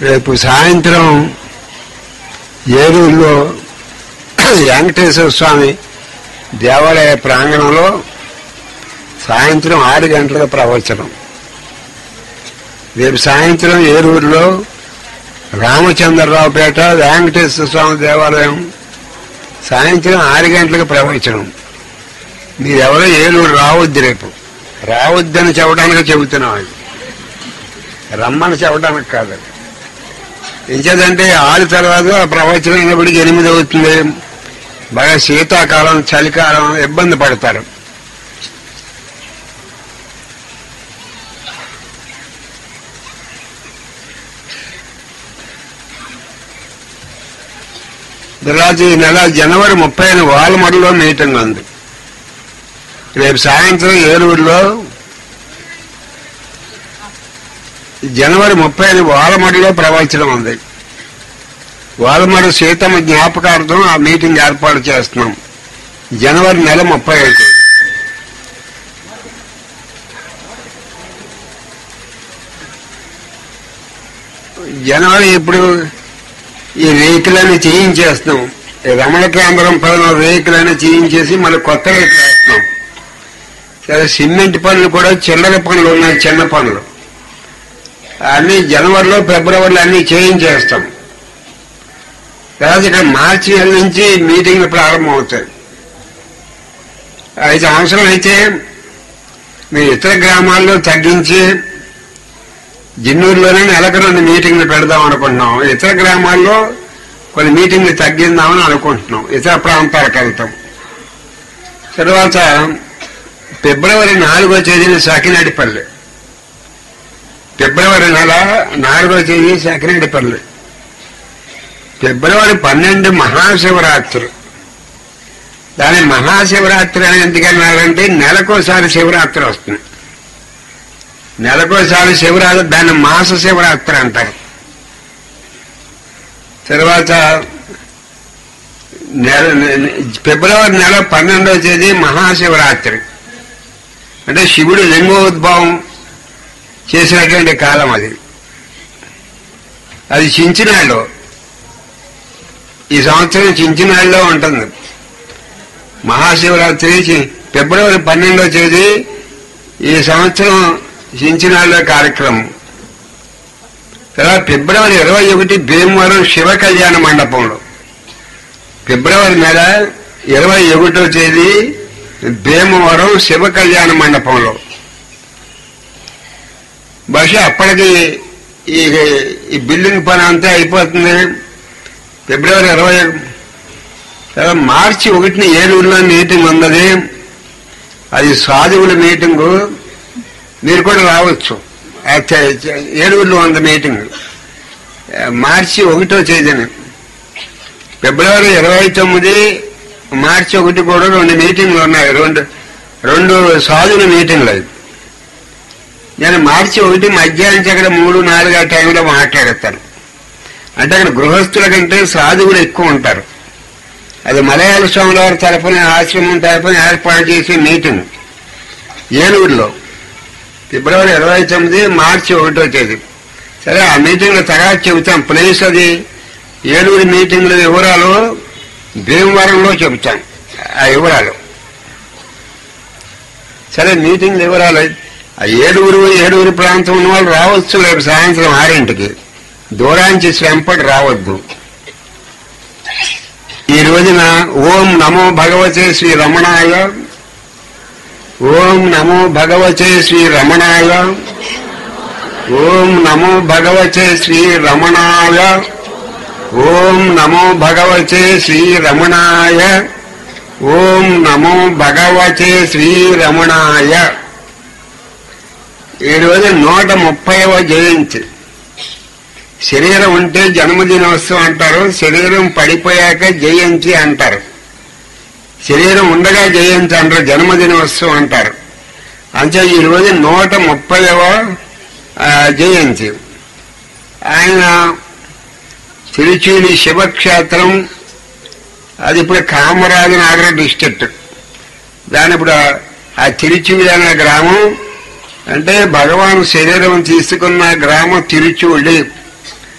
రేపు సాయంత్రం ఏలూరులో వెంకటేశ్వర స్వామి దేవాలయ ప్రాంగణంలో సాయంత్రం ఆరు గంటల ప్రవచనం రేపు సాయంత్రం ఏలూరులో రామచంద్రరావుపేట వెంకటేశ్వర స్వామి దేవాలయం సాయంత్రం ఆరు గంటలకు ప్రవచనం మీరెవరో ఏలూరు రావద్దు రేపు రావద్దని చెప్పడానికి చెబుతున్నాం అది రమ్మని చెప్పడానికి కాదు ఎంచేదంటే ఆరు తర్వాత ప్రవచనం అయినప్పటికీ ఎనిమిది అవుతుంది బాగా శీతాకాలం చలికాలం ఇబ్బంది పడతారు తర్వాత ఈ నెల జనవరి ముప్పై వాల్మడిలో మీటింగ్ ఉంది రేపు సాయంత్రం ఏలూరులో జనవరి ముప్పై వాలమడిలో ప్రవచనం ఉంది వాలమడి సీతమ్మ జ్ఞాపకార్థం ఆ మీటింగ్ ఏర్పాటు చేస్తున్నాం జనవరి నెల ముప్పై ఐదు జనవరి ఇప్పుడు ఈ రేకులన్నీ చేయించేస్తున్నాం ఈ రమణ కేంద్రం పైన రేకులన్నీ చేయించేసి మళ్ళీ కొత్త రేకులు వేస్తున్నాం సరే సిమెంట్ పనులు కూడా చిల్లర పనులు ఉన్నాయి చిన్న పనులు అన్ని జనవరిలో ఫిబ్రవరిలో అన్ని చేయించేస్తాం తర్వాత ఇక్కడ మార్చి నెల నుంచి మీటింగ్లు ప్రారంభమవుతాయి అయితే అవసరం అయితే మీ ఇతర గ్రామాల్లో తగ్గించి జిన్నూరులోనే నెలకు రెండు మీటింగ్లు పెడదాం అనుకుంటున్నాం ఇతర గ్రామాల్లో కొన్ని మీటింగ్లు తగ్గిద్దామని అనుకుంటున్నాం ఇతర ప్రాంతాలకు వెళ్తాం తర్వాత ఫిబ్రవరి నాలుగో తేదీన సకినాడిపల్లి ఫిబ్రవరి నెల నాలుగో తేదీ సకినాడిపల్లి ఫిబ్రవరి పన్నెండు మహాశివరాత్రి దాని మహాశివరాత్రి అని ఎందుకన్నారంటే నెలకోసారి శివరాత్రి వస్తుంది నెలకోసారి శివరాత్రి దాన్ని మాస శివరాత్రి అంటారు తర్వాత నెల ఫిబ్రవరి నెల పన్నెండవ తేదీ మహాశివరాత్రి అంటే శివుడు లింగోద్భవం చేసినటువంటి కాలం అది అది చించినాళ్ళు ఈ సంవత్సరం చించినాళ్ళలో ఉంటుంది మహాశివరాత్రి చి- ఫిబ్రవరి పన్నెండవ తేదీ ఈ సంవత్సరం చించినాళ్ళ కార్యక్రమం తర్వాత ఫిబ్రవరి ఇరవై ఒకటి భీమవరం శివ కళ్యాణ మండపంలో ఫిబ్రవరి నెల ఇరవై ఒకటో తేదీ భీమవరం శివ కళ్యాణ మండపంలో బహుశా అప్పటికి ఈ ఈ బిల్డింగ్ పని అంతా అయిపోతుంది ఫిబ్రవరి ఇరవై తర్వాత మార్చి ఒకటిని ఏలూరులో మీటింగ్ ఉన్నది అది సాధువుల మీటింగు మీరు కూడా రావచ్చు ఆ చ- చ- ఏలూరులో ఉంది మీటింగ్ ఆ, మార్చి ఒకటో తేదీని ఫిబ్రవరి ఇరవై తొమ్మిది మార్చి ఒకటి కూడా రెండు మీటింగ్లు ఉన్నాయి రెండు రెండు సాధువుల మీటింగ్లు అవి నేను మార్చి ఒకటి మధ్యాహ్నం అక్కడ మూడు నాలుగు ఆ టైంలో మాట్లాడతాను అంటే అక్కడ గృహస్థుల కంటే సాధువులు ఎక్కువ ఉంటారు అది మలయాళ స్వాముల వారి తరఫున ఆశ్రమం తరఫున ఏర్పాటు చేసే మీటింగ్ ఏలూరులో ఫిబ్రవరి ఇరవై తొమ్మిది మార్చి ఒకటో తేదీ సరే ఆ మీటింగ్లో తర్వాత చెబుతాం ప్లేస్ అది ఏలూరు మీటింగ్ల వివరాలు భీమవరంలో చెబుతాం ఆ వివరాలు సరే మీటింగ్ వివరాలు ఆ ఏడుగురు ఏడుగురు ప్రాంతం ఉన్న వాళ్ళు రావచ్చు రేపు సాయంత్రం ఆరింటికి దూరాంచి శ్రమపడి రావద్దు ఈ రోజున ఓం నమో భగవతే శ్రీ రమణాయ ఓం నమో భగవతే శ్రీ రమణాయ ఓం నమో భగవతే శ్రీ రమణాయ ఓం నమో భగవతే శ్రీ రమణాయ ఓం నమో భగవతే శ్రీ రమణాయ ఈ రోజు నూట ముప్పైవ జయంతి శరీరం ఉంటే జన్మదినోత్సవం అంటారు శరీరం పడిపోయాక జయంతి అంటారు శరీరం ఉండగా జయంతి అంటారు జన్మదినోత్సవం అంటారు అంటే ఈ రోజు నూట ముప్పైవ ఆ, జయంతి ఆయన తిరుచూలి శివక్షేత్రం అది ఇప్పుడు కామరాజు నగర డిస్ట్రిక్ట్ దాని ఇప్పుడు ఆ తిరుచూలి అనే గ్రామం అంటే భగవాన్ శరీరం తీసుకున్న గ్రామం తిరుచూలి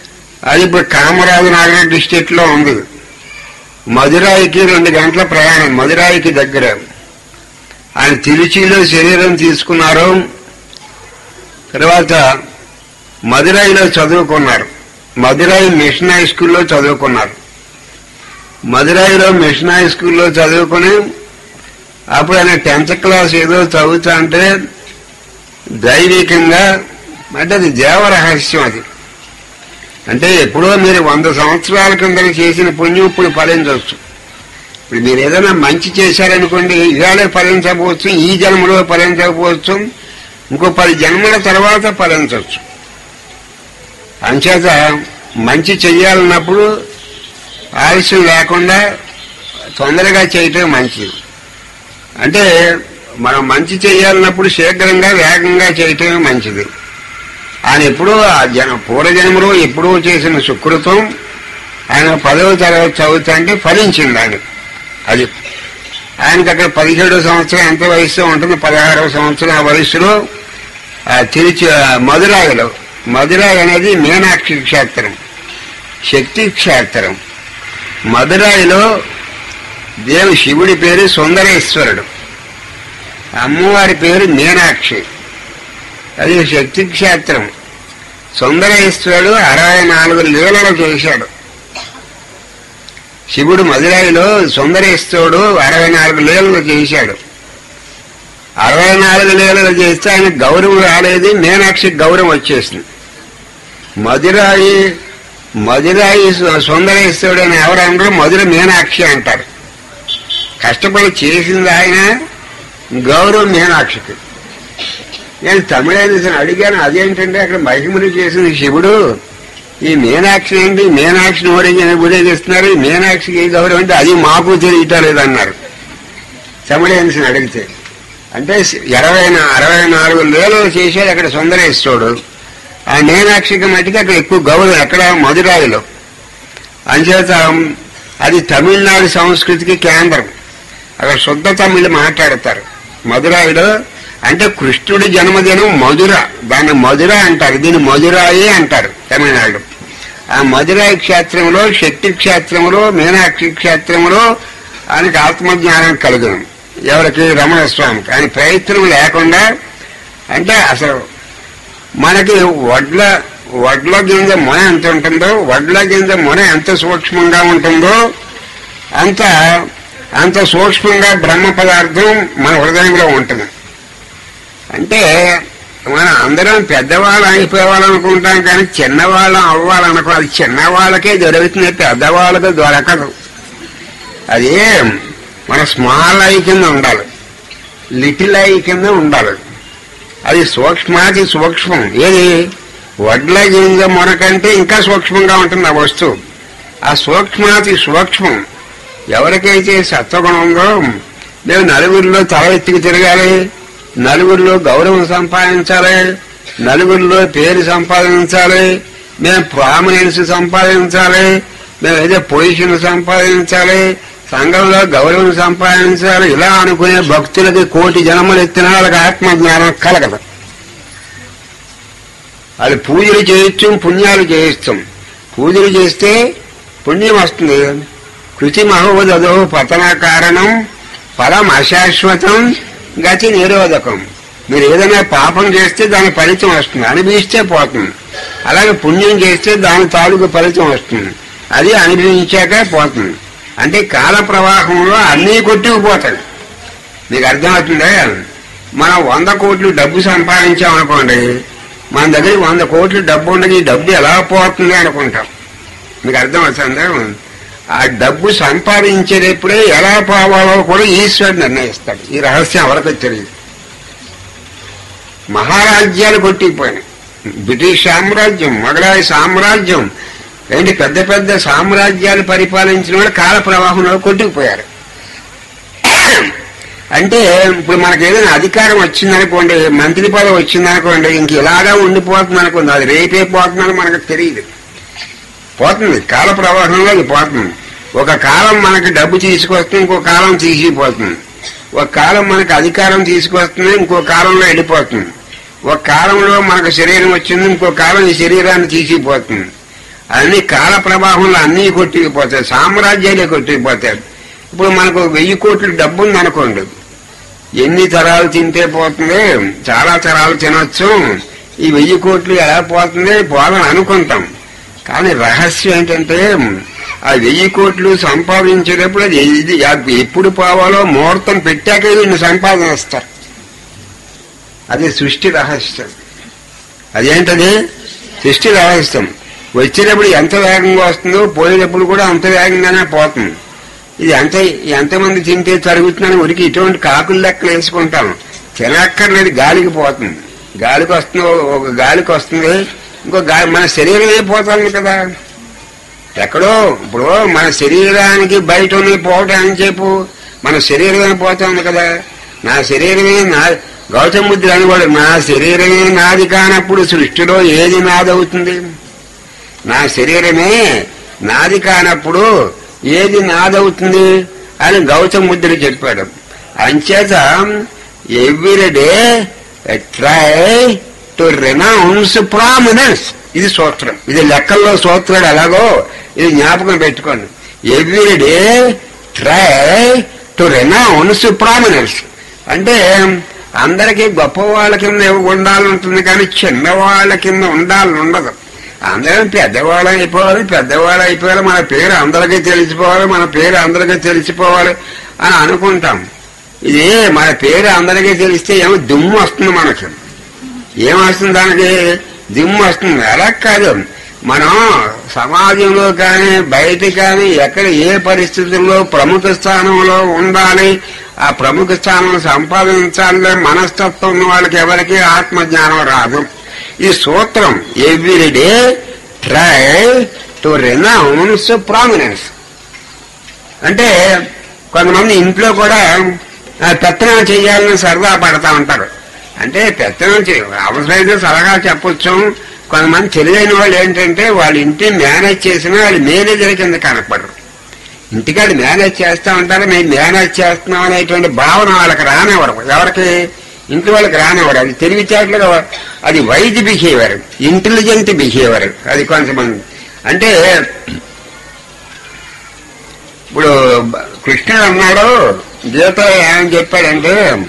అది ఇప్పుడు కామరాజు నగర్ డిస్టిక్ లో ఉంది మదురాయికి రెండు గంటల ప్రయాణం మదురాయికి దగ్గర ఆయన తిరుచిలో శరీరం తీసుకున్నారు తర్వాత మదురైలో చదువుకున్నారు మదురై మిషన్ హై స్కూల్లో చదువుకున్నారు మదురైలో మిషన్ హై స్కూల్లో చదువుకుని అప్పుడు ఆయన టెన్త్ క్లాస్ ఏదో చదువుతా అంటే దైవికంగా అంటే అది దేవరహస్యం అది అంటే ఎప్పుడో మీరు వంద సంవత్సరాల కింద చేసిన పుణ్యం ఇప్పుడు ఫలించవచ్చు ఇప్పుడు మీరు ఏదైనా మంచి చేశారనుకోండి ఇవాళే ఫలించకపోవచ్చు ఈ జన్మలో ఫలించకపోవచ్చు ఇంకో పది జన్మల తర్వాత ఫలించవచ్చు అంచేత మంచి చెయ్యాలన్నప్పుడు ఆలస్యం లేకుండా తొందరగా చేయటం మంచిది అంటే మనం మంచి చేయాలన్నప్పుడు శీఘ్రంగా వేగంగా చేయటమే మంచిది ఆయన ఎప్పుడో ఆ జన పూర్వజన్మలో ఎప్పుడో చేసిన సుకృతం ఆయన పదవ తరగతి చదువుతా అంటే ఫలించింది ఆయన అది ఆయనకి అక్కడ పదిహేడో సంవత్సరం ఎంత వయసు ఉంటుంది పదహారవ సంవత్సరం ఆ వయసులో ఆ తిరుచి ఆ మదురాయిలో మదురాయి అనేది మీనాక్షి క్షేత్రం శక్తి క్షేత్రం మదురాయిలో దేవు శివుడి పేరు సుందరేశ్వరుడు అమ్మవారి పేరు మీనాక్షి అది శక్తి క్షేత్రం సుందరేశ్వరుడు అరవై నాలుగు లీలలు చేశాడు శివుడు మదురైలో సుందరేశ్వరుడు అరవై నాలుగు లీలలు చేశాడు అరవై నాలుగు లీలలు చేస్తే ఆయన గౌరవం రాలేదు మీనాక్షి గౌరవం వచ్చేసింది మధురాయి మధురాయి సు- సుందరేశ్వరుడు అని ఎవరన్నారు మధుర మీనాక్షి అంటారు కష్టపడి చేసింది ఆయన గౌరవం మీనాక్షికి నేను తమిళైన అడిగాను అదేంటంటే అక్కడ మహిమను చేసిన శివుడు ఈ మీనాక్షి ఏంటి మీనాక్షిని ఓడించిన ఊరేగిస్తున్నారు ఈ మీనాక్షికి ఏ గౌరవం అంటే అది మాకు తెలియటలేదన్నారు తమిళైన అడిగితే అంటే ఇరవై నా- అరవై నాలుగు వేలు చేసేది అక్కడ సుందరేశ్వరుడు ఆ మీనాక్షికి మట్టికి అక్కడ ఎక్కువ గౌరవం ఎక్కడ మధురాయిలో అంచేత అది తమిళనాడు సంస్కృతికి కేంద్రం అక్కడ శుద్ధ తమిళ్ మాట్లాడతారు మధురాయిలో అంటే కృష్ణుడి జన్మదినం మధుర దాన్ని మధుర అంటారు దీన్ని మధురాయి అంటారు తమిళనాడు ఆ మధురాయి క్షేత్రంలో శక్తి క్షేత్రంలో మీనాక్షి క్షేత్రంలో ఆయనకి ఆత్మజ్ఞానం కలుగును ఎవరికి రమణ స్వామికి ఆయన ప్రయత్నం లేకుండా అంటే అసలు మనకి వడ్ల వడ్ల గింజ మొన ఎంత ఉంటుందో వడ్ల గింజ మొన ఎంత సూక్ష్మంగా ఉంటుందో అంత అంత సూక్ష్మంగా బ్రహ్మ పదార్థం మన హృదయంలో ఉంటుంది అంటే మనం అందరం పెద్దవాళ్ళు అయిపోవాలనుకుంటాం కానీ చిన్నవాళ్ళం అవ్వాలనుకో అది చిన్నవాళ్ళకే దొరుకుతుంది పెద్దవాళ్ళకి దొరకదు అది మన స్మాల్ ఐ కింద ఉండాలి లిటిల్ ఐ కింద ఉండాలి అది సూక్ష్మాతి సూక్ష్మం ఏది వడ్ల గింజ మొనకంటే ఇంకా సూక్ష్మంగా ఉంటుంది ఆ వస్తువు ఆ సూక్ష్మాతి సూక్ష్మం ఎవరికైతే సత్వగుణం ఉందో మేము నలుగురిలో తల ఎత్తుకు తిరగాలి నలుగురిలో గౌరవం సంపాదించాలి నలుగురిలో పేరు సంపాదించాలి మేము ప్రామినెన్స్ సంపాదించాలి మేము ఏదో పొజిషన్ సంపాదించాలి సంఘంలో గౌరవం సంపాదించాలి ఇలా అనుకునే భక్తులకి కోటి జన్మలు ఎత్తిన వాళ్ళకి ఆత్మజ్ఞానం కలగదు అది పూజలు చేయొచ్చు పుణ్యాలు చేయొచ్చు పూజలు చేస్తే పుణ్యం వస్తుంది కృతి మహోదదో పతన కారణం ఫలం అశాశ్వతం గతి నిరోధకం మీరు ఏదైనా పాపం చేస్తే దాని ఫలితం వస్తుంది అనుభవిస్తే పోతుంది అలాగే పుణ్యం చేస్తే దాని తాలూకు ఫలితం వస్తుంది అది అనుభవించాక పోతుంది అంటే కాల ప్రవాహంలో అన్నీ కొట్టుకుపోతాయి మీకు అర్థమవుతుందా మనం వంద కోట్లు డబ్బు సంపాదించామనుకోండి మన దగ్గర వంద కోట్లు డబ్బు ఉండదు ఈ డబ్బు ఎలా పోతుంది అనుకుంటాం మీకు అర్థమవుతుందా ఆ డబ్బు సంపాదించేటప్పుడే ఎలా పోవాలో కూడా ఈశ్వరుడు నిర్ణయిస్తాడు ఈ రహస్యం ఎవరికి తెలియదు మహారాజ్యాలు కొట్టిపోయినాయి బ్రిటిష్ సామ్రాజ్యం మొగలాయి సామ్రాజ్యం ఏంటి పెద్ద పెద్ద సామ్రాజ్యాలు పరిపాలించిన వాళ్ళు కాల ప్రవాహంలో కొట్టుకుపోయారు అంటే ఇప్పుడు మనకి ఏదైనా అధికారం వచ్చిందనుకోండి మంత్రి పదవి వచ్చిందనుకోండి ఇంక ఇలాగా ఉండిపోతుంది అనుకోండి అది రేపే పోతుందని మనకు తెలియదు పోతుంది కాల ప్రవాహంలో అది పోతుంది ఒక కాలం మనకి డబ్బు తీసుకొస్తుంది ఇంకో కాలం తీసిపోతుంది ఒక కాలం మనకి అధికారం తీసుకొస్తుంది ఇంకో కాలంలో వెళ్ళిపోతుంది ఒక కాలంలో మనకు శరీరం వచ్చింది ఇంకో కాలం ఈ శరీరాన్ని తీసిపోతుంది అన్ని కాల ప్రవాహంలో అన్నీ కొట్టుకుపోతాయి సామ్రాజ్యాలే కొట్టుకుపోతాయి ఇప్పుడు మనకు వెయ్యి కోట్ల డబ్బు ఉందనుకోండి ఎన్ని తరాలు తింటే పోతుంది చాలా తరాలు తినొచ్చు ఈ వెయ్యి కోట్లు ఎలా పోతుంది పోవాలని అనుకుంటాం కానీ రహస్యం ఏంటంటే ఆ వెయ్యి కోట్లు సంపాదించేటప్పుడు అది ఇది ఎప్పుడు పోవాలో ముహూర్తం పెట్టాక వీడిని సంపాదిస్తారు అది సృష్టి రహస్యం అదేంటది సృష్టి రహస్యం వచ్చేటప్పుడు ఎంత వేగంగా వస్తుందో పోయేటప్పుడు కూడా అంత వేగంగానే పోతుంది ఇది ఎంత ఎంతమంది తింటే తరుగుతుందని ఉరికి ఇటువంటి కాకులు లెక్కలు వేసుకుంటాం తినక్కర్లేదు గాలికి పోతుంది గాలికి వస్తుంది ఒక గాలికి వస్తుంది ఇంకో గాలి మన శరీరమే పోతుంది కదా ఎక్కడో ఇప్పుడు మన శరీరానికి బయట ఉన్నది పోవటానికి చెప్పు మన శరీరమే పోతుంది కదా నా శరీరమే నా గౌతమ బుద్ధుడు అనేవాడు నా శరీరమే నాది కానప్పుడు సృష్టిలో ఏది నాదవుతుంది నా శరీరమే నాది కానప్పుడు ఏది నాదవుతుంది అని గౌతమ బుద్ధుడు చెప్పాడు అంచేత every day try to renounce prominence ఇది సూత్రం ఇది లెక్కల్లో సూత్రాడు ఎలాగో ఇది జ్ఞాపకం పెట్టుకోండి every day try to renounce prominence అంటే అందరికీ గొప్ప వాళ్ళ కింద ఉండాలంటుంది కానీ చిన్నవాళ్ళ కింద ఉండాలని ఉండదు అందరం పెద్దవాళ్ళం అయిపోవాలి పెద్దవాళ్ళు అయిపోవాలి మన పేరు అందరికీ తెలిసిపోవాలి మన పేరు అందరికీ తెలిసిపోవాలి అని అనుకుంటాం ఇది మన పేరు అందరికీ తెలిస్తే ఏమో దుమ్ము వస్తుంది మనకి ఏమొస్తుంది దానికి దిమ్ము వస్తుంది అలా కాదు మనం సమాజంలో కానీ బయట కానీ ఎక్కడ ఏ పరిస్థితుల్లో ప్రముఖ స్థానంలో ఉండాలి ఆ ప్రముఖ స్థానం సంపాదించాలి మనస్తత్వం ఉన్న వాళ్ళకి ఎవరికి ఆత్మజ్ఞానం రాదు ఈ సూత్రం every day try to renounce prominence అంటే కొంతమంది ఇంట్లో కూడా ఆ, పెత్తనం చేయాలని సరదా పడతా ఉంటారు అంటే పెత్తనం చే అవసరమైతే సలహా చెప్పొచ్చు కొంతమంది తెలియని వాళ్ళు ఏంటంటే వాళ్ళ ఇంటిని మేనేజ్ చేసినా వాళ్ళు మేనేజర్ కింద కనపడరు ఇంటికాడ మేనేజ్ చేస్తా ఉంటారు మేము మేనేజ్ చేస్తున్నాం అనేటువంటి భావన వాళ్ళకి రానివ్వరు ఎవరికి ఇంటి వాళ్ళకి రానివ్వరు అది తెలివితేటలుగా అది వైద్య బిహేవియర్ ఇంటెలిజెంట్ బిహేవియర్ అది కొంతమంది అంటే ఇప్పుడు కృష్ణుడు అన్నాడు గీత ఏమని చెప్పాడంటే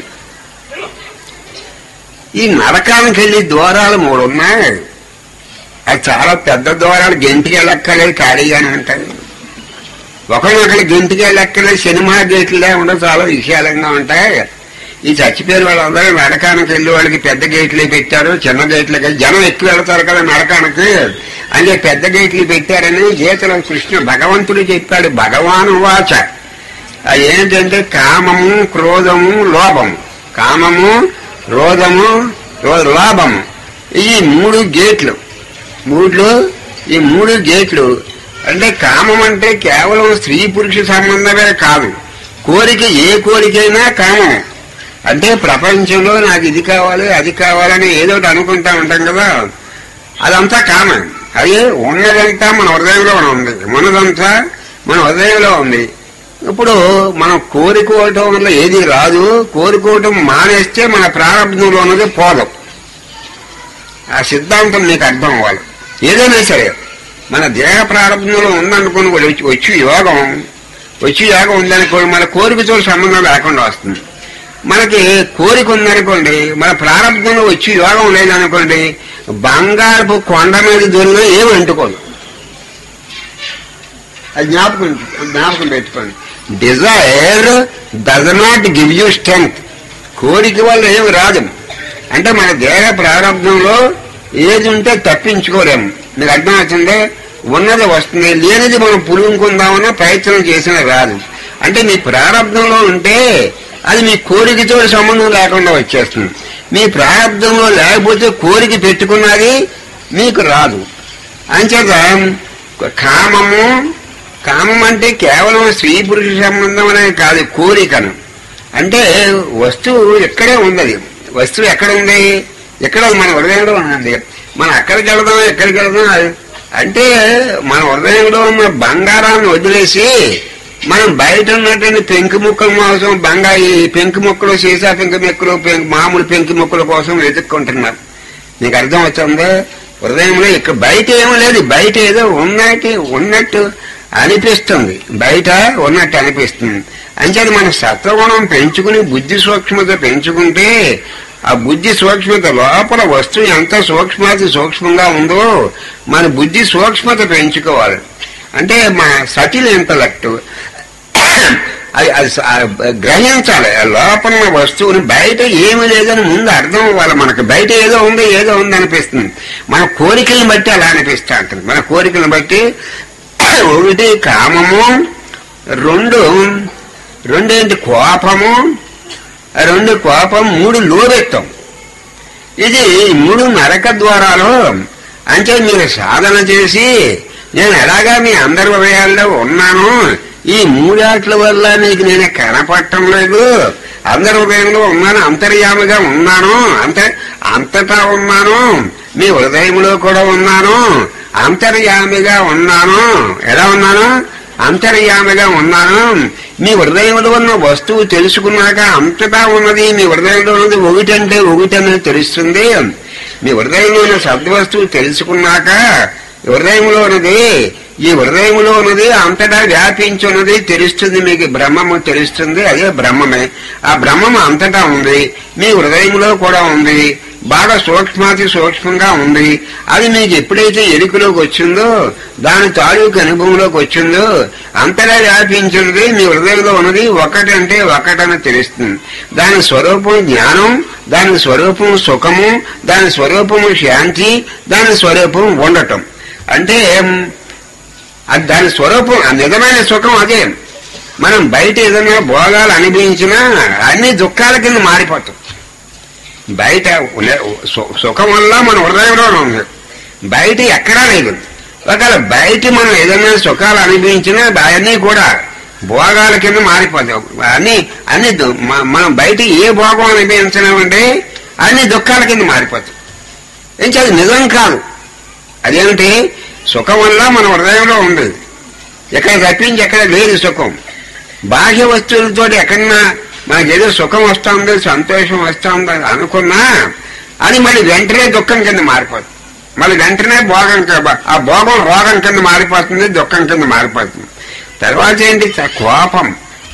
ఈ నరకానికి వెళ్ళి ద్వారాలు మూడు ఉన్నాయి అది చాలా పెద్ద ద్వారాలు గెంటికి వెళ్ళక్కర్లేదు ఖాళీగానే ఉంటాయి ఒకరినొకరి గెంటికి వెళ్ళక్కర్లేదు సినిమా గేట్లే ఉండవు చాలా విశాలంగా ఉంటాయి ఈ చచ్చిపోయిన వాళ్ళందరూ నరకానికి వెళ్ళి వాళ్ళకి పెద్ద గేట్లు పెట్టారు చిన్న గేట్లకి జనం ఎక్కువ వెళ్తారు కదా నరకానికి అంటే పెద్ద గేట్లు పెట్టారని గీతలో కృష్ణ భగవంతుడు చెప్పాడు భగవాను వాచ అది ఏంటంటే కామము క్రోధము లోభము కామము క్రోధము లో- లోభము ఈ మూడు గేట్లు మూడు ఈ మూడు గేట్లు అంటే కామం అంటే కేవలం స్త్రీ పురుష సంబంధమే కాదు కోరిక ఏ కోరికైనా కామం అంటే ప్రపంచంలో నాకు ఇది కావాలి అది కావాలని ఏదో ఒకటి అనుకుంటా ఉంటాం కదా అదంతా కామం అది ఉన్నదంతా మన హృదయంలో ఉంది ఉన్నదంతా మన హృదయంలో ఉంది ఇప్పుడు మనం కోరుకోవటం వల్ల ఏది రాదు కోరుకోవటం మానేస్తే మన ప్రారంభంలో ఉన్నది పోదు ఆ సిద్ధాంతం నీకు అర్థం అవ్వాలి ఏదైనా సరే మన దేహ ప్రారంభంలో ఉందనుకుని కూడా వచ్చి వచ్చి యోగం వచ్చి యోగం ఉందనుకోండి మన కోరికతో సంబంధం లేకుండా వస్తుంది మనకి కోరిక ఉందనుకోండి మన ప్రారంభంలో వచ్చి యోగం లేదనుకోండి బంగారపు కొండ మీద దొరికిన ఏమి అంటుకోదు అది జ్ఞాపకం జ్ఞాపకం పెట్టుకోండి desire does not give you strength కోరిక వల్ల ఏమి రాదు అంటే మన దేహ ప్రారంభంలో ఏది ఉంటే తప్పించుకోలేము మీకు అర్థం అవుతుంది ఉన్నది వస్తుంది లేనిది మనం పులుముకుందామన్న ప్రయత్నం చేసినా రాదు అంటే మీ ప్రారంభంలో ఉంటే అది మీ కోరికతో సంబంధం లేకుండా వచ్చేస్తుంది మీ ప్రారంభంలో లేకపోతే కోరిక పెట్టుకున్నది మీకు రాదు అంచేత కామము కామం అంటే కేవలం స్త్రీ పురుష సంబంధం అనేది కాదు కోరికను అంటే వస్తువు ఇక్కడే ఉన్నది వస్తువు ఎక్కడ ఉంది ఇక్కడ మన హృదయంలో ఉన్నది మనం ఎక్కడికి వెళదాం ఎక్కడికి వెళదాం అది- అంటే మన హృదయంలో ఉన్న బంగారాన్ని వదిలేసి మనం బయట ఉన్నటువంటి పెంకు ముక్కల కోసం బంగా ఈ పెంకు ముక్కలు సీసా పెంకు ముక్కలు పెంకు మామూలు పెంకు ముక్కల కోసం వెతుక్కుంటున్నారు నీకు అర్థం అవుతుందా హృదయంలో ఇక్కడ బయట ఏమీ లేదు బయట ఏదో ఉన్నట్టు ఉన్నట్టు అనిపిస్తుంది బయట ఉన్నట్టు అనిపిస్తుంది అంచేది మన సత్వగుణం పెంచుకుని బుద్ధి సూక్ష్మత పెంచుకుంటే ఆ బుద్ధి సూక్ష్మత లోపల వస్తువు ఎంత సూక్ష్మాతి సూక్ష్మంగా ఉందో మన బుద్ధి సూక్ష్మత పెంచుకోవాలి అంటే మన సటిల్ ఇంటలెక్ట్ అది అది స- ఆ గ్రహించాలి ఆ లోపల ఉన్న వస్తువుని బయట ఏమీ లేదని ముందు అర్థం అవ్వాలి మనకు బయట ఏదో ఉంది ఏదో ఉంది అనిపిస్తుంది మన కోరికలను బట్టి అలా అనిపిస్తూ ఉంటుంది మన కోరికలను బట్టి ఒకటి కామము రెండు రెండేంటి కోపము రెండు కోపం మూడు లోబెత్తం ఇది ఈ మూడు నరక ద్వారాలు అంటే మీరు సాధన చేసి నేను ఎలాగా మీ అందరి హృదయాల్లో ఉన్నాను ఈ మూడాట్ల వల్ల నీకు నేను కనపడటం లేదు అందరి హృదయంలో ఉన్నాను అంతర్యామిగా ఉన్నాను అంత అంతటా ఉన్నాను మీ హృదయంలో కూడా ఉన్నాను అంతర్యామిగా ఉన్నాను ఎలా ఉన్నాను అంతర్యామిగా ఉన్నాను మీ హృదయంలో ఉన్న వస్తువు తెలుసుకున్నాక అంతటా ఉన్నది మీ హృదయంలో ఉన్నది ఒకటంటే ఒకటనే తెలుస్తుంది మీ హృదయంలో ఉన్న సద్వస్తువు తెలుసుకున్నాక హృదయంలో ఉన్నది ఈ హృదయంలో ఉన్నది అంతటా వ్యాపించున్నది తెలుస్తుంది మీకు బ్రహ్మము తెలుస్తుంది అదే బ్రహ్మమే ఆ బ్రహ్మము అంతటా ఉంది మీ హృదయంలో కూడా ఉంది బాగా సూక్ష్మాతి సూక్ష్మంగా ఉంది అది మీకు ఎప్పుడైతే ఎరుకలోకి వచ్చిందో దాని తాలూకు అనుభవంలోకి వచ్చిందో అంతటా వ్యాపించినది మీ హృదయంలో ఉన్నది ఒకటంటే ఒకటని తెలుస్తుంది దాని స్వరూపం జ్ఞానం దాని స్వరూపం సుఖము దాని స్వరూపము శాంతి దాని స్వరూపం ఉండటం అంటే అది దాని స్వరూపం ఆ నిజమైన సుఖం అదే మనం బయట ఏదైనా భోగాలు అనుభవించినా అన్ని దుఃఖాల కింద మారిపోతాం బయట ఉన్న- సు- సుఖం వల్ల మన హృదయంలో ఉంది బయట ఎక్కడా లేదు ఒకవేళ బయట మనం ఏదైనా సుఖాలు అనుభవించినా అవన్నీ కూడా భోగాల కింద మారిపోతాయి అన్ని అన్ని దు- మ- మనం బయట ఏ భోగం అనుభవించినామంటే అన్ని దుఃఖాల కింద మారిపోతాయి ఏం అది నిజం కాదు అదేమిటి సుఖం వల్ల మన హృదయంలో ఉంది ఎక్కడ తప్పించి ఎక్కడ లేదు సుఖం బాహ్య వస్తువులతో ఎక్కడన్నా మనకి ఏదో సుఖం వస్తుంది సంతోషం వస్తుంది అనుకున్నా అది మళ్ళీ వెంటనే దుఃఖం కింద మారిపోతుంది మళ్ళీ వెంటనే భోగం క- ఆ భోగం రోగం కింద మారిపోతుంది దుఃఖం కింద మారిపోతుంది తర్వాత ఏంటి చ- కోపం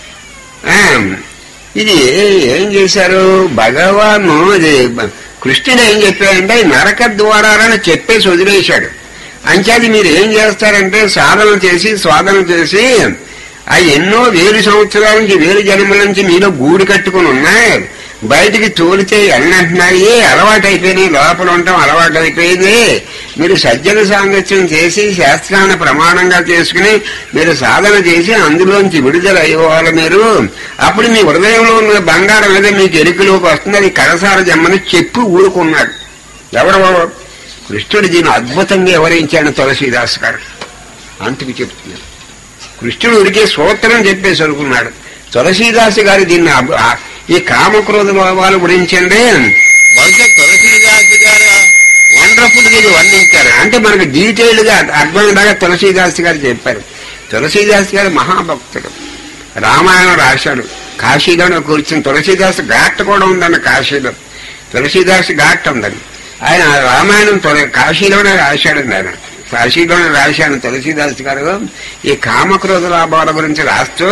ఆ, ఇది ఏం చేశారు భగవాను ఇది బ- కృష్ణుడు ఏం చెప్పాడంటే ఈ నరక ద్వారాలని చెప్పేసి వదిలేశాడు అంచేది మీరు ఏం చేస్తారంటే సాధన చేసి స్వాధన చేసి ఆ ఎన్నో వేలు సంవత్సరాల నుంచి వేలు జన్మల నుంచి మీలో గూడు కట్టుకుని ఉన్నాయి బయటికి తోలితే ఎన్నంటున్నాయి అలవాటు అయిపోయినాయి లోపల ఉండటం అలవాటు అయిపోయింది మీరు సజ్జన సాంగత్యం చేసి శాస్త్రాన్ని ప్రమాణంగా చేసుకుని మీరు సాధన చేసి అందులోంచి విడుదల అయ్యేవాళ్ళు మీరు అప్పుడు మీ హృదయంలో ఉన్న బంగారం ఏదో మీకు ఎరుకలోకి వస్తుంది అది కరసార జమ్మని చెప్పి ఊరుకున్నాడు ఎవరు కృష్ణుడు దీన్ని అద్భుతంగా వివరించాడు తులసీదాస్ గారు అంతకు చెప్తున్నారు కృష్ణుడు ఉడికే సూత్రం చెప్పేసి అనుకున్నాడు తులసీదాస్ గారు దీన్ని అబ్- ఆ- ఈ కామక్రోధ భావాల గురించండి బహుశా తులసీదాస్ గారు వండర్ఫుల్ గా ఇది వర్ణించారు అంటే మనకు డీటెయిల్డ్ గా అర్థమైనలాగా తులసీదాస్ గారు చెప్పారు తులసీదాస్ గారు మహాభక్తుడు రామాయణం రాశాడు కాశీలోనే కూర్చుని తులసీదాస్ ఘాట్ కూడా ఉందండి కాశీలో తులసీదాస్ ఘాట్ ఉందండి ఆయన రామాయణం తొలి కాశీలోనే రాశాడండి ఆయన కాశీలోనే రాశాను తులసీదాస్ గారు ఈ కామక్రోధ లాభాల గురించి రాస్తూ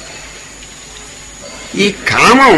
ఈ కామం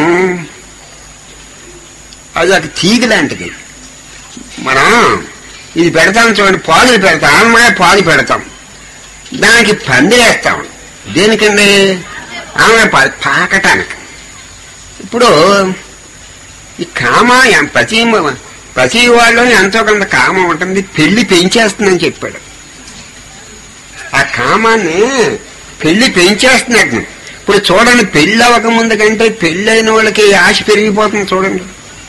అది ఒక తీగ లాంటిది మనం ఇది పెడతాం చూడండి పాలు పెడతాం ఆనమాయ పాలు పెడతాం దానికి పందిరేస్తాం దేనికండి ఆమె పాకటానికి ఇప్పుడు ఈ కామ ఎం- ప్రతి మ- ప్రతి వాళ్ళలోని ఎంతో కొంత కామం ఉంటుంది పెళ్లి పెంచేస్తుందని చెప్పాడు ఆ కామాన్ని పెళ్లి పెంచేస్తున్నట్టు ఇప్పుడు చూడండి పెళ్లి అవ్వక ముందు కంటే పెళ్లి అయిన వాళ్ళకి ఆశ పెరిగిపోతుంది చూడండి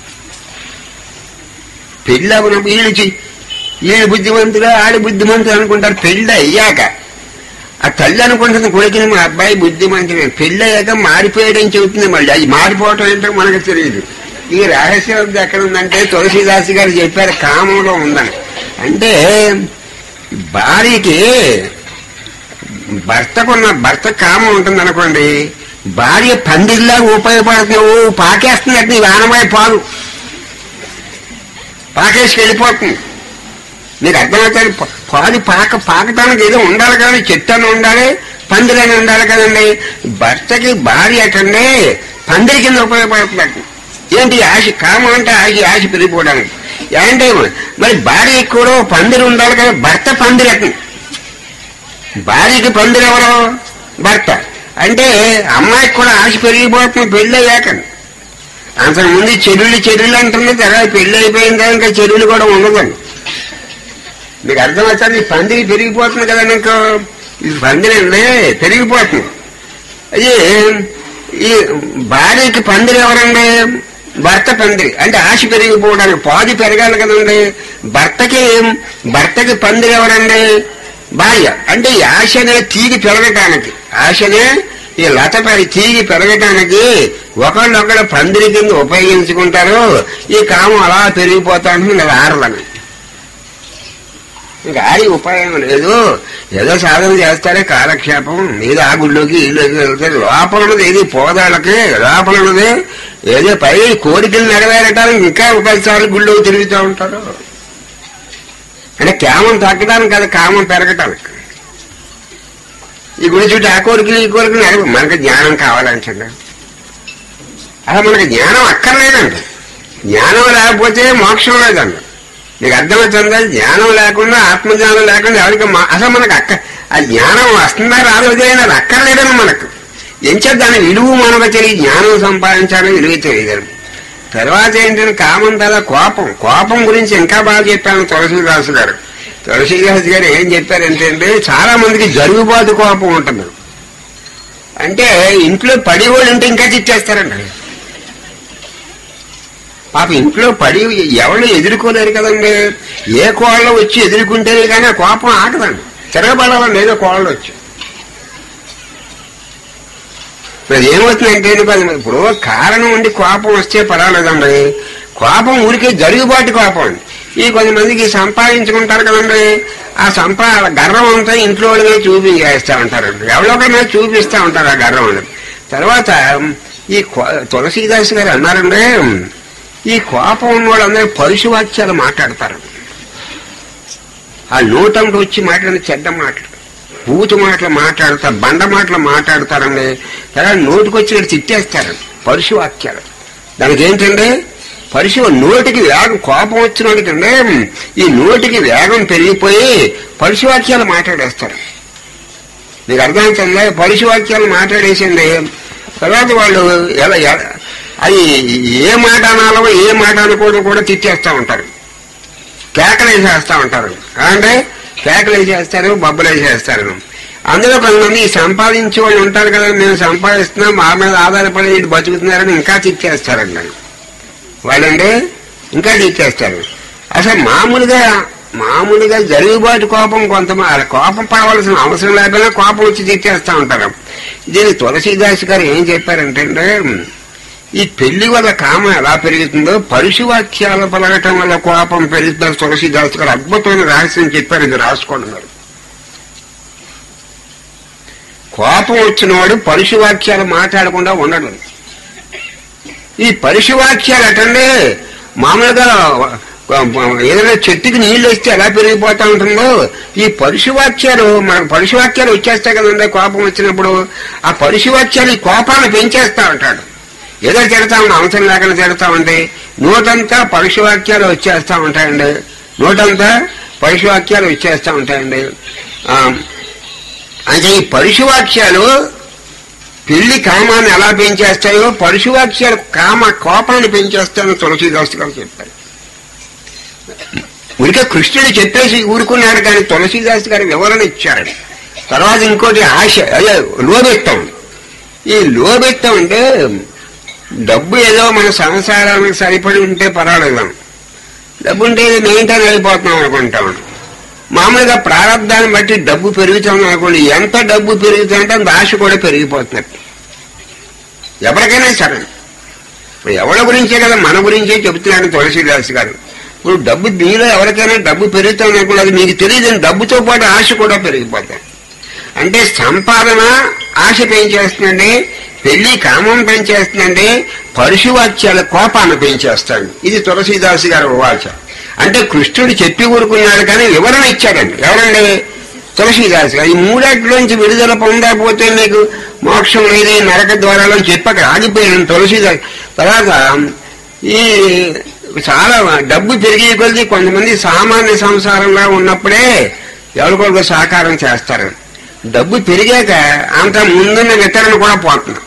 పెళ్లి అవ్వనప్పుడు వీళ్ళు చి- వీళ్ళు బుద్ధిమంతులు ఆడి బుద్ధిమంతులు అనుకుంటారు పెళ్లి అయ్యాక ఆ తల్లి అనుకుంటుంది కొడుకుని మా అబ్బాయి బుద్ధిమంతుడు పెళ్లి అయ్యాక మారిపోయాడని చెబుతుంది మళ్ళీ అది మారిపోవటం ఏంటో మనకు తెలియదు ఈ రహస్యం ఎక్కడ ఉందంటే తులసీదాసి గారు చెప్పారు కామంలో ఉందని అంటే భార్యకి భర్తకున్న భర్త కామం ఉంటుంది అనుకోండి భార్య పందిరిలాగా ఉపయోగపడుతుంది ఓ పాకేస్తున్నట్టు నీ వానమై పాలు పాకేసి వెళ్ళిపోతుంది మీకు అర్థమవుతుంది ప- పాది పాక పాకటానికి ఏదో ఉండాలి కానీ చెట్టు అని ఉండాలి పందిరని ఉండాలి కదండి భర్తకి భార్య అటండి పందిరి కింద ఉపయోగపడుతుంది ఏంటి ఆశ కామం అంటే ఆశ ఆశ పెరిగిపోవడానికి ఏంటే మరి భార్యకి కూడా ఓ పందిరి ఉండాలి కదా భర్త పందిరి అతను భార్యకి పందిరి ఎవరు భర్త అంటే అమ్మాయికి కూడా ఆశ పెరిగిపోతుంది పెళ్ళి అయ్యాక అంతకుముందు చెరువులు చెరువులు అంటుంది తర్వాత పెళ్లి అయిపోయిందా ఇంకా చెరువులు కూడా ఉండదండి మీకు అర్థమవుతుంది ఈ పందిరి పెరిగిపోతుంది కదా నీకు ఈ పందిరి అండి పెరిగిపోతుంది అది ఈ భార్యకి పందిరి ఎవరండి భర్త పందిరి అంటే ఆశ పెరిగిపోవడానికి పాది పెరగాలి కదండి భర్తకి భర్తకి పందిరి ఎవరండి భార్య అంటే ఈ ఆశ అనే తీగి పెరగటానికి ఆశనే ఈ లత పరి తీగి పెరగటానికి ఒకళ్ళొకళ్ళు పందిరి కింద ఉపయోగించుకుంటారు ఈ కామం అలా పెరిగిపోతా ఉంటుంది అది ఆరలని ఇంకా ఆడి ఉపాయం లేదు ఏదో సాధన చేస్తారే కాలక్షేపం ఏదో ఆ గుళ్ళోకి ఇల్లుకి వెళ్తారు లోపల ఉన్నది ఏది పోదాళ్ళకి లోపల ఉన్నది ఏదో పై కోరికలు నెరవేరటానికి ఇంకా ఒకసారి గుళ్ళో తిరుగుతూ ఉంటారు అంటే కామం తగ్గడానికి కదా కామం పెరగటానికి ఈ గుడి చుట్టూ ఆ కోరికలు ఈ కోరికలు నెరవే మనకి జ్ఞానం కావాలంటే అలా మనకి జ్ఞానం అక్కర్లేదండి జ్ఞానం లేకపోతే మోక్షం లేదండి నీకు అర్థమవుతుందా జ్ఞానం లేకుండా ఆత్మజ్ఞానం లేకుండా ఎవరికి మా- అసలు మనకు అక్క ఆ జ్ఞానం వస్తుందా రాదు వదిలేనా అది అక్కర్లేదని మనకు ఎంచేది దాని విలువ మనకు తెలియ జ్ఞానం సంపాదించాలని విలువ తెలియదు తర్వాత ఏంటంటే కామం కదా కోపం కోపం గురించి ఇంకా బాగా చెప్పాను తులసీదాసు గారు తులసీదాస్ గారు ఏం చెప్పారంటే అండి, చాలా మందికి జరుగుబాటు కోపం ఉంటుంది అంటే ఇంట్లో పడి వాళ్ళు ఉంటే ఇంకా తిట్టేస్తారండి పాప ఇంట్లో పడి ఎవరు ఎదుర్కోలేరు కదండి ఏ కోళ్ళలో వచ్చి ఎదుర్కొంటేనే కానీ ఆ కోపం ఆగదండి తిరగబడాలని ఏదో కోళ్ళు వచ్చి ఇప్పుడు ఏమవుతుందంటే పది మంది ఇప్పుడు కారణం ఉండి కోపం వస్తే పర్వాలేదండి కోపం ఊరికే జరుగుబాటు కోపం అండి ఈ కొంతమందికి సంపాదించుకుంటారు కదండి ఆ సంపా గర్వం అంతా ఇంట్లో వాళ్ళ మీద చూపించేస్తా ఉంటారండి ఎవరో ఒకరి మీద చూపిస్తా ఉంటారు ఆ గర్వం అనేది తర్వాత ఈ కో- తులసీదాస్ గారు అన్నారండి ఈ కోపం ఉన్న వాళ్ళందరూ పరుషు వాక్యాలు మాట్లాడతారు ఆ నోటంతో వచ్చి మాట్లాడిన చెడ్డ మాటలు బూతు మాటలు మాట్లాడతారు బండ మాటలు మాట్లాడతారండి తర్వాత నోటికొచ్చి తిట్టేస్తారు పరుషు వాక్యాలు దానికి ఏంటంటే పరుషు నోటికి వేగం కోపం వచ్చినోడికంటే ఈ నోటికి వేగం పెరిగిపోయి పరుషు వాక్యాలు మాట్లాడేస్తారు మీకు అర్థమవుతుందా పరుషు వాక్యాలు మాట్లాడేసింది తర్వాత వాళ్ళు ఎలా ఎలా- అది ఏ మాట అనాలో ఏ మాట అనుకోవడం కూడా తిట్టేస్తూ ఉంటారు కేకలేసేస్తా ఉంటారు అంటే కేకలేసేస్తారు బొబ్బలేసేస్తారు అందులో కొంతమంది ఈ సంపాదించే వాళ్ళు ఉంటారు కదా మేము సంపాదిస్తున్నాం మా మీద ఆధారపడి ఇటు బతుకుతున్నారని ఇంకా తిట్టేస్తారండి వాళ్ళండి ఇంకా తిట్టేస్తారు అసలు మామూలుగా మామూలుగా జరుగుబాటు కోపం కొంతమంది కోపం పడవలసిన అవసరం లేకపోయినా కోపం వచ్చి తిట్టేస్తా ఉంటారు దీని తులసీదాస్ గారు ఏం చెప్పారంటే ఈ పెళ్లి వల్ల కామం ఎలా పెరుగుతుందో పరుషు వాక్యాలు పలకటం వల్ల కోపం పెరుగుతుందని తులసీదాస్ గారు అద్భుతమైన రహస్యం చెప్పారు ఇది రాసుకోండి మరి కోపం వచ్చినవాడు పరుషు వాక్యాలు మాట్లాడకుండా ఉండడు ఈ పరుషు వాక్యాలు అటండి మామూలుగా ఏదైనా చెట్టుకి నీళ్లు వేస్తే ఎలా పెరిగిపోతా ఉంటుందో ఈ పరుషు వాక్యాలు మనకు పరుషు వాక్యాలు వచ్చేస్తాయి కదండి కోపం వచ్చినప్పుడు ఆ పరుషు వాక్యాలు ఈ కోపాన్ని పెంచేస్తా ఉంటాడు ఏదో తిడతా ఉంటాం అవసరం లేకుండా తిడతా ఉంటే నోటంతా పరుషు వాక్యాలు వచ్చేస్తా ఉంటాయండి నోటంతా పరుషు వాక్యాలు వచ్చేస్తా ఉంటాయండి ఆ, అంటే ఈ పరుషు వాక్యాలు పెళ్లి కామాన్ని ఎలా పెంచేస్తాయో పరుషు వాక్యాలు కామ కోపాన్ని పెంచేస్తాయని తులసీదాస్ గారు చెప్పారు ఊరికే కృష్ణుడు చెప్పేసి ఊరుకున్నాడు కానీ తులసీదాస్ గారు వివరణ ఇచ్చారు తర్వాత ఇంకోటి ఆశ అదే లోబెత్తం ఈ లోబెత్తం అంటే డబ్బు ఏదో మన సంసారానికి సరిపడి ఉంటే పర్వాలేదు డబ్బు ఉంటే ఇది మెయింటైన్ అయిపోతున్నాం అనుకుంటాం మామూలుగా ప్రారంధాన్ని బట్టి డబ్బు పెరుగుతుంది అనుకోండి ఎంత డబ్బు పెరుగుతుందంటే అంత ఆశ కూడా పెరిగిపోతున్నట్టు ఎవరికైనా సరే ఇప్పుడు ఎవరి గురించే కదా మన గురించే చెబుతున్నాడు తులసీదాస్ గారు ఇప్పుడు డబ్బు మీలో ఎవరికైనా డబ్బు పెరుగుతుంది అనుకోండి అది మీకు తెలియదు డబ్బుతో పాటు ఆశ కూడా పెరిగిపోతాయి అంటే సంపాదన ఆశ పెంచేస్తుందండి పెళ్లి కామం పెంచేస్తుందండి పరుషువాక్యాల కోపాన్ని పెంచేస్తాడు ఇది తులసీదాసు గారి వాచ అంటే కృష్ణుడు చెప్పి ఊరుకున్నాడు కానీ వివరణ ఇచ్చాడండి ఎవరండి తులసీదాస్ గారు ఈ మూడాట్లోంచి విడుదల పొందకపోతే నీకు మోక్షం లేదు ఈ నరక ద్వారాలో చెప్పక ఆగిపోయాడు తులసీదాస్ తర్వాత ఈ చాలా డబ్బు పెరిగే కొలిది కొంతమంది సామాన్య సంసారంలో ఉన్నప్పుడే ఎవరికొరకు సహకారం చేస్తారు డబ్బు పెరిగాక అంత ముందున్న వితరణ కూడా పోతుంది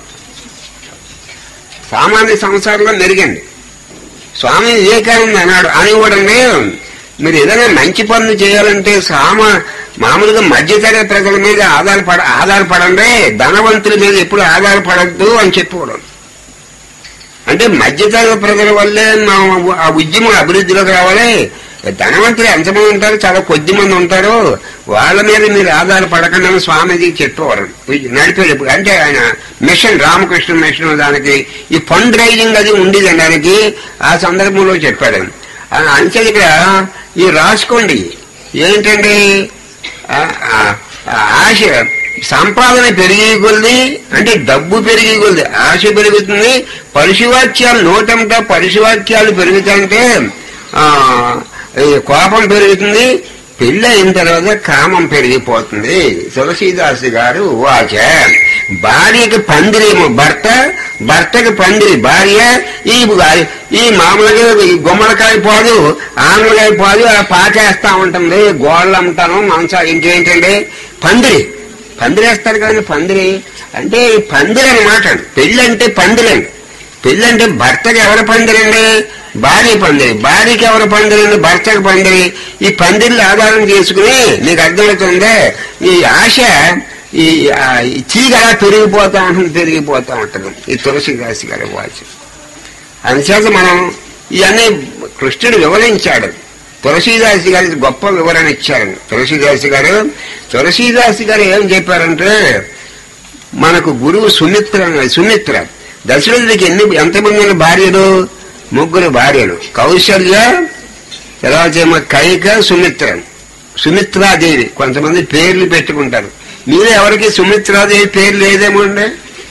సామాన్య సంసారంలో మెరుగండి స్వామి వివేకానంద అన్నాడు అని కూడా మీరు ఏదైనా మంచి పనులు చేయాలంటే సామ మామూలుగా మధ్యతరగతి ప్రజల మీద ఆధారపడ ఆధారపడండి ధనవంతుల మీద ఎప్పుడు ఆధారపడద్దు అని చెప్పేవాడు అంటే మధ్యతరగతి ప్రజల వల్లే మా ఆ ఉద్యమం అభివృద్ధిలోకి రావాలి ధనవంతులు ఎంతమంది ఉంటారు చాలా కొద్ది మంది ఉంటారు వాళ్ళ మీద మీరు ఆధారపడకుండా అని స్వామీజీ చెప్పేవారు నడిపేటప్పుడు అంటే ఆయన మిషన్ రామకృష్ణ మిషన్ దానికి ఈ ఫండ్ రైజింగ్ అది ఉండేది దానికి ఆ సందర్భంలో చెప్పాడు ఆయన. ఆ అంతే ఇక్కడ ఈ రాసుకోండి ఏంటండి ఆ, ఆ, ఆ ఆశ సంపాదన పెరిగే కొద్ది అంటే డబ్బు పెరిగే కొద్ది ఆశ పెరుగుతుంది పరుషువాక్యాలు నోటంట పరుషువాక్యాలు పెరుగుతుంటే ఆ ఈ కోపం పెరుగుతుంది పెళ్లి అయిన తర్వాత కామం పెరిగిపోతుంది తులసీదాసు గారు వాచ భార్యకి పందిరేమో భర్త భర్తకి పందిరి భార్య ఈ ఈ మామూలుగా ఈ గుమ్మడికాయ పాదు ఆనలకాయ పాదు ఆ పాచేస్తా ఉంటుంది గోడలు అమ్ముతాను మంచా ఇంకేంటండి పందిరి పందిరేస్తారు కదండి పందిరి అంటే ఈ పందిరి అనమాట పెళ్లి అంటే పందిరండి పెళ్లి అంటే భర్తకి ఎవరు పందిరండి భార్య పందిరి భార్యకి ఎవరు పందిరండి భర్తకి పందిరి ఈ పందిర్లు ఆధారం చేసుకుని నీకు అర్థమవుతుందే ఈ ఆశ ఈ ఆ, ఈ చీగ అలా పెరిగిపోతా ఉంటుంది పెరిగిపోతా ఉంటుంది ఈ తులసి రాశి గారి వాచ్ అందుచేత మనం ఇవన్నీ కృష్ణుడు వివరించాడు తులసీదాసి గారి గొప్ప వివరణ ఇచ్చారు తులసీదాసి గారు తులసీదాసి గారు ఏం చెప్పారంటే మనకు గురువు సుమిత్ర సుమిత్ర దశరథుడికి ఎన్ని ఎంతమంది భార్యలు ముగ్గురు భార్యలు కౌశల్య తర్వాత ఏమో కైక సుమిత్ర సుమిత్రాదేవి కొంతమంది పేర్లు పెట్టుకుంటారు మీరు ఎవరికి సుమిత్రాదేవి పేరు లేదేమో అండి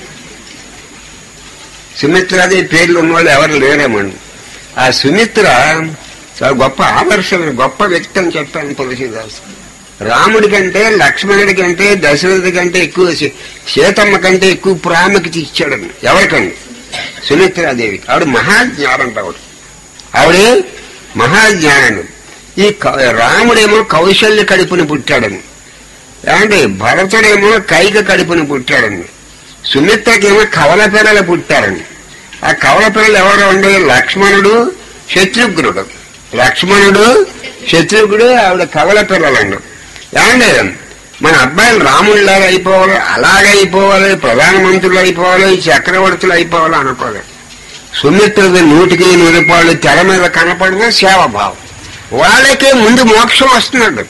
సుమిత్రాదేవి పేర్లు ఉన్నవాళ్ళు ఎవరు లేరేమండి ఆ సుమిత్ర చాలా గొప్ప ఆదర్శం గొప్ప వ్యక్తి అని చెప్పాను తులసీదాస్ రాముడి కంటే లక్ష్మణుడి కంటే దశరథుడి కంటే ఎక్కువ సీ- సీతమ్మ కంటే ఎక్కువ ప్రాముఖ్యత ఇచ్చాడు ఎవరికండి సుమిత్రాదేవికి ఆవిడ మహాజ్ఞానంట ఆవిడ ఆవిడే మహాజ్ఞానం ఈ క- రాముడేమో కౌశల్య కడుపుని పుట్టాడని ఏమంటే భరతుడేమో కైక కడుపుని పుట్టాడని సుమిత్రకేమో కవల పిల్లలు పుట్టారని ఆ కవల పిల్లలు ఎవరు ఉండే లక్ష్మణుడు శత్రుఘ్నుడు లక్ష్మణుడు శత్రుఘ్నుడు ఆవిడ కవల పిల్లలండు ఏమండి మన అబ్బాయిలు రాముళ్ళలాగా అయిపోవాలి అలాగే అయిపోవాలి ప్రధానమంత్రులు అయిపోవాలి చక్రవర్తులు అయిపోవాలి అనుకోలేదు సుమిత్రది నూటికి నూరు రూపాయలు తెర మీద కనపడిన సేవభావం వాళ్ళకే ముందు మోక్షం వస్తున్నాడు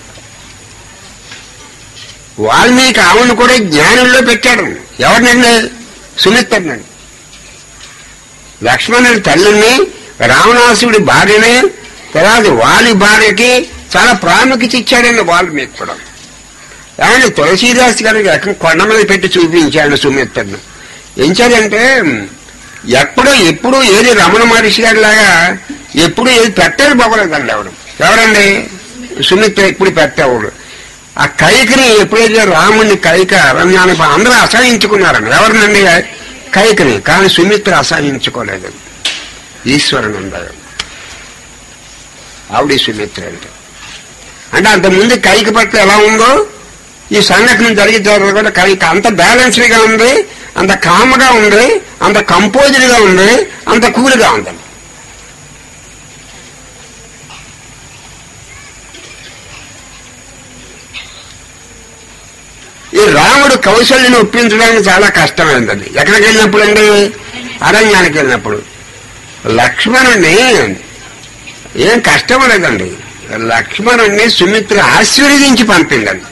వాల్మీకి ఆవును కూడా జ్ఞానంలో పెట్టాడు ఎవరినండి సుమిత్రనండి లక్ష్మణుడి తల్లిని రావణాసుడి భార్యని తర్వాత వాలి భార్యకి చాలా ప్రాముఖ్యత ఇచ్చాడండి వాల్మీకి కూడా ఏమంటే తులసీదాస్ గారికి ఎక్కడ కొండ మీద పెట్టి చూపించాడు సుమిత్రను ఎంచాడంటే ఎప్పుడో ఎప్పుడు ఏది రమణ మహర్షి గారి లాగా ఎప్పుడు ఏది పెట్టేది బాగోలేదండి ఎవడు ఎవరండి సుమిత్ర ఎప్పుడు పెట్టేవాడు ఆ కైకని ఎప్పుడైతే రాముడిని కైక అరణ్యాన్ని పా- అందరూ అసహించుకున్నారండి ఎవరినండి కైకని కానీ సుమిత్ర అసహించుకోలేదు ఈశ్వరునంద ఆవిడ సుమిత్ర అంటే అంటే అంతకుముందు కైక పట్ల ఎలా ఉందో ఈ సంఘటన జరిగిన తర్వాత కూడా కైక అంత బ్యాలెన్స్డ్ గా ఉంది అంత కామ్గా ఉంది అంత కంపోజ్డ్ గా ఉంది అంత కూల్ గా ఉంది ఈ రాముడు కౌశల్యని ఒప్పించడానికి చాలా కష్టమైందండి ఎక్కడికి వెళ్ళినప్పుడు అండి అరణ్యానికి వెళ్ళినప్పుడు లక్ష్మణుణ్ణి ఏం కష్టం లేదండి లక్ష్మణుణ్ణి సుమిత్ర ఆశీర్వదించి పంపిందండి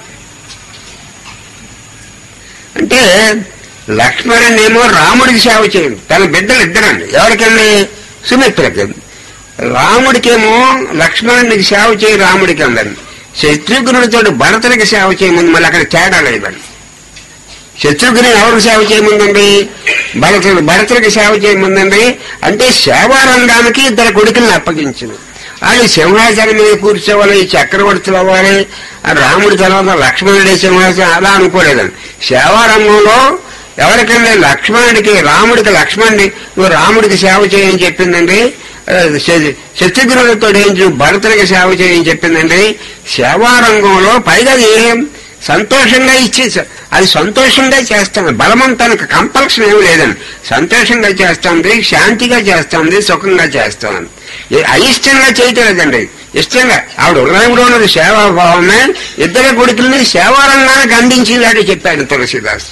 అంటే లక్ష్మణుని ఏమో రాముడికి సేవ చేయండి తన బిడ్డలు ఇద్దరండి ఎవరికండి సుమిత్రకి రాముడికేమో లక్ష్మణునికి సేవ చేయి రాముడికి అందండి శత్రుఘ్నుడితో భరతుడికి సేవ చేయమంది మళ్ళీ అక్కడ తేడా లేదండి శత్రుఘ్ని ఎవరికి సేవ చేయమందండి భరతుడు భరతుడికి సేవ చేయమందండి అంటే సేవారంగానికి ఇద్దరు కొడుకుల్ని అప్పగించింది వాళ్ళు సింహాసనం మీద కూర్చోవాలి ఈ చక్రవర్తులు అవ్వాలి ఆ రాముడి తర్వాత లక్ష్మణుడి సింహాసనం అలా అనుకోలేదండి సేవారంగంలో ఎవరికైనా లక్ష్మణుడికి రాముడికి లక్ష్మణుడి నువ్వు రాముడికి సేవ చేయని చెప్పిందండి ఆ, శ- శత్రుఘ్నుడితో ఏం చే- భరతుడికి సేవ చేయని చెప్పిందండి సేవారంగంలో పైగా అది ఏం సంతోషంగా ఇచ్చి అది సంతోషంగా చేస్తాను బలవంతానికి కంపల్షన్ ఏమి లేదండి సంతోషంగా చేస్తుంది శాంతిగా చేస్తుంది సుఖంగా చేస్తాను ఏ- అయిష్టంగా చేయటం లేదండి ఇష్టంగా ఆవిడ హృదయంలో ఉన్నది సేవాభావమే ఇద్దరు కొడుకుల్ని సేవారంగానికి అందించేలాంటి చెప్పాడు తులసిదాస్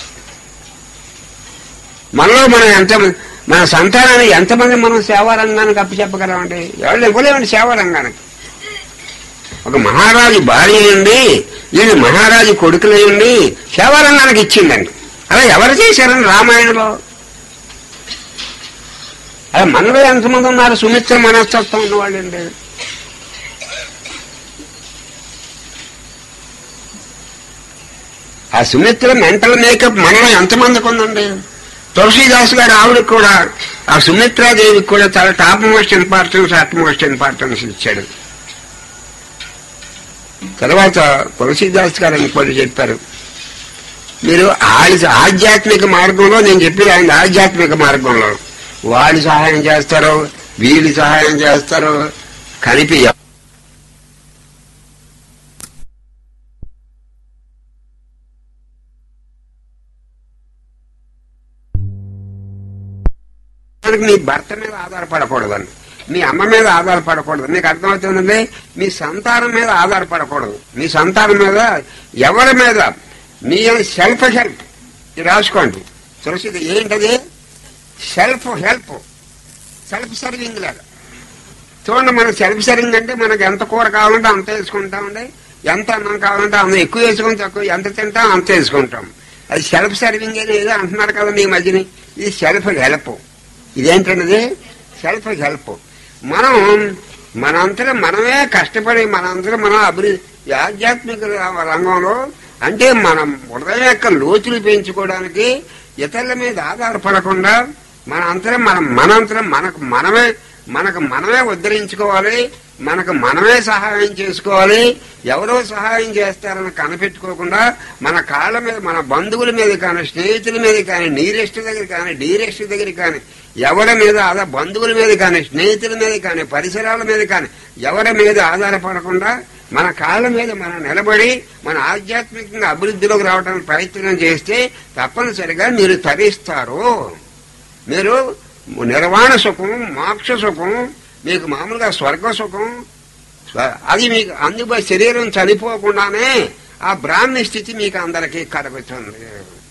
మనలో మనం ఎంత మన సంతానాన్ని ఎంతమంది మనం సేవారంగానికి అప్పచెప్పగలమండి ఎవరు ఇవ్వలేమండి సేవారంగానికి ఒక మహారాజు భార్య ఉండి వీళ్ళు మహారాజు కొడుకులయ్యండి సేవారంగానికి ఇచ్చిందండి అలా ఎవరు చేశారని రామాయణంలో అలా మనలో ఎంతమంది ఉన్నారు సుమిత్ర మనస్తత్వం ఉన్నవాళ్ళండి ఆ సుమిత్ర మెంటల్ మేకప్ మనలో ఎంతమందికి ఉందండి తులసీదాస్ గారు ఆవిడకి కూడా ఆ సుమిత్రాదేవికి కూడా చాలా top most importance at most importance ఇచ్చాడు తర్వాత తులసీదాస్ గారు ఇంకోటి చెప్పారు మీరు ఆడి ఆధ్యాత్మిక మార్గంలో నేను చెప్పేది ఆయన ఆధ్యాత్మిక మార్గంలో వాళ్ళు సహాయం చేస్తారు వీళ్ళు సహాయం చేస్తారు కలిపి దానికి మీ భర్త మీద ఆధారపడకూడదండి మీ అమ్మ మీద ఆధారపడకూడదు మీకు అర్థమవుతుందండి మీ సంతానం మీద ఆధారపడకూడదు మీ సంతానం మీద ఎవరి మీద మీ సెల్ఫ్ హెల్ప్ ఇది రాసుకోండి తులసిది ఏంటది సెల్ఫ్ హెల్ప్ సెల్ఫ్ సర్వింగ్ లాగా చూడండి మనం సెల్ఫ్ సర్వింగ్ అంటే మనకు ఎంత కూర కావాలంటే అంత వేసుకుంటామండి ఎంత అన్నం కావాలంటే అంత ఎక్కువ వేసుకుని తక్కువ ఎంత తింటాం అంత వేసుకుంటాం అది సెల్ఫ్ సర్వింగ్ అని ఏదో అంటున్నారు కదా ఈ మధ్యని ఇది సెల్ఫ్ హెల్ప్ ఇదేంటన్నది సెల్ఫ్ హెల్ప్ మనం మనంతరం మనమే కష్టపడి మనంతరం మనం అభివృద్ధి ఈ ఆధ్యాత్మిక రంగంలో అంటే మనం హృదయం యొక్క లోతులు పెంచుకోవడానికి ఇతరుల మీద ఆధారపడకుండా మన అంతరం మనం మనంతరం మనకు మనమే మనకు మనమే ఉద్ధరించుకోవాలి మనకు మనమే సహాయం చేసుకోవాలి ఎవరో సహాయం చేస్తారని కనిపెట్టుకోకుండా మన కాళ్ళ మీద మన బంధువుల మీద కానీ స్నేహితుల మీద కానీ నీరెస్ట్ దగ్గర కానీ డీరెస్ట్ దగ్గర కానీ ఎవరి మీద ఆధార బంధువుల మీద కానీ స్నేహితుల మీద కానీ పరిసరాల మీద కానీ ఎవరి మీద ఆధారపడకుండా మన కాళ్ళ మీద మనం నిలబడి మన ఆధ్యాత్మికంగా అభివృద్ధిలోకి రావడానికి ప్రయత్నం చేస్తే తప్పనిసరిగా మీరు తరిస్తారు మీరు నిర్వాణ సుఖం మోక్ష సుఖం మీకు మామూలుగా స్వర్గ సుఖం స్వ- అది మీకు అందుబా శరీరం చనిపోకుండానే ఆ బ్రాహ్మణ స్థితి మీకు అందరికీ కలుగుతుంది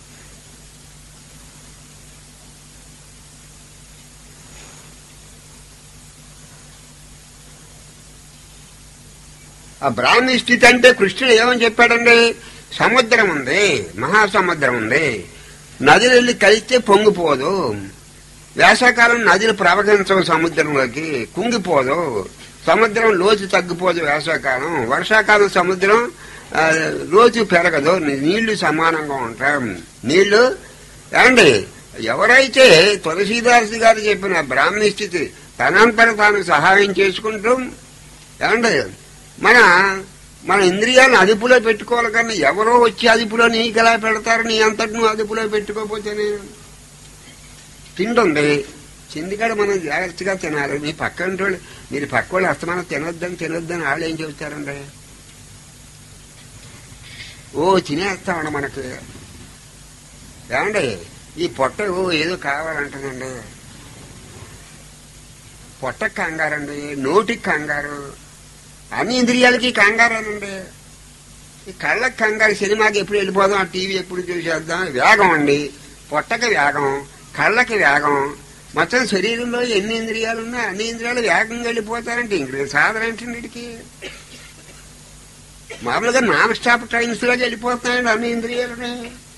ఆ బ్రాహ్మణ స్థితి అంటే కృష్ణుడు ఏమని చెప్పాడండి సముద్రం ఉంది మహాసముద్రం ఉంది నదులు వెళ్ళి కలిస్తే పొంగిపోదు వేసవకాలం నదులు ప్రవహించవు సముద్రంలోకి కుంగిపోదు సముద్రం లోతు తగ్గిపోదు వేసవకాలం వర్షాకాలం సముద్రం ఆ, లోతు పెరగదు నీళ్లు సమానంగా ఉంటాయి నీళ్లు ఏమండి ఎవరైతే తులసీదాస్ గారు చెప్పిన బ్రాహ్మణ స్థితి తనంతట తాను సహాయం చేసుకుంటూ ఏమండి మన మన ఇంద్రియాలను అదుపులో పెట్టుకోవాలి కానీ ఎవరో వచ్చి అదుపులో నీకు ఎలా పెడతారు నీ అంతటి నువ్వు అదుపులో పెట్టుకోకపోతే నేను తిండి ఉంది చిందికాడ మనం జాగ్రత్తగా తినాలి మీ పక్కన వాళ్ళు మీరు పక్క వాళ్ళు అస్తమానం తినొద్దని తినొద్దని వాళ్ళు ఏం చెబుతారండి ఓ తినేస్తామండి మనకి ఏమండి ఈ పొట్ట ఓ ఏదో కావాలంటుందండి పొట్టకి కంగారండి నోటికి కంగారు అన్ని ఇంద్రియాలకి కంగారేనండి ఈ కళ్ళకి కంగారు సినిమాకి ఎప్పుడు వెళ్ళిపోదాం ఆ టీవీ ఎప్పుడు చూసేద్దాం వేగం అండి పొట్టకి వేగం కళ్ళకి వేగం మొత్తం శరీరంలో ఎన్ని ఇంద్రియాలు ఉన్నా అన్ని ఇంద్రియాలు వేగంగా వెళ్ళిపోతారంటే ఇంక సాధన ఏంటండి వీడికి మామూలుగా నాన్ స్టాప్ ట్రైన్స్ లాగా వెళ్ళిపోతున్నాయండి అన్ని ఇంద్రియాలని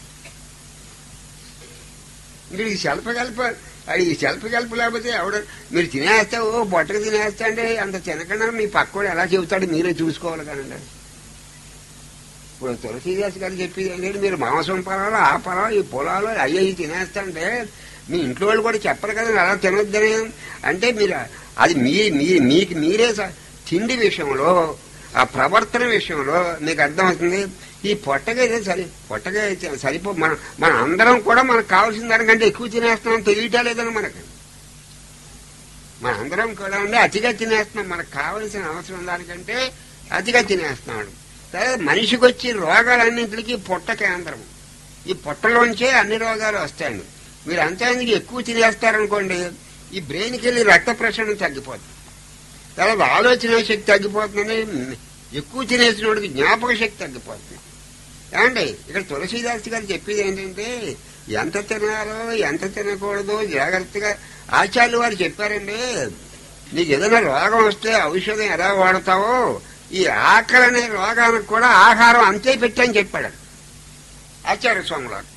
మీరు ఈ శల్పగల్ప అది ఈ శల్పగల్ప లేకపోతే ఎవడ మీరు తినేస్తే ఓ బొట్టకు తినేస్తా అంటే అంత తినకుండా మీ పక్కోడు ఎలా చెబుతాడు మీరే చూసుకోవాలి కదండి ఇప్పుడు తులసీదాస్ గారు చెప్పేది ఏంటంటే మీరు మాంసం పొలాలు ఆ పొలాలు ఈ పొలాలు అయ్యి ఇవి తినేస్తంటే మీ ఇంట్లో వాళ్ళు కూడా చెప్పరు కదండి అలా తినొద్దని అంటే మీరు అది మీ మీ మీకు మీరే స- తిండి విషయంలో ఆ ప్రవర్తన విషయంలో మీకు అర్థమవుతుంది ఈ పొట్టగా అయితే సరి పొట్టగా అయితే సరిపో మన మన అందరం కూడా మనకు కావాల్సిన దానికంటే ఎక్కువ తినేస్తున్నాం తెలియటం లేదని మనకి మన అందరం కూడా ఉండి అతిగా తినేస్తున్నాం మనకు కావలసిన అవసరం దానికంటే అతిగా తినేస్తున్నాడు తర్వాత మనిషికి వచ్చి రోగాలన్నింటికి పొట్ట కేంద్రం ఈ పొట్టలోంచే అన్ని రోగాలు వస్తాయండి మీరు అంతేందుకు ఎక్కువ తినేస్తారనుకోండి ఈ బ్రెయిన్కి వెళ్ళి రక్త ప్రసరణ తగ్గిపోతుంది తర్వాత ఆలోచన శక్తి తగ్గిపోతుంది ఎక్కువ తినేసినోడికి జ్ఞాపక శక్తి తగ్గిపోతుంది ఏమండి ఇక్కడ తులసీదాస్ గారు చెప్పేది ఏంటంటే ఎంత తినాలో ఎంత తినకూడదో జాగ్రత్తగా ఆచార్యులు వారు చెప్పారండి నీకు ఏదైనా రోగం వస్తే ఔషధం ఎలా వాడతావో ఈ ఆకలి అనే రోగానికి కూడా ఆహారం అంతే పెట్టని చెప్పాడు ఆచార్య స్వామి వారు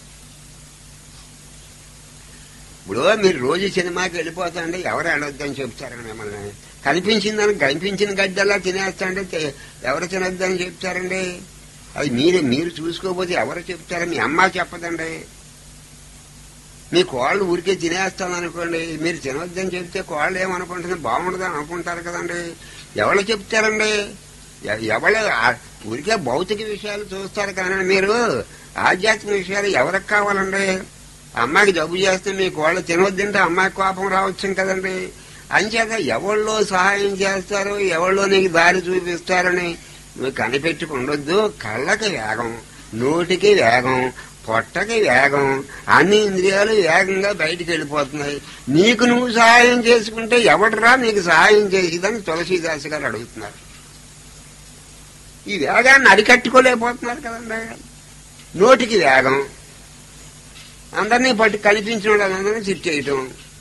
ఇప్పుడు మీరు రోజు సినిమాకి వెళ్ళిపోతాండి ఎవరు వెళ్ళొద్దని చెప్తారండి మిమ్మల్ని కనిపించిందని కనిపించిన గడ్డల్లా తినేస్తాంటే తె- ఎవరు తినొద్దని చెప్తారండి అది మీరు మీరు చూసుకోకపోతే ఎవరు చెప్తారు మీ అమ్మ చెప్పదండి మీ కోళ్ళు ఊరికే తినేస్తాను అనుకోండి మీరు తినొద్దని చెప్తే కోళ్ళు ఏమనుకుంటుంది బాగుండదని అనుకుంటారు కదండి ఎవరు చెప్తారండి ఎ- ఎవరు ఆ- ఊరికే భౌతిక విషయాలు చూస్తారు కానీ మీరు ఆధ్యాత్మిక విషయాలు ఎవరికి కావాలండి అమ్మాయికి జబ్బు చేస్తే మీ కోళ్ళు తినొద్దంటే అమ్మాయికి కోపం రావచ్చు కదండి అంచేత ఎవళ్ళో సహాయం చేస్తారు ఎవళ్ళో నీకు దారి చూపిస్తారని నువ్వు కనిపెట్టుకుండొద్దు కళ్ళకి వేగం నోటికి వేగం పొట్టకి వేగం అన్ని ఇంద్రియాలు వేగంగా బయటికి వెళ్ళిపోతున్నాయి నీకు నువ్వు సహాయం చేసుకుంటే ఎవడరా నీకు సహాయం చేసేదని తులసీదాస్ గారు అడుగుతున్నారు ఈ వేగాన్ని అరికట్టుకోలేకపోతున్నారు కదండి నోటికి వేగం అందరినీ పట్టి కనిపించిన వాళ్ళందరినీ చిట్టేయటం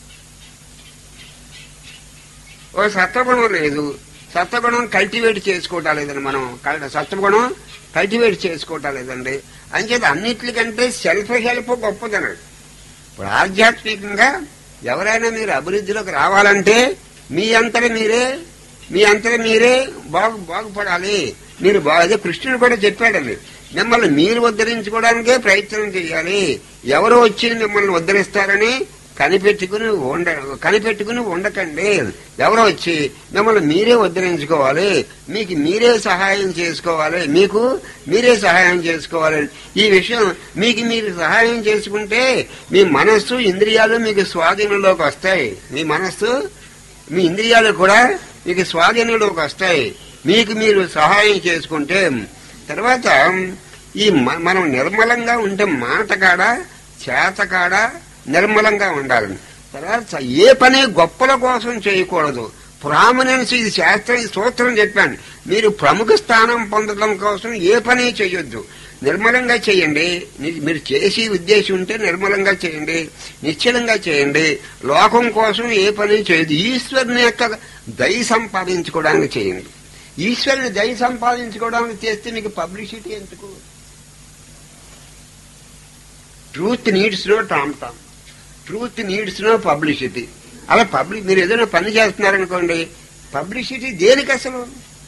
ఓ సత్వగుణం లేదు సత్వగుణం కల్టివేట్ చేసుకోవటం లేదండి మనం కల్- సత్వగుణం కల్టివేట్ చేసుకోవటం లేదండి అంచేత అన్నిటికంటే సెల్ఫ్ హెల్ప్ గొప్పదన్నాడు ఇప్పుడు ఆధ్యాత్మికంగా ఎవరైనా మీరు అభివృద్ధిలోకి రావాలంటే మీ అంతట మీరే మీ అంతట మీరే బాగు బాగుపడాలి మీరు బాగా అదే కృష్ణుడు కూడా చెప్పాడండి మిమ్మల్ని మీరు ఉద్ధరించుకోవడానికే ప్రయత్నం చేయాలి ఎవరు వచ్చి మిమ్మల్ని ఉద్ధరిస్తారని కనిపెట్టుకుని ఉండ కనిపెట్టుకుని ఉండకండి ఎవరో వచ్చి మిమ్మల్ని మీరే ఉద్ధరించుకోవాలి మీకు మీరే సహాయం చేసుకోవాలి మీకు మీరే సహాయం చేసుకోవాలి ఈ విషయం మీకు మీరు సహాయం చేసుకుంటే మీ మనస్సు ఇంద్రియాలు మీకు స్వాధీనంలోకి వస్తాయి మీ మనస్సు మీ ఇంద్రియాలు కూడా మీకు స్వాధీనంలోకి వస్తాయి మీకు మీరు సహాయం చేసుకుంటే తర్వాత ఈ మ- మనం నిర్మలంగా ఉంటే మాట కాడ చేత కాడ నిర్మలంగా ఉండాలి తర్వాత ఏ పని గొప్పల కోసం చేయకూడదు ప్రామినెన్స్ ఇది శాస్త్రం ఈ సూత్రం చెప్పాను మీరు ప్రముఖ స్థానం పొందడం కోసం ఏ పని చేయొద్దు నిర్మలంగా చేయండి ని- మీరు చేసి ఉద్దేశం ఉంటే నిర్మలంగా చేయండి నిశ్చలంగా చేయండి లోకం కోసం ఏ పని చేయదు ఈశ్వరుని యొక్క దయ సంపాదించుకోవడానికి చేయండి ఈశ్వరుని దయ సంపాదించుకోవడానికి చేస్తే మీకు పబ్లిసిటీ ఎందుకు truth needs no tom tom truth needs no publicity అలా పబ్లిక్ మీరు ఏదైనా పని చేస్తున్నారనుకోండి పబ్లిసిటీ దేనికి అసలు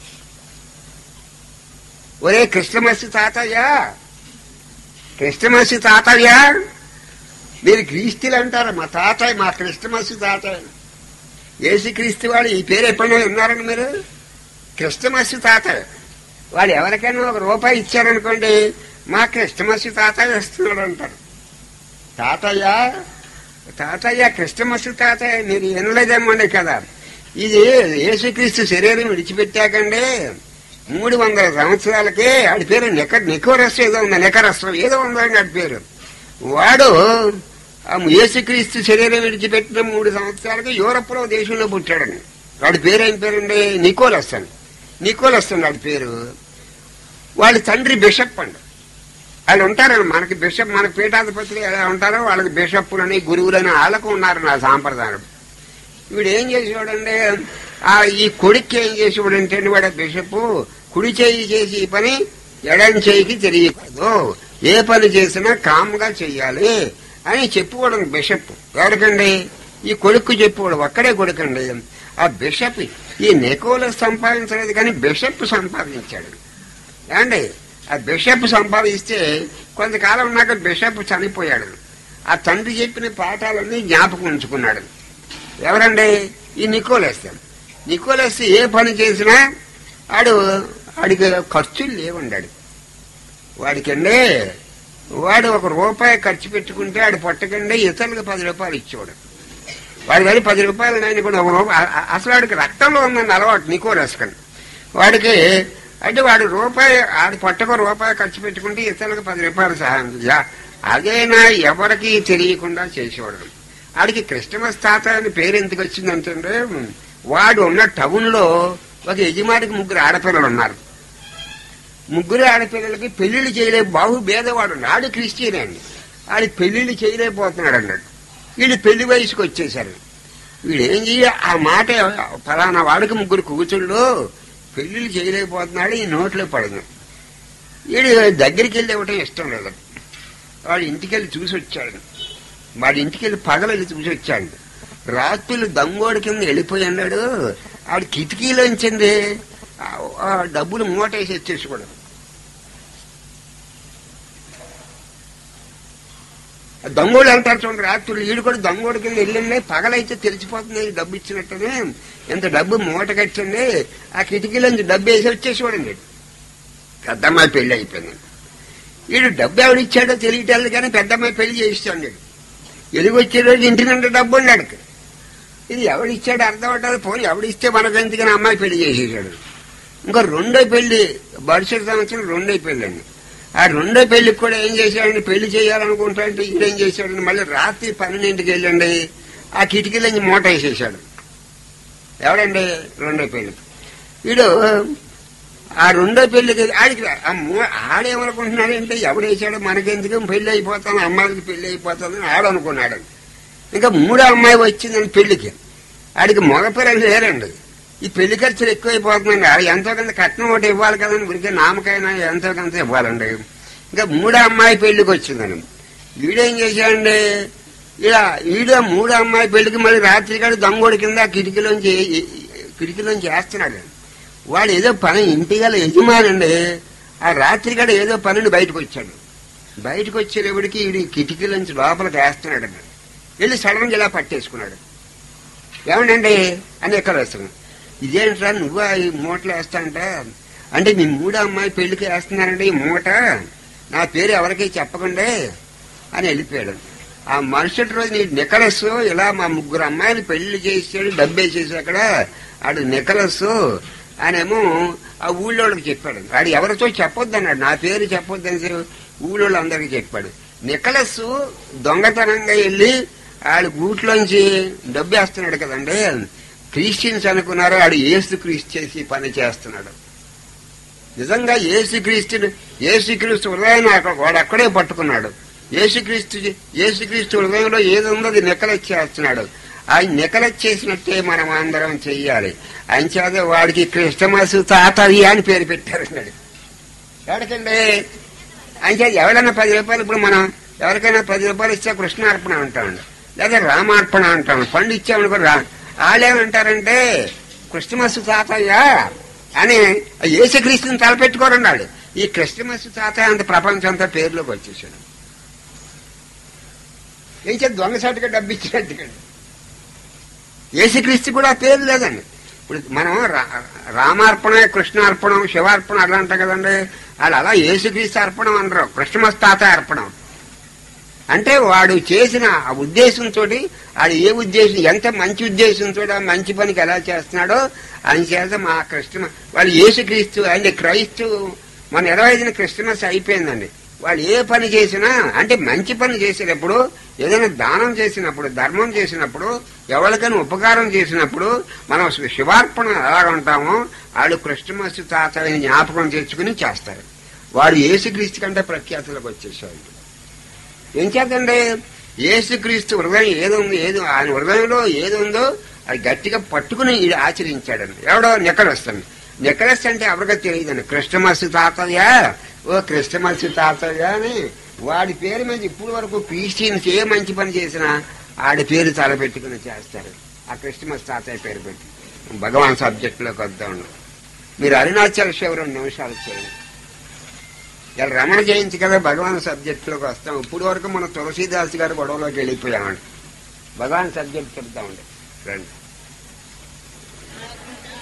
ఒరే కృష్ణమస్సి తాతయ్య కృష్ణమస్సి తాతయ్య మీరు క్రీస్తులు అంటారు మా తాతయ్య మా కృష్ణమస్సి తాతయ్య ఏసు క్రీస్తు వాడు ఈ పేరు ఎప్పుడైనా విన్నారండి మీరు కృష్ణమస్సి తాతయ్య వాడు ఎవరికైనా ఒక రూపాయి ఇచ్చారనుకోండి మా కృష్ణమస్సి తాతయ్య ఇస్తున్నాడు అంటారు తాతయ్య తాతయ్య కృష్ణమస్సు తాతయ్య మీరు వినలేదేమండి కదా ఇది యేసుక్రీస్తు శరీరం విడిచిపెట్టాకండి మూడు వందల సంవత్సరాలకే ఆడి పేరు నిక నికోరస్ ఏదో ఉంది నికరస్వం ఏదో ఉందండి ఆడి పేరు వాడు ఆ యేసుక్రీస్తు శరీరం విడిచిపెట్టిన మూడు సంవత్సరాలకి యూరప్ లో దేశంలో పుట్టాడండి వాడి పేరు ఏం పేరండి నికోలస్ అని నికోలస్ అండి వాడి పేరు వాళ్ళ తండ్రి బిషప్ అండి వాళ్ళు ఉంటారండి మనకి బిషప్ మన పీఠాధిపతులు ఎలా ఉంటారో వాళ్ళకి బిషప్పులని గురువులని వాళ్ళకు ఉన్నారు నా సాంప్రదాయం వీడు ఏం చేసేవాడంటే ఆ ఈ కొడుక్కి ఏం చేసేవాడంటే వాడు బిషప్ కుడి చేయి చేసి ఈ పని ఎడం చేయికి తెలియకూడదు ఏ పని చేసినా కామ్గా చెయ్యాలి అని చెప్పుకోవడం బిషప్ ఎవరికండి ఈ కొడుకు చెప్పుకోవడం ఒక్కడే కొడుకండి ఆ బిషప్ ఈ నెకోలస్ సంపాదించలేదు కానీ బిషప్ సంపాదించాడు ఏమండి ఆ బిషప్ సంపాదిస్తే కొంతకాలం ఉన్నాక బిషప్ చనిపోయాడు ఆ తండ్రి చెప్పిన పాఠాలన్నీ జ్ఞాపకం ఉంచుకున్నాడు ఎవరండి ఈ నికోలేస్తాం నికోలస్ ఏ పని చేసినా ఆడు ఆడికి ఖర్చులు లేవండాడు వాడికండి వాడు ఒక రూపాయి ఖర్చు పెట్టుకుంటే ఆడు పొట్టకండి ఇతరులకు పది రూపాయలు ఇచ్చేవాడు వాడి దగ్గర పది రూపాయలు నాయన కూడా ఒక రూపాయి అ- అ- అసలు వాడికి రక్తంలో ఉందండి అలవాటు నికోలస్ కని వాడికి అంటే వాడు రూపాయి ఆడి పొట్టకు రూపాయి ఖర్చు పెట్టుకుంటే ఇతరులకు పది రూపాయలు సహాయం చేయ- అదేనా ఎవరికి తెలియకుండా చేసేవాడు ఆడికి క్రిస్టమస్ తాత అని పేరు ఎందుకు వచ్చిందంటే వాడు ఉన్న టౌన్ లో ఒక యజమానికి ముగ్గురు ఆడపిల్లలు ఉన్నారు ముగ్గురు ఆడపిల్లలకి పెళ్లిళ్ళు చేయలేక బాహు భేదవాడు నాడు క్రిస్టియన్ అండి ఆడి పెళ్లిళ్ళు చేయలేకపోతున్నాడు అన్నాడు వీళ్ళు పెళ్లి వయసుకు వచ్చేసారు వీడు ఏం చెయ్య ఆ మాట ఫలానా వాడికి ముగ్గురు కూతుళ్ళు పెళ్లిళ్ళు చేయలేకపోతున్నాడు ఈ నోట్లో పడదు వీడు దగ్గరికి వెళ్ళి ఇవ్వటం ఇష్టం లేదు వాడు ఇంటికి వెళ్ళి చూసి వచ్చాడు వాడి ఇంటికి వెళ్ళి పగలెళ్ళి చూసి వచ్చాడు రాత్రులు దమ్మోడి కింద వెళ్ళిపోయి అన్నాడు ఆడు కిటికీలోంచింది ఆ- ఆ డబ్బులు మూటేసి వచ్చేసి కూడా దొంగోడు వెళ్తారు చూడండి రాత్రులు ఈడు కూడా దొంగోడి కింద వెళ్ళండి పగలైతే తెలిసిపోతుంది ఈ డబ్బు ఇచ్చినట్టునే ఎంత డబ్బు మూట కట్టండి ఆ కిటికీలోంచి డబ్బు వేసి వచ్చేసి చూడండి పెద్దమ్మాయి పెళ్లి అయిపోయింది వీడు డబ్బు ఎవడిచ్చాడో తెలియటలేదు కానీ పెద్దమ్మాయి పెళ్లి చేయిస్తాడు ఎలుగు వచ్చే రోజు ఇంటి నిండా డబ్బు ఉన్నాడు ఇది ఎవడిచ్చాడు అర్థం అవటాలు పోనీ ఎవడిస్తే మనకెందుకని అమ్మాయి పెళ్లి చేసేసాడు ఇంకా రెండో పెళ్లి బడిసెట్ సంవత్సరం రెండో పెళ్లి అండి ఆ రెండో పెళ్లికి కూడా ఏం చేశాడండి పెళ్లి చేయాలనుకుంటా అంటే ఈడేం చేశాడండి మళ్ళీ రాత్రి పన్నెండింటికి వెళ్ళండి ఆ కిటికీలోంచి మూట వేసేసాడు ఎవడండి రెండో పెళ్లికి వీడు ఆ రెండో పెళ్లికి ఆడికి ఆ మూ- ఆడేమనుకుంటున్నాడంటే ఎవడేసాడో మనకెందుకు పెళ్లి అయిపోతాను అమ్మాయికి పెళ్లి అయిపోతానని ఆడనుకున్నాడు ఇంకా మూడో అమ్మాయి వచ్చిందని పెళ్లికి ఆడికి మగపిల్లలు లేరండి ఈ పెళ్లి ఖర్చులు ఎక్కువైపోతుందండి ఆడ ఎంతో కొంత కట్నం ఒకటి ఇవ్వాలి కదండి ఉడికే నామకైనా ఎంతో కొంత ఇవ్వాలండి ఇంకా మూడో అమ్మాయి పెళ్లికి వచ్చిందండి వీడేం చేశాడండి ఇలా వీడో మూడో అమ్మాయి పెళ్లికి మళ్ళీ రాత్రి కాడు దొంగోడి కింద ఆ కిటికీలోంచి కిటికీలోంచి వేస్తున్నాడు వాడు ఏదో పని ఇంటిగల యజమానండి ఆ రాత్రి కాడ ఏదో పనిని బయటకు వచ్చాడు బయటకు వచ్చేటప్పటికి వీడి కిటికీలోంచి లోపలికి వేస్తున్నాడు వెళ్ళి సడన్ ఇలా పట్టేసుకున్నాడు ఏమండండి అని ఎక్కడ వేస్తున్నాడు ఇదేంట్రా నువ్వు ఈ మూటలు వేస్తాంట అంటే మీ మూడో అమ్మాయి పెళ్లికి వేస్తున్నారండి ఈ మూట నా పేరు ఎవరికీ చెప్పకండి అని వెళ్ళిపోయాడు ఆ మరుసటి రోజు నీ నికలస్ ఇలా మా ముగ్గురు అమ్మాయిలు పెళ్లి చేసాడు డబ్బేసేసి అక్కడ ఆడు నికలస్ అనేమో ఆ ఊళ్ళోళ్ళకి చెప్పాడు ఆడు ఎవరితో చెప్పొద్దు అన్నాడు నా పేరు చెప్పొద్దని చెప్పి ఊళ్ళోళ్ళు అందరికి చెప్పాడు నికలస్ దొంగతనంగా వెళ్ళి ఆడు గూట్లోంచి డబ్బు వేస్తున్నాడు కదండి క్రిస్టియన్స్ అనుకున్నారు ఆడు ఏసు క్రీస్తు చేసి ఈ పని చేస్తున్నాడు నిజంగా ఏసుక్రీస్తుడు ఏసుక్రీస్తు హృదయాన్ని అక్కడ వాడు అక్కడే పట్టుకున్నాడు ఏసుక్రీస్తు ఏసుక్రీస్తు హృదయంలో ఏది ఉందో అది నెకలెచ్చేస్తున్నాడు ఆయన నెకలెచ్చేసినట్టే మనం అందరం చెయ్యాలి ఆయన చేత వాడికి క్రిస్టమస్ తాతయ్య అని పేరు పెట్టారు అన్నాడు ఎవరికండి ఆయన చేత ఎవరైనా పది రూపాయలు ఇప్పుడు మనం ఎవరికైనా పది రూపాయలు ఇచ్చా కృష్ణార్పణ అంటామండి లేదా రామార్పణ అంటాం పండు ఇచ్చామనుకో రా వాళ్ళేమంటారంటే క్రిస్టమస్ తాతయ్య అని యేసుక్రీస్తుని తలపెట్టుకోరన్నాడు ఈ క్రిస్టమస్ తాతయ్య అంత ప్రపంచం అంతా పేరులోకి వచ్చేసాడు ఏం చేత దొంగసాటుగా డబ్బు ఇచ్చినట్టుగా యేసుక్రీస్తు కూడా ఆ పేరు లేదండి ఇప్పుడు మనం రా- రామార్పణ కృష్ణార్పణం శివార్పణ అలా అంటాం కదండి వాళ్ళు అలా యేసుక్రీస్తు అర్పణం అనరు క్రిస్టమస్ తాత అర్పణం అంటే వాడు చేసిన ఆ ఉద్దేశంతో వాడు ఏ ఉద్దేశం ఎంత మంచి ఉద్దేశంతో ఆ మంచి పనికి ఎలా చేస్తున్నాడో అని చేత మా క్రిస్టమ వాళ్ళు యేసుక్రీస్తు అంటే క్రైస్తు మన ఇరవై ఐదున క్రిస్టమస్ అయిపోయిందండి వాళ్ళు ఏ పని చేసినా అంటే మంచి పని చేసినప్పుడు ఏదైనా దానం చేసినప్పుడు ధర్మం చేసినప్పుడు ఎవరికైనా ఉపకారం చేసినప్పుడు మనం శివార్పణ ఎలా ఉంటామో వాళ్ళు క్రిస్టమస్ తాతని జ్ఞాపకం తెచ్చుకుని చేస్తారు వాడు యేసుక్రీస్తు కంటే ప్రఖ్యాతులకు వచ్చేసాడు ఏం చేద్దండి యేసుక్రీస్తు హృదయం ఏదుంది ఏది ఆయన హృదయంలో ఏది ఉందో అది గట్టిగా పట్టుకుని ఇది ఆచరించాడండి ఎవడో నెక్కలొస్తాడు నెక్కలస్ అంటే ఎవరికో తెలియదండి క్రిస్టమస్ తాతయ్య ఓ క్రిస్టమస్ తాతయ్య అని వాడి పేరు మీద ఇప్పుడు వరకు క్రిస్టియన్స్ ఏ మంచి పని చేసినా ఆడి పేరు తలపెట్టుకుని చేస్తారు ఆ క్రిస్టమస్ తాతయ్య పేరు పెట్టి భగవాన్ సబ్జెక్టులోకి వద్దాం మీరు అరుణాచల్ శివ రెండు నిమిషాలు చేయండి ఇలా రమణ జయంతి కదా భగవాన్ సబ్జెక్టులోకి వస్తాం ఇప్పుడు వరకు మన తులసీదాస్ గారు గొడవలోకి వెళ్ళిపోయామండి భగవాన్ సబ్జెక్ట్ చెప్తామండి రండి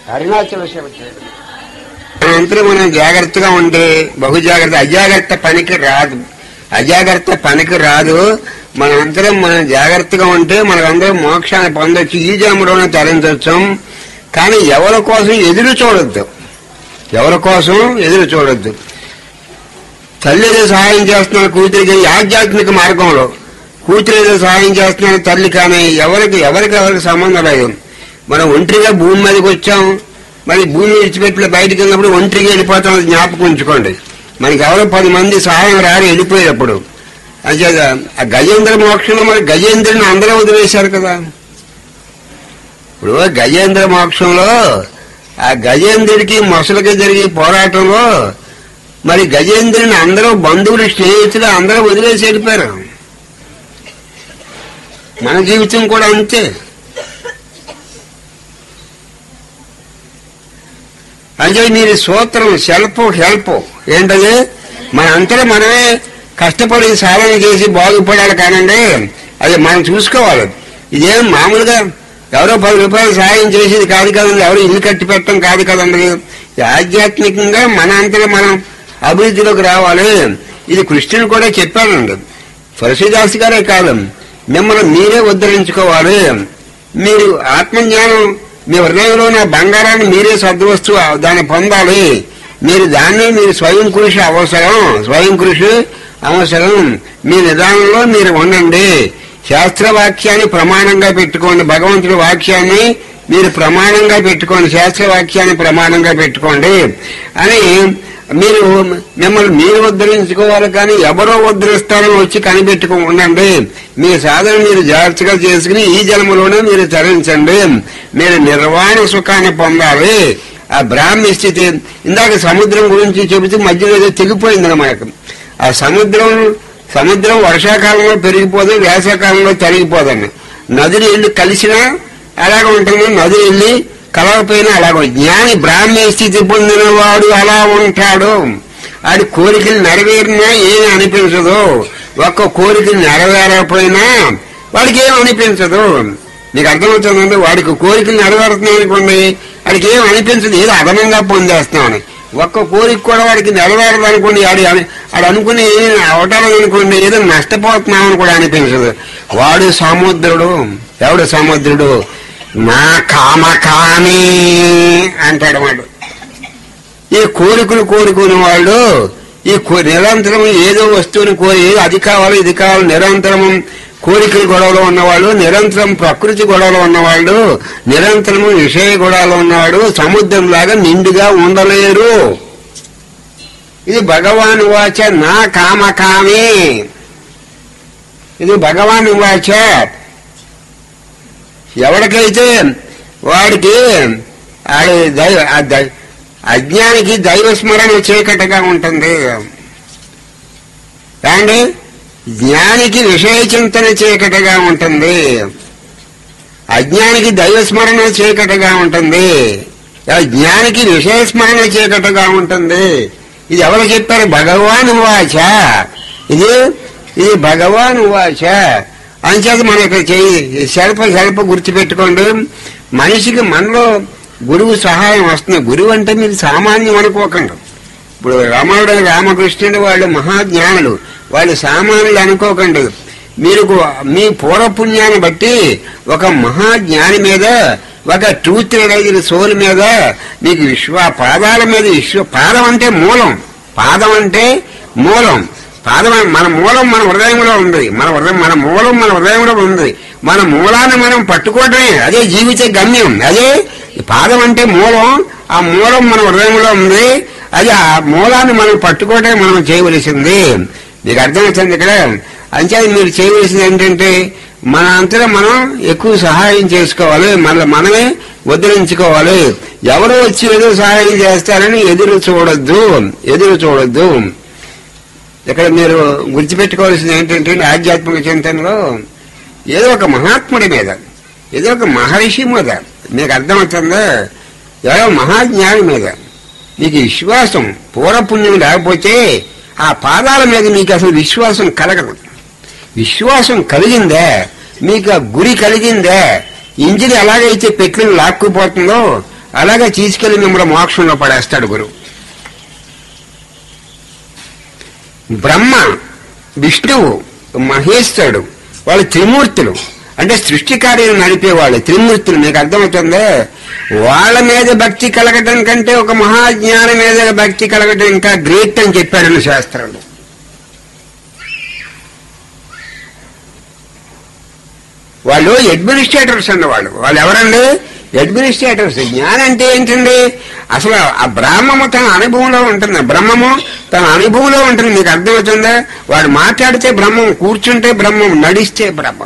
అరుణాచల శివ చేయడం మనంతరం మనం జాగ్రత్తగా ఉంటే బహు జాగ్రత్త అజాగ్రత్త పనికి రాదు అజాగ్రత్త పనికి రాదు మనంతరం మనం జాగ్రత్తగా ఉంటే మనకందరం మోక్షాన్ని పొందొచ్చు ఈ జన్మలోనే తరించవచ్చు కానీ ఎవరి కోసం ఎదురు చూడొద్దు ఎవరి కోసం ఎదురు చూడొద్దు తల్లి ఏదో సహాయం చేస్తున్న కూతురికి ఈ ఆధ్యాత్మిక మార్గంలో కూతురు ఏదో సహాయం చేస్తున్న తల్లి కానీ ఎవరికి ఎవరికి ఎవరికి సంబంధం లేదు మనం ఒంటరిగా భూమి మీదకి వచ్చాం మరి భూమి విడిచిపెట్టి బయటకు వెళ్ళినప్పుడు ఒంటరిగా వెళ్ళిపోతాం అది జ్ఞాపకం ఉంచుకోండి మనకి ఎవరో పది మంది సహాయం రారు వెళ్ళిపోయేటప్పుడు అంచేత ఆ గజేంద్ర మోక్షంలో మరి గజేంద్రుని అందరూ వదిలేశారు కదా ఇప్పుడు గజేంద్ర మోక్షంలో ఆ గజేంద్రుడికి మొసలకి జరిగే పోరాటంలో మరి గజేంద్రుని అందరూ బంధువులు స్నేహితులు అందరూ వదిలేసి వెళ్ళిపోయారు మన జీవితం కూడా అంతే అంటే మీరు సూత్రం సెల్ఫ్ హెల్ప్ ఏంటది మన అంతలో మనమే కష్టపడి సాధన చేసి బాగుపడాలి కానండి అది మనం చూసుకోవాలి ఇదేం మామూలుగా ఎవరో పది రూపాయలు సాయం చేసేది కాదు కదండి ఎవరు ఇల్లు కట్టి పెట్టడం కాదు కదండి ఇది ఆధ్యాత్మికంగా మన అంతలో మనం అభివృద్ధిలోకి రావాలి ఇది కృష్ణుడు కూడా చెప్పాడండి తులసిదాస్ గారే కాదు మిమ్మల్ని మీరే ఉద్ధరించుకోవాలి మీరు ఆత్మజ్ఞానం మీ హృదయంలో ఉన్న బంగారాన్ని మీరే సద్వస్తు దాన్ని పొందాలి మీరు దాన్ని మీరు స్వయం కృషి అవసరం స్వయం కృషి అవసరం మీ నిదానంలో మీరు ఉండండి శాస్త్రవాక్యాన్ని ప్రమాణంగా పెట్టుకోండి భగవంతుడి వాక్యాన్ని మీరు ప్రమాణంగా పెట్టుకోండి శాస్త్రవాక్యాన్ని ప్రమాణంగా పెట్టుకోండి అని మీరు మిమ్మల్ని మీరు ఉద్ధరించుకోవాలి కానీ ఎవరో ఉద్ధరిస్తారని వచ్చి కనిపెట్టుకో ఉండండి మీ సాధన మీరు జాగ్రత్తగా చేసుకుని ఈ జన్మలోనే మీరు తరించండి మీరు నిర్వాణ సుఖాన్ని పొందాలి ఆ బ్రాహ్మి స్థితి ఇందాక సముద్రం గురించి చెబుతూ మధ్యలో ఏదో తెగిపోయింది మనకు ఆ సముద్రం సముద్రం వర్షాకాలంలో పెరిగిపోదు వేసవకాలంలో తరిగిపోదండి నదులు ఇల్లు కలిసినా అలాగ ఉంటుంది నది వెళ్ళి కలవపోయినా అలాగ జ్ఞాని బ్రాహ్మీ స్థితి పొందిన వాడు అలా ఉంటాడు ఆడి కోరికలు నెరవేరినా ఏమి అనిపించదు ఒక్క కోరికలు నెరవేరకపోయినా వాడికి ఏం అనిపించదు నీకు అర్థమవుతుందండి వాడికి కోరికలు నెరవేరుతున్నాయి అనుకోండి వాడికి ఏం అనిపించదు ఏదో అదనంగా పొందేస్తున్నామని ఒక్క కోరిక కూడా వాడికి నెరవేరదు అనుకోండి ఆడి ఆడు అనుకుని అవటాలని అనుకోండి ఏదో నష్టపోతున్నామని కూడా అనిపించదు వాడు సముద్రుడు ఎవడు సముద్రుడు నా కామ కాని అంటాడు వాడు ఈ కోరికలు కోరుకునే వాళ్ళు ఈ కో- నిరంతరం ఏదో వస్తువుని కోరి ఏదో అది కావాలి ఇది కావాలి నిరంతరం కోరికల గొడవలో ఉన్నవాళ్ళు నిరంతరం ప్రకృతి గొడవలో ఉన్నవాళ్ళు నిరంతరము విషయ గొడవలో ఉన్నవాడు సముద్రం లాగా నిండుగా ఉండలేరు ఇది భగవాన్ వాచ నా కామ కామే ఇది భగవాన్ వాచ ఎవరికైతే వాడికి ఆడి దైవ ఆ దై- అజ్ఞానికి దైవ స్మరణ చీకటిగా ఉంటుంది కాండి జ్ఞానికి విషయ చింతన చీకటిగా ఉంటుంది అజ్ఞానికి దైవ స్మరణ చీకటిగా ఉంటుంది ఆ జ్ఞానికి విషయ స్మరణ చీకటిగా ఉంటుంది ఇది ఎవరు చెప్పారు భగవాన్ వాచ ఇది ఇది భగవాన్ వాచ అంచేత మనం ఇక్కడ చేయి శల్ప శల్ప గుర్తుపెట్టుకోండి మనిషికి మనలో గురువు సహాయం వస్తుంది గురువు అంటే మీరు సామాన్యం అనుకోకండి ఇప్పుడు రమణుడు రామకృష్ణుడు వాళ్ళు మహాజ్ఞానులు వాళ్ళు సామాన్యులు అనుకోకండి మీరు మీ పూర్వపుణ్యాన్ని బట్టి ఒక మహాజ్ఞాని మీద ఒక ట్రూత్ రిలైజ్డ్ సోల్ మీద మీకు విశ్వ పాదాల మీద విశ్వ పాదం అంటే మూలం పాదం అంటే మూలం పాదం మన మూలం మన హృదయంలో ఉంది మన హృదయం మన మూలం మన హృదయంలో ఉంది మన మూలాన్ని మనం పట్టుకోవడమే అదే జీవిత గమ్యం అదే ఈ పాదం అంటే మూలం ఆ మూలం మన హృదయంలో ఉంది అది ఆ మూలాన్ని మనం పట్టుకోవడమే మనం చేయవలసింది మీకు అర్థమవుతుంది ఇక్కడ అంచేది మీరు చేయవలసింది ఏంటంటే మన అంతటా మనం ఎక్కువ సహాయం చేసుకోవాలి మన మనమే ఉద్ధరించుకోవాలి ఎవరు వచ్చి ఏదో సహాయం చేస్తారని ఎదురు చూడొద్దు ఎదురు చూడొద్దు ఇక్కడ మీరు గుర్తుపెట్టుకోవాల్సింది ఏంటంటే ఆధ్యాత్మిక చింతనలో ఏదో ఒక మహాత్ముడి మీద ఏదో ఒక మహర్షి మీద మీకు అర్థమవుతుందా ఎవరో మహాజ్ఞాని మీద మీకు విశ్వాసం పూర్వపుణ్యం లేకపోతే ఆ పాదాల మీద మీకు అసలు విశ్వాసం కలగదు విశ్వాసం కలిగిందే మీకు ఆ గురి కలిగిందే ఇంజిన్ ఎలాగైతే పెట్లను లాక్కుపోతుందో అలాగే తీసుకెళ్లి మిమ్మల్ని మోక్షంలో పడేస్తాడు గురువు బ్రహ్మ విష్ణువు మహేశ్వరుడు వాళ్ళు త్రిమూర్తులు అంటే సృష్టి కార్యం నడిపేవాళ్ళు త్రిమూర్తులు మీకు అర్థమవుతుందే వాళ్ళ మీద భక్తి కలగటం కంటే ఒక మహాజ్ఞానం మీద భక్తి కలగటం ఇంకా గ్రేట్ అని చెప్పాడు శాస్త్రంలో వాళ్ళు అడ్మినిస్ట్రేటర్స్ అన్నవాళ్ళు వాళ్ళు ఎవరండి అడ్మినిస్ట్రేటర్స్ జ్ఞానం అంటే ఏంటండి అసలు ఆ బ్రహ్మము తన అనుభవంలో ఉంటుంది బ్రహ్మము తన అనుభవంలో ఉంటుంది మీకు అర్థమవుతుందా వాడు మాట్లాడితే బ్రహ్మం కూర్చుంటే బ్రహ్మం నడిస్తే బ్రహ్మం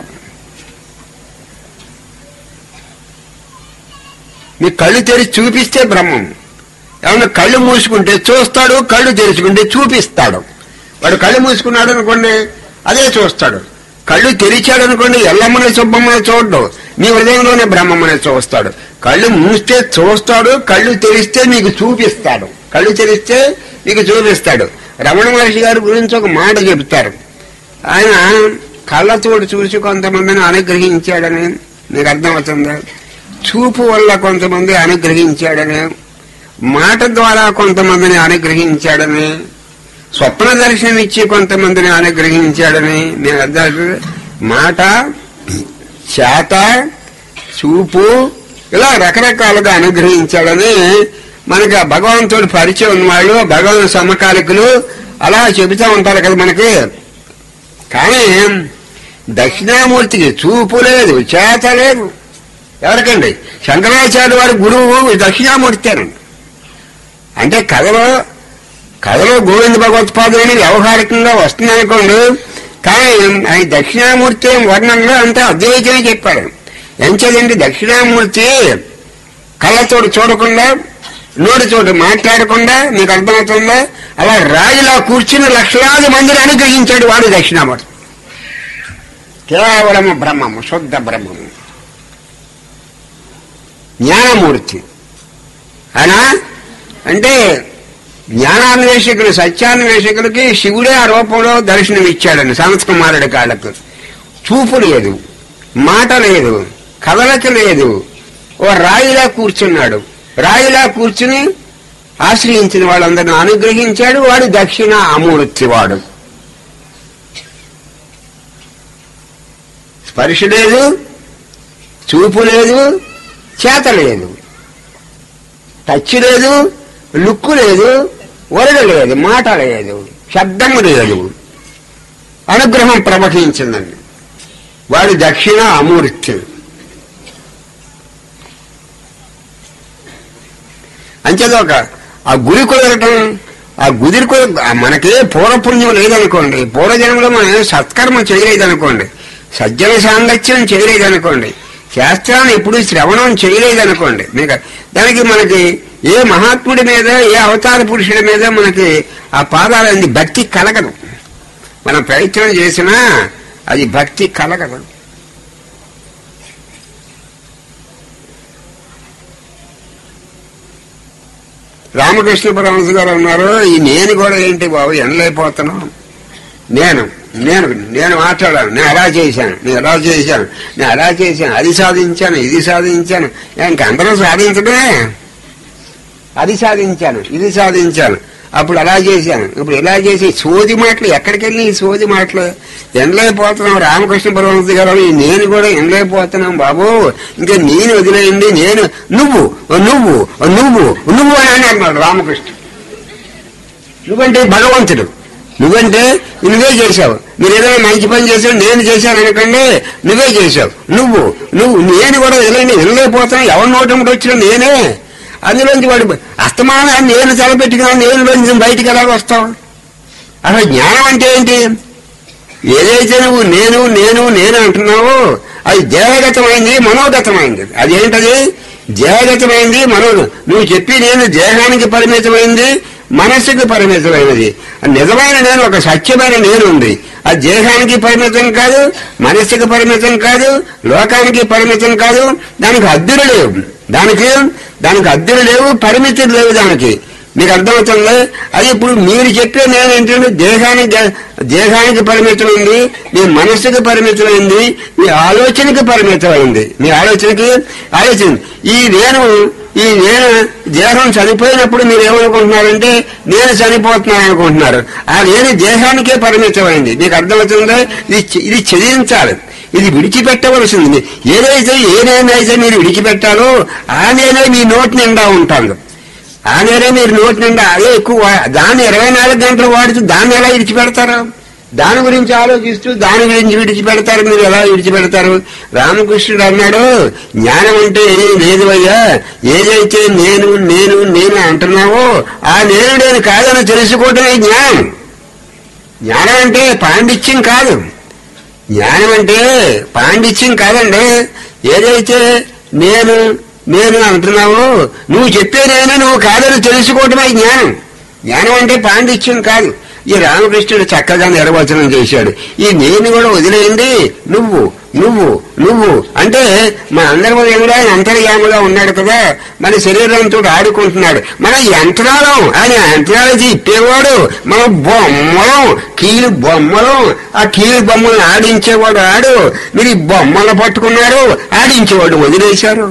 మీ కళ్ళు తెరిచి చూపిస్తే బ్రహ్మం ఏమన్నా కళ్ళు మూసుకుంటే చూస్తాడు కళ్ళు తెరుచుకుంటే చూపిస్తాడు వాడు కళ్ళు మూసుకున్నాడు అనుకోండి అదే చూస్తాడు కళ్ళు తెరిచాడు అనుకోండి ఎల్లమ్మని సుబ్బమ్మని చూడ్డు మీ హృదయంలోనే బ్రహ్మమ్మని చూస్తాడు కళ్ళు మూస్తే చూస్తాడు కళ్ళు తెరిస్తే మీకు చూపిస్తాడు కళ్ళు తెరిస్తే మీకు చూపిస్తాడు రమణ మహర్షి గారి గురించి ఒక మాట చెప్తారు ఆయన కళ్ళతోడు చూసి కొంతమందిని అనుగ్రహించాడని మీకు అర్థమవుతుందా చూపు వల్ల కొంతమంది అనుగ్రహించాడని మాట ద్వారా కొంతమందిని అనుగ్రహించాడని స్వప్న దర్శనం ఇచ్చి కొంతమందిని అనుగ్రహించాడని నేను అర్థం మాట చేత చూపు ఇలా రకరకాలుగా అనుగ్రహించాడని మనకి ఆ భగవంతుడు పరిచయం ఉన్నవాళ్ళు భగవంతు సమకాలికులు అలా చెబుతూ ఉంటారు కదా మనకి కానీ దక్షిణామూర్తికి చూపు లేదు చేత లేదు ఎవరికండి శంకరాచార్య వారి గురువు దక్షిణామూర్తేనండి అంటే కథలో కథలో గోవింద భగవత్పాదులు అని వ్యవహారికంగా వస్తుంది అనుకోండి కానీ ఆయన దక్షిణామూర్తి వర్ణంలో అంతా అద్వైతమే చెప్పాడు ఎంచేదండి దక్షిణామూర్తి కళ్ళతోటి చూడకుండా నోటితోటి మాట్లాడకుండా మీకు అర్థమవుతుందా అలా రాజులా కూర్చుని లక్షలాది మందిని అనుగ్రహించాడు వాడు దక్షిణామూర్తి కేవలము బ్రహ్మము శుద్ధ బ్రహ్మము జ్ఞానమూర్తి అనా అంటే జ్ఞానాన్వేషకులు సత్యాన్వేషకులకి శివుడే ఆ రూపంలో దర్శనం ఇచ్చాడని సంస్క కుమారుడి కాళ్ళకు చూపు లేదు మాట లేదు కదలక లేదు ఓ రాయిలా కూర్చున్నాడు రాయిలా కూర్చుని ఆశ్రయించిన వాళ్ళందరిని అనుగ్రహించాడు వాడు దక్షిణ అమూర్తి వాడు స్పర్శ లేదు చూపు లేదు చేత లేదు టచ్ లేదు లుక్కు లేదు వరద లేదు మాట లేదు శబ్దము లేదు అనుగ్రహం ప్రవహించిందండి వాడి దక్షిణ అమూర్తి అంచేది ఒక ఆ గురి కుదరటం ఆ గుదిరి కుదర ఆ మనకి పూర్వపుణ్యం లేదనుకోండి పూర్వజన్మలో మనం ఏం సత్కర్మ చేయలేదనుకోండి సజ్జన సాంగత్యం చేయలేదనుకోండి శాస్త్రాన్ని ఎప్పుడు శ్రవణం చేయలేదనుకోండి మీకు దానికి మనకి ఏ మహాత్ముడి మీద ఏ అవతార పురుషుడి మీద మనకి ఆ పాదాలంది భక్తి కలగదు మనం ప్రయత్నం చేసినా అది భక్తి కలగదు రామకృష్ణ పరమహంస గారు అన్నారు ఈ నేను కూడా ఏంటి బాబు ఎండలైపోతున్నాను నేను నేను నేను మాట్లాడాను నేను అలా చేశాను నేను అలా చేశాను నేను అలా చేశాను అది సాధించాను ఇది సాధించాను ఇంకందరూ సాధించడమే అది సాధించాను ఇది సాధించాను అప్పుడు అలా చేశాను ఇప్పుడు ఇలా చేసి సోది మాటలు ఎక్కడికి వెళ్ళి ఈ సోది మాటలు ఎండలైపోతున్నాం రామకృష్ణ పరమహంస గారు ఈ నేను కూడా ఎండలైపోతున్నాం బాబు ఇంకా నేను వదిలేయండి నేను నువ్వు నువ్వు నువ్వు నువ్వు అని అన్నాడు రామకృష్ణ నువ్వంటే భగవంతుడు నువ్వంటే నువ్వే చేశావు మీరు ఏదైనా మంచి పని చేసావు నేను చేశాను అనుకోండి నువ్వే చేశావు నువ్వు నువ్వు నేను కూడా వెళ్ళండి వెళ్ళలేకపోతున్నావు ఎవరి నోటముడు వచ్చినా నేనే అందులోంచి వాడు అస్తమానం నేను తలపెట్టుకున్నా నేనులోంచి బయటికి ఎలా వస్తావు అసలు జ్ఞానం అంటే ఏంటి ఏదైతే నువ్వు నేను నేను నేను అంటున్నావో అది దేహగతమైంది మనోగతమైంది అదేంటది దేహగతమైంది మనో నువ్వు చెప్పి నేను దేహానికి పరిమితమైంది మనస్సుకు పరిమితమైనది నిజమైన నేను ఒక సత్యమైన నేను ఉంది ఆ దేహానికి పరిమితం కాదు మనస్సుకు పరిమితం కాదు లోకానికి పరిమితం కాదు దానికి అద్దులు లేవు దానికి దానికి అద్దులు లేవు పరిమితులు లేవు దానికి మీకు అర్థమవుతుందా అది ఇప్పుడు మీరు చెప్పే నేను ఏంటంటే దేహానికి దేహానికి పరిమితమైంది మీ మనస్సుకి పరిమితమైంది మీ ఆలోచనకి పరిమితమైంది మీ ఆలోచనకి ఆలోచన ఈ నేను ఈ నేను దేహం చనిపోయినప్పుడు మీరు ఏమనుకుంటున్నారంటే నేను చనిపోతున్నాను అనుకుంటున్నారు ఆ నేను దేహానికే పరిమితమైంది మీకు అర్థమవుతుందో ఇది చె- ఇది చెదించాలి ఇది విడిచిపెట్టవలసింది ఏదైతే ఏ నేనైతే మీరు విడిచిపెట్టాలో ఆ నేనే మీ నోటి నిండా ఉంటాను ఆ నేనే మీరు నోటి నిండా అదే ఎక్కువ దాన్ని ఇరవై నాలుగు గంటలు వాడుతూ దాన్ని ఎలా విడిచిపెడతారు దాని గురించి ఆలోచిస్తూ దాని గురించి విడిచిపెడతారు మీరు ఎలా విడిచిపెడతారు రామకృష్ణుడు అన్నాడు జ్ఞానం అంటే ఏమీ లేదు అయ్యా ఏదైతే నేను నేను నేను అంటున్నావో ఆ నేను నేను కాదని తెలుసుకోవటమే జ్ఞానం జ్ఞానం అంటే పాండిత్యం కాదు జ్ఞానం అంటే పాండిత్యం కాదండి ఏదైతే నేను నేను అంటున్నావో నువ్వు చెప్పే నేను నువ్వు కాదని తెలుసుకోవటమే జ్ఞానం జ్ఞానం అంటే పాండిత్యం కాదు ఈ రామకృష్ణుడు చక్కగా నిర్వచనం చేశాడు ఈ నేను కూడా వదిలేయండి నువ్వు నువ్వు నువ్వు అంటే మన అందరి ఉదయంలో ఆయన అంతర్యాముగా ఉన్నాడు కదా మన శరీరంతో ఆడుకుంటున్నాడు మన యంత్రాలం ఆయన యంత్రాలకి ఇప్పేవాడు మన బొమ్మలం కీలు బొమ్మలం ఆ కీలు బొమ్మలను ఆడించేవాడు ఆడు మీరు ఈ బొమ్మలు పట్టుకున్నారు ఆడించేవాడు వదిలేశారు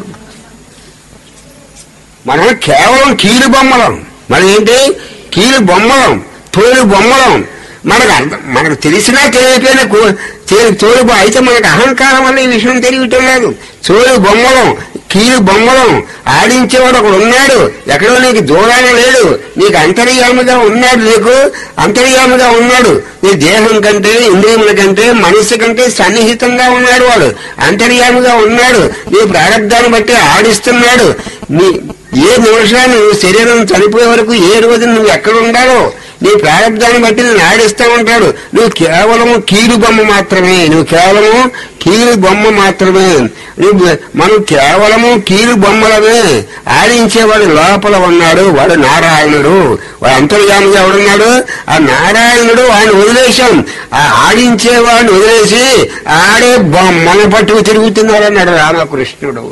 మనం కేవలం కీలు బొమ్మలం మనం ఏంటి కీలు బొమ్మలం తోలు బొమ్మలం మనకు అర్థం మనకు తెలిసినా తెలియకపోయినా కో- తే- తోలు బొ- అయితే మనకు అహంకారం వల్ల ఈ విషయం తెలియటం లేదు తోలు బొమ్మలం కీలు బొమ్మలం ఆడించేవాడు ఒకడు ఉన్నాడు ఎక్కడో నీకు దూరాన లేడు నీకు అంతర్యాముగా ఉన్నాడు నీకు అంతర్యాముగా ఉన్నాడు నీ దేహం కంటే ఇంద్రియముల కంటే మనస్సు కంటే సన్నిహితంగా ఉన్నాడు వాడు అంతర్యాముగా ఉన్నాడు నీ ప్రారంధాన్ని బట్టి ఆడిస్తున్నాడు నీ ఏ నిమిషాన్ని నువ్వు శరీరం చనిపోయే వరకు ఏ రోజు నువ్వు ఎక్కడ ఉండాలో నీ ప్రారంధాన్ని బట్టి నేను ఆడిస్తా ఉంటాడు నువ్వు కేవలము కీలు బొమ్మ మాత్రమే నువ్వు కేవలము కీలు బొమ్మ మాత్రమే నువ్వు మనం కేవలము కీలు బొమ్మలమే ఆడించేవాడు లోపల ఉన్నాడు వాడు నారాయణుడు వాడు అంతర్యామిగా ఎవడున్నాడు ఆ నారాయణుడు ఆయన వదిలేశాం ఆ ఆడించేవాడిని వదిలేసి ఆడే బొమ్మను పట్టుకు తిరుగుతున్నాడు అన్నాడు రామకృష్ణుడు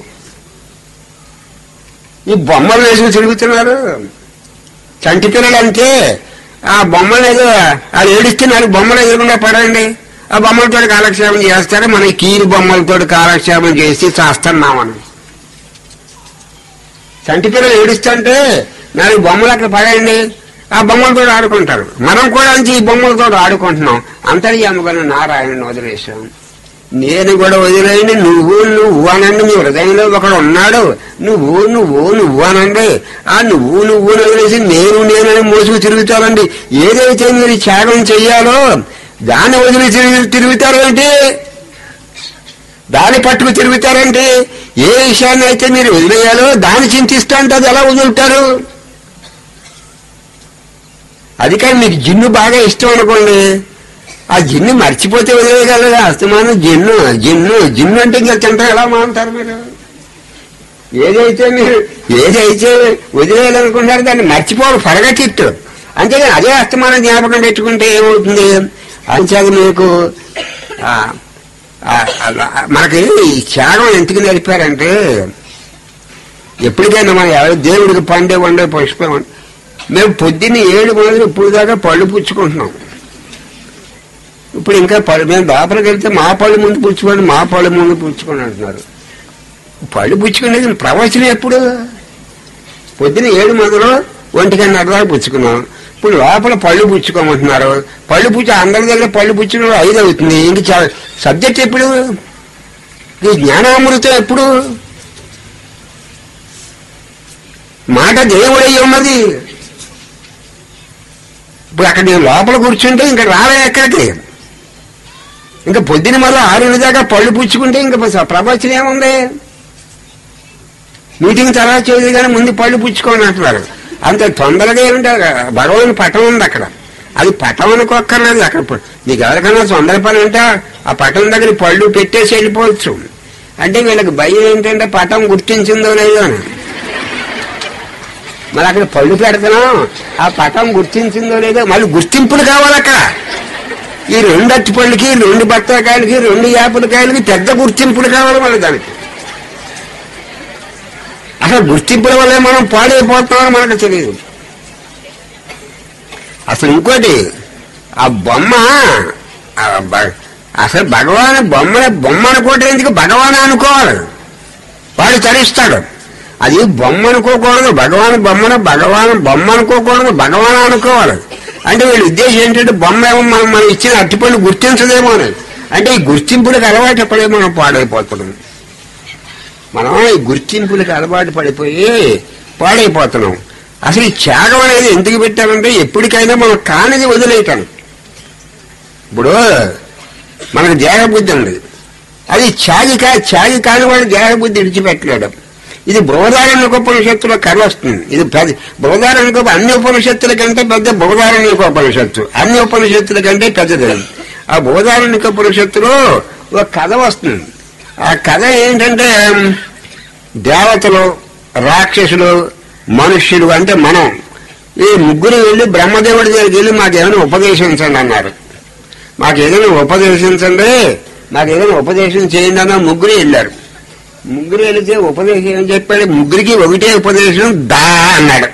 ఈ బొమ్మలు వేసుకుని తిరుగుతున్నారు చంటి పిల్లలు అంతే ఆ బొమ్మలు ఏదో అది ఏడిస్తే నాలుగు బొమ్మలు ఎదురకుండా పడండి ఆ బొమ్మలతో కాలక్షేపం చేస్తారు మన కీరు బొమ్మలతో కాలక్షేపం చేసి చేస్తున్నాం మనం చంటి పిల్లలు ఏడుస్తుంటే నాలుగు బొమ్మలు అక్కడ పడండి ఆ బొమ్మలతో ఆడుకుంటారు మనం కూడా అంతే ఈ బొమ్మలతో ఆడుకుంటున్నాం అంతర్యాముగా నారాయణ వదిలేశాం నేను కూడా వదిలేయండి నువ్వు నువ్వు అనండి మీ హృదయంలో ఒకడు ఉన్నాడు నువ్వు నువ్వు నువ్వు అనండి ఆ నువ్వు నువ్వు వదిలేసి నేను నేనని మోసుకు తిరుగుతారండి ఏదైతే మీరు త్యాగం చెయ్యాలో దాన్ని వదిలి తిరిగి తిరుగుతారంటే దాన్ని పట్టుకు తిరుగుతారంటే ఏ విషయాన్ని అయితే మీరు వదిలేయాలో దాన్ని చింతిస్తా అంటే అది ఎలా వదులుతారు అది కానీ మీకు జిన్ను బాగా ఇష్టం అనుకోండి ఆ జిన్ను మర్చిపోతే వదిలేయగలరు అస్తమానం జిన్ను జిన్ను జిన్ను అంటే ఇంకా తింటారు ఎలా మానుతారు మీరు ఏదైతే మీరు ఏదైతే వదిలేయాలనుకుంటారో దాన్ని మర్చిపోరు పరగతిట్టు అంతేగాని అదే అస్తమానం జ్ఞాపకం పెట్టుకుంటే ఏమవుతుంది అంచేది మీకు ఆ, ఆ, అలా మనకి ఈ త్యాగం ఎందుకు నేర్పారంటే ఎప్పటికైనా మన ఎవరు దేవుడికి పండే వండే పుష్పం మేము పొద్దున్న ఏడు మొదలు ఇప్పుడు దాకా పళ్ళు పుచ్చుకుంటున్నాం ఇప్పుడు ఇంకా పళ్ళు మేము లోపలికి వెళ్తే మా పళ్ళు ముందు పుచ్చుకోండి మా పళ్ళు ముందు పుచ్చుకోండి అంటున్నారు పళ్ళు పుచ్చుకునేది ప్రవచనం ఎప్పుడు పొద్దున ఏడు మొదలు ఒంటికన్నర దాకా పుచ్చుకున్నాం ఇప్పుడు లోపల పళ్ళు పుచ్చుకోమంటున్నారు పళ్ళు పుచ్చి అందరి దగ్గర పళ్ళు పుచ్చుకోవడం ఐదు అవుతుంది ఇంక చా- సబ్జెక్ట్ ఎప్పుడు ఈ జ్ఞానామృతం ఎప్పుడు మాట దేవుడై ఉన్నది ఇప్పుడు అక్కడ నేను లోపల కూర్చుంటే ఇంకా రాలే ఎక్కడికి ఇంకా పొద్దున మళ్ళీ ఆరు దాకా పళ్ళు పుచ్చుకుంటే ఇంకా ప- ప్రపంచం ఏముంది మీటింగ్ తర్వాత చేయదు కానీ ముందు పళ్ళు పుచ్చుకోని అంటున్నారు అంత తొందరగా ఏమిటి భగవాన్ పటం ఉంది అక్కడ అది పటం అనుకోక్కర్లేదు అక్కడ ప- నీకు ఎవరికైనా తొందర పని ఉంటే ఆ పటం దగ్గర పళ్ళు పెట్టేసి వెళ్ళిపోవచ్చు అంటే వీళ్ళకి భయం ఏంటంటే పటం గుర్తించిందో లేదో అని మరి అక్కడ పళ్ళు పెడుతున్నాం ఆ పటం గుర్తించిందో లేదో మళ్ళీ గుర్తింపులు కావాలి అక్కడ ఈ రెండు అరటిపళ్ళకి రెండు బత్తాకాయలకి రెండు యాపిలకాయలకి పెద్ద గుర్తింపులు కావాలి మళ్ళీ దానికి అసలు గుర్తింపుల వల్లే మనం పాడైపోతున్నామని మనకు తెలియదు అసలు ఇంకోటి ఆ బొమ్మ ఆ బ- అసలు భగవాన్ బొమ్మ బొమ్మ అనుకోవటం ఎందుకు భగవాన్ అనుకోవాలి వాడు తరిస్తాడు అది బొమ్మ అనుకోకూడదు భగవాన్ బొమ్మను భగవాన్ బొమ్మ అనుకోకూడదు భగవాన్ అనుకోవాలి అంటే వీళ్ళ ఉద్దేశం ఏంటంటే బొమ్మ ఏమో మనం మనం ఇచ్చిన అట్టిపండు గుర్తించదేమో అని అంటే ఈ గుర్తింపులకు అలవాటు ఎప్పుడే మనం పాడైపోతున్నాం మనం ఈ గుర్తింపులకు అలవాటు పడిపోయి పాడైపోతున్నాం అసలు ఈ త్యాగం అనేది ఎందుకు పెట్టామంటే ఎప్పటికైనా మనం కానిది వదిలేయటం ఇప్పుడు మనకు దేహబుద్ధి ఉంది అది త్యాగి కా త్యాగి కాని వాడు దేహబుద్ధి విడిచిపెట్టలేడు ఇది బృహదారణ్యక ఉపనిషత్తులో కర్ర వస్తుంది ఇది పెద్ద బృహదారణ్యక అన్ని ఉపనిషత్తుల కంటే పెద్ద బృహదారణ్యక ఉపనిషత్తు అన్ని ఉపనిషత్తుల కంటే పెద్దది ఆ బృహదారణ్యక ఉపనిషత్తులో ఒక కథ వస్తుంది ఆ కథ ఏంటంటే దేవతలు రాక్షసులు మనుష్యులు అంటే మనం ఈ ముగ్గురు వెళ్ళి బ్రహ్మదేవుడి దగ్గరికి వెళ్ళి మాకేమైనా ఉపదేశించండి అన్నారు మాకు ఏదైనా ఉపదేశించండి మాకు ఏదైనా ఉపదేశం చేయండి అన్న ముగ్గురు వెళ్ళారు ముగ్గురు వెళితే ఉపదేశం ఏం చెప్పాడు ముగ్గురికి ఒకటే ఉపదేశం దా అన్నాడు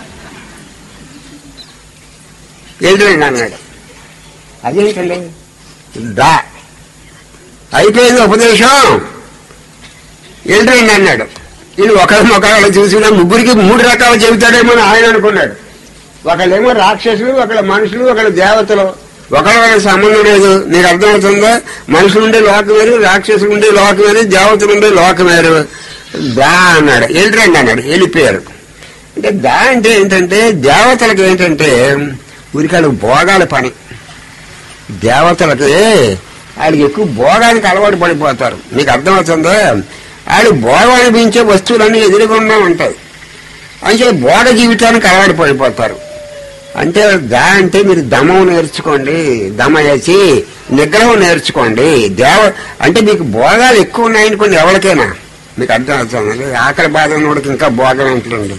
ఏంటండి అన్నాడు అదేంటండి దా అయిపోయింది ఉపదేశం ఏంటండి అన్నాడు వీళ్ళు ఒకరి మొక్కలు చూసినా ముగ్గురికి మూడు రకాలు చెబుతాడేమో అని ఆయన అనుకున్నాడు ఒకళ్ళేమో రాక్షసులు ఒకళ్ళ మనుషులు ఒకళ్ళ దేవతలు ఒకళ్ళ వాళ్ళ సంబంధం లేదు నీకు అర్థమవుతుందా మనుషులు ఉండే లోకం వేరు రాక్షసులు ఉండే లోకం వేరు దేవతలు ఉండే లోకం వేరు దా అన్నాడు ఏంటండి అన్నాడు వెళ్ళిపోయారు అంటే దా అంటే ఏంటంటే దేవతలకు ఏంటంటే ఊరికాడు భోగాల పని దేవతలకి వాళ్ళకి ఎక్కువ భోగానికి అలవాటు పడిపోతారు మీకు అర్థమవుతుందా వాళ్ళు భోగం అనిపించే వస్తువులన్నీ ఎదురుగుండా ఉంటాయి అంటే భోగ జీవితానికి అలవాటు పడిపోతారు అంటే దా అంటే మీరు దమం నేర్చుకోండి దమ వేసి నిగ్రహం నేర్చుకోండి దేవ అంటే మీకు భోగాలు ఎక్కువ ఉన్నాయనుకోండి ఎవరికైనా మీకు అర్థం అవుతుంది ఆకలి బాధ ఉన్నోడికి ఇంకా భోగం ఉంటుంది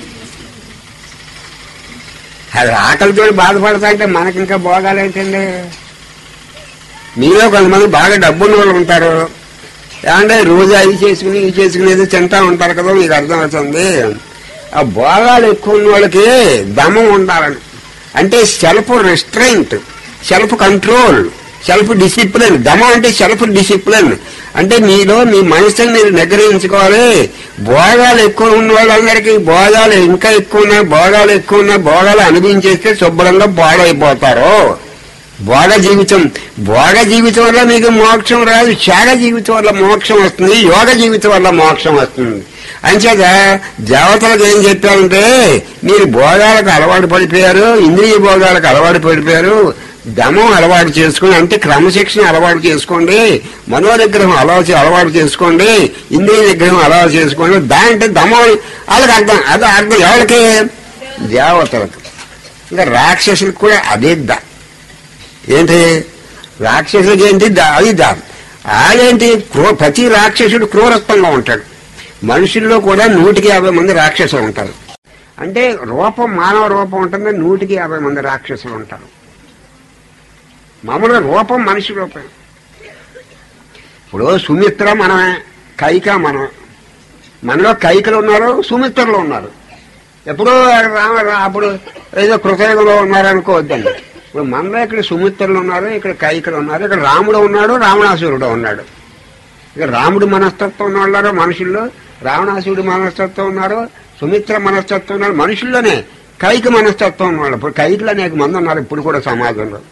అది ఆకలితో బాధపడతా అంటే మనకి ఇంకా భోగాలు ఏంటండి మీలో కొంతమంది బాగా డబ్బున్న వాళ్ళు ఉంటారు ఏమంటే రోజు అవి చేసుకుని ఇవి చేసుకుని ఏదో తింటా ఉంటారు కదా మీకు అర్థమవుతుంది ఆ భోగాలు ఎక్కువ ఉన్న వాళ్ళకి దమం ఉండాలని అంటే self restraint self control self discipline దమం అంటే సెల్ఫ్ డిసిప్లిన్ అంటే మీలో మీ మనసుని మీరు నిగ్రహించుకోవాలి భోగాలు ఎక్కువ ఉన్న వాళ్ళందరికీ భోగాలు ఇంకా ఎక్కువ ఉన్నాయి భోగాలు ఎక్కువ ఉన్నాయి భోగాలు అనుభవించేస్తే శుభ్రంగా పాడైపోతారు భోగ జీవితం భోగ జీవితం వల్ల మీకు మోక్షం రాదు త్యాగ జీవితం వల్ల మోక్షం వస్తుంది యోగ జీవితం వల్ల మోక్షం వస్తుంది అంచేత దేవతలకు ఏం చెప్పారంటే మీరు భోగాలకు అలవాటు పడిపోయారు ఇంద్రియ భోగాలకు అలవాటు పడిపోయారు దమం అలవాటు చేసుకుని అంటే క్రమశిక్షణ అలవాటు చేసుకోండి మనోనిగ్రహం అలవాటు అలవాటు చేసుకోండి ఇంద్రియ నిగ్రహం అలవాటు చేసుకోండి దా అంటే దమం వాళ్ళకి అర్థం అది అర్థం ఎవరికి దేవతలకు ఇంకా రాక్షసులకు కూడా అదే దా ఏంటి రాక్షసుడికి ఏంటి దా- అది దా ఆడేంటి క్రూ ప్రతి రాక్షసుడు క్రూరత్వంగా ఉంటాడు మనుషుల్లో కూడా నూటికి యాభై మంది రాక్షసులు ఉంటారు అంటే రూపం మానవ రూపం ఉంటుంది నూటికి యాభై మంది రాక్షసులు ఉంటారు మామూలుగా రూపం మనిషి రూపం ఇప్పుడు సుమిత్ర మనమే కైక మనమే మనలో కైకలు ఉన్నారు సుమిత్రలు ఉన్నారు ఎప్పుడో రామ రా- అప్పుడు ఏదో కృతయుగంలో ఉన్నారనుకోవద్దండి ఇప్పుడు మనలో ఇక్కడ సుమిత్రులు ఉన్నారు ఇక్కడ కైకలు ఉన్నారు ఇక్కడ రాముడు ఉన్నాడు రావణాసురుడు ఉన్నాడు ఇక రాముడు మనస్తత్వం ఉన్నారు మనుషుల్లో రావణాసురుడు మనస్తత్వం ఉన్నారు సుమిత్ర మనస్తత్వం ఉన్నారు మనుషుల్లోనే కైక మనస్తత్వం ఉన్నారు ఇప్పుడు కైకులు అనేక మంది ఉన్నారు ఇప్పుడు కూడా సమాజంలో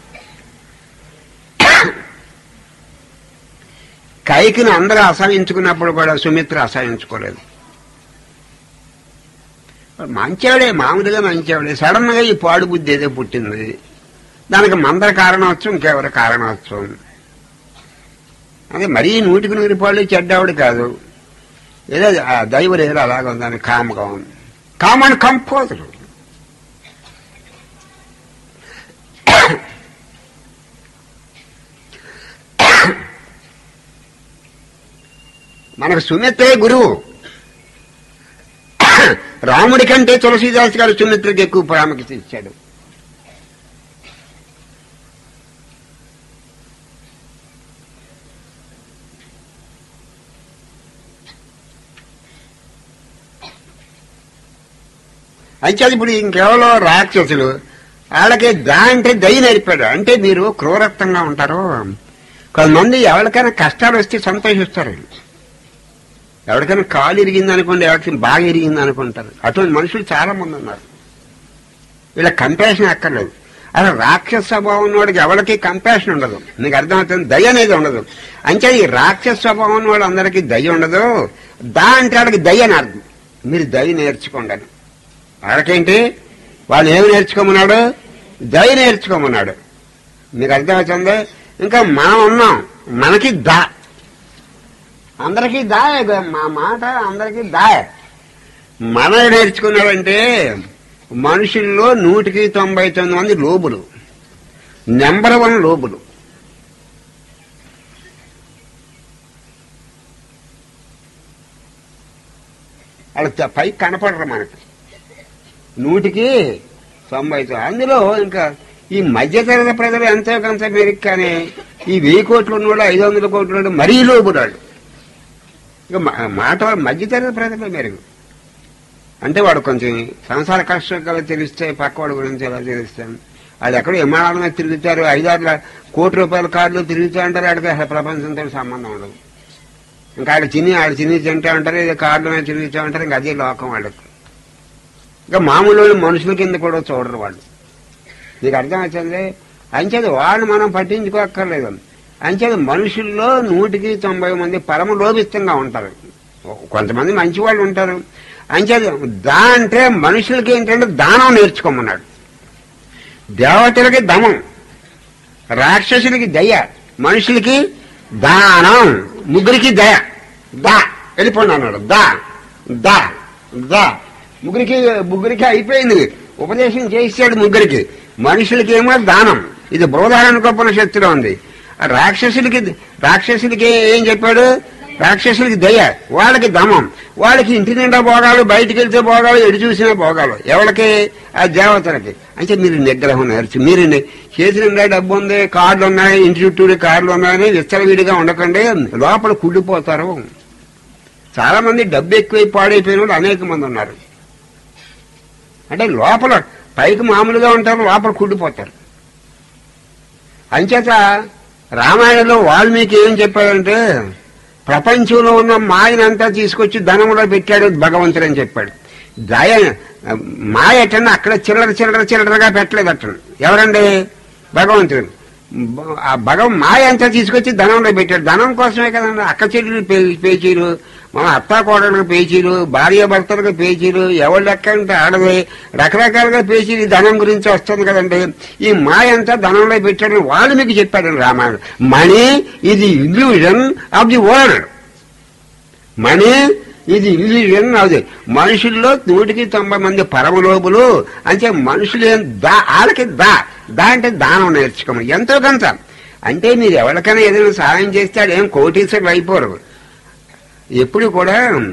కైకిని అందరూ అసహించుకున్నప్పుడు కూడా సుమిత్ర అసహించుకోలేదు మంచివాడే మామూలుగా మంచివాడే సడన్ గా ఈ పాడు బుద్ధి ఏదో పుట్టింది దానికి మందర కారణవచ్చు ఇంకెవరి కారణవచ్చు అదే మరీ నూటికి నూరు పాళ్ళు చెడ్డావిడ కాదు ఏదో ఆ దైవ ఏదో అలాగ ఉందని కామగా ఉంది కామన్ కంపోజర్ మనకు సుమిత్రే గురువు రాముడి కంటే తులసీదాస్ గారు సుమిత్రకి ఎక్కువ ప్రాముఖ్యత ఇచ్చాడు అయితే అది ఇప్పుడు ఇంకెవరో రాక్షసులు వాళ్ళకి దా అంటే దయ నేర్పాడు అంటే మీరు క్రూరత్వంగా ఉంటారు కొంతమంది ఎవరికైనా కష్టాలు వస్తే సంతోషిస్తారు ఎవరికైనా కాలు ఇరిగింది అనుకోండి ఎవరికి బాగా ఇరిగింది అనుకుంటారు అటువంటి మనుషులు చాలా మంది ఉన్నారు వీళ్ళ కంపాషన్ అక్కర్లేదు అసలు రాక్షస స్వభావం ఉన్నవాడికి ఎవరికి కంపాషన్ ఉండదు నీకు అర్థమవుతుంది దయ అనేది ఉండదు అంటే ఈ రాక్షస స్వభావం ఉన్నవాడు అందరికీ దయ ఉండదు దా అంటే వాడికి దయ అని అర్థం మీరు దయ నేర్చుకోండి అని వాళ్ళకేంటి వాళ్ళు ఏమి నేర్చుకోమన్నాడు దయ నేర్చుకోమన్నాడు మీకు అర్థమవుతుంది ఇంకా మనం ఉన్నాం మనకి దా అందరికీ దాయ మా మాట అందరికీ దాయ మన నేర్చుకున్నాడంటే మనుషుల్లో నూటికి తొంభై తొమ్మిది మంది లోబులు నెంబర్ వన్ లోబులు వాళ్ళు త- పైకి కనపడరు మనకి నూటికి తొంభై తొమ్మిది అందులో ఇంకా ఈ మధ్యతరగతి ప్రజలు ఎంతో కొంత మెరుగు కానీ ఈ వెయ్యి కోట్లు ఉన్నవాడు ఐదు వందల కోట్లు ఉన్నాడు మరీ లోబుడాడు ఇక మా- మాట మధ్యతరగతి ప్రజలే మెరుగు అంటే వాడు కొంచెం సంసార కష్టాలు తెలిస్తే పక్కవాడి గురించి ఎలా తెలుస్తాం వాళ్ళు ఎక్కడో విమానాల మీద తిరుగుతారు ఐదారు కోటి రూపాయల కార్లు తిరుగుతూ ఉంటారు ఆడికి అసలు ప్రపంచంతో సంబంధం ఉండదు ఇంకా ఆడ చిన్ని ఆడ చిన్ని తింటా ఉంటారు ఏదో కార్ల మీద తిరుగుతూ ఉంటారు ఇంకా అదే లోకం వాళ్ళకి ఇంకా మామూలు వాళ్ళు మనుషుల కింద కూడా చూడరు వాళ్ళు నీకు అర్థమవుతుంది అంచేది వాళ్ళు మనం పట్టించుకోక్కర్లేదు అంచేది మనుషుల్లో నూటికి తొంభై మంది పరమ లోభిస్తంగా ఉంటారు కొంతమంది మంచి వాళ్ళు ఉంటారు అంచేది దా అంటే మనుషులకి ఏంటంటే దానం నేర్చుకోమన్నాడు దేవతలకి దమం రాక్షసులకి దయ మనుషులకి దానం ముగ్గురికి దయ దా వెళ్ళిపోండి అన్నాడు దా దా దా ముగ్గురికి ముగ్గురికి అయిపోయింది ఉపదేశం చేసాడు ముగ్గురికి మనుషులకి ఏమో దానం ఇది బృహదారణోపనిషత్తులో ఉంది ఆ రాక్షసులకి రాక్షసులకి ఏం చెప్పాడు రాక్షసులకి దయ వాళ్ళకి దమం వాళ్ళకి ఇంటి నిండా భోగాలు బయటికి వెళ్తే భోగాలు ఎటు చూసినా భోగాలు ఎవరికి ఆ దేవతలకి అంటే మీరు నిగ్రహం నేర్చు మీరు ని- చేతి నిండా డబ్బు ఉంది కార్లు ఉన్నాయి ఇంటి చుట్టూరు కార్లు ఉన్నాయని విచ్చలవిడిగా ఉండకండి లోపల కుళ్ళిపోతారు చాలా మంది డబ్బు ఎక్కువై పాడైపోయిన వాళ్ళు అనేక మంది ఉన్నారు అంటే లోపల పైకి మామూలుగా ఉంటారు లోపల కుళ్ళిపోతారు అంచేత రామాయణంలో వాల్మీకి ఏం చెప్పాడంటే ప్రపంచంలో ఉన్న మాయనంతా తీసుకొచ్చి ధనంలో పెట్టాడు భగవంతుడు అని చెప్పాడు దయ మాయ ఎట్టండి అక్కడ చిల్లర చిల్లర చిల్లరగా పెట్టలేదు అట్టండి ఎవరండి భగవంతుడు బ- ఆ భగవం మాయ అంతా తీసుకొచ్చి ధనంలో పెట్టాడు ధనం కోసమే కదండి అక్క చెల్లెలు పే- పేచీలు మన అత్తా కోడలకు పేచీలు భార్య భర్తలకు పేచీలు ఎవరు లెక్క అంటే ఆడది రకరకాలుగా పేచీలు ఈ ధనం గురించి వస్తుంది కదండి ఈ మాయ అంతా ధనంలో పెట్టాడని వాళ్ళు మీకు చెప్పాడండి రామాయణం మనీ ఇది illusion of the world money ఇది ఇల్యూజన్ అది మనుషుల్లో నూటికి తొంభై మంది పరమలోపులు అంటే మనుషులు ఏం దా వాళ్ళకి దా దా అంటే దానం నేర్చుకోమని ఎంతో కొంత అంటే మీరు ఎవరికైనా ఏదైనా సహాయం చేస్తే ఏం కోటీశ్వరులు అయిపోరు ఎప్పుడు కూడా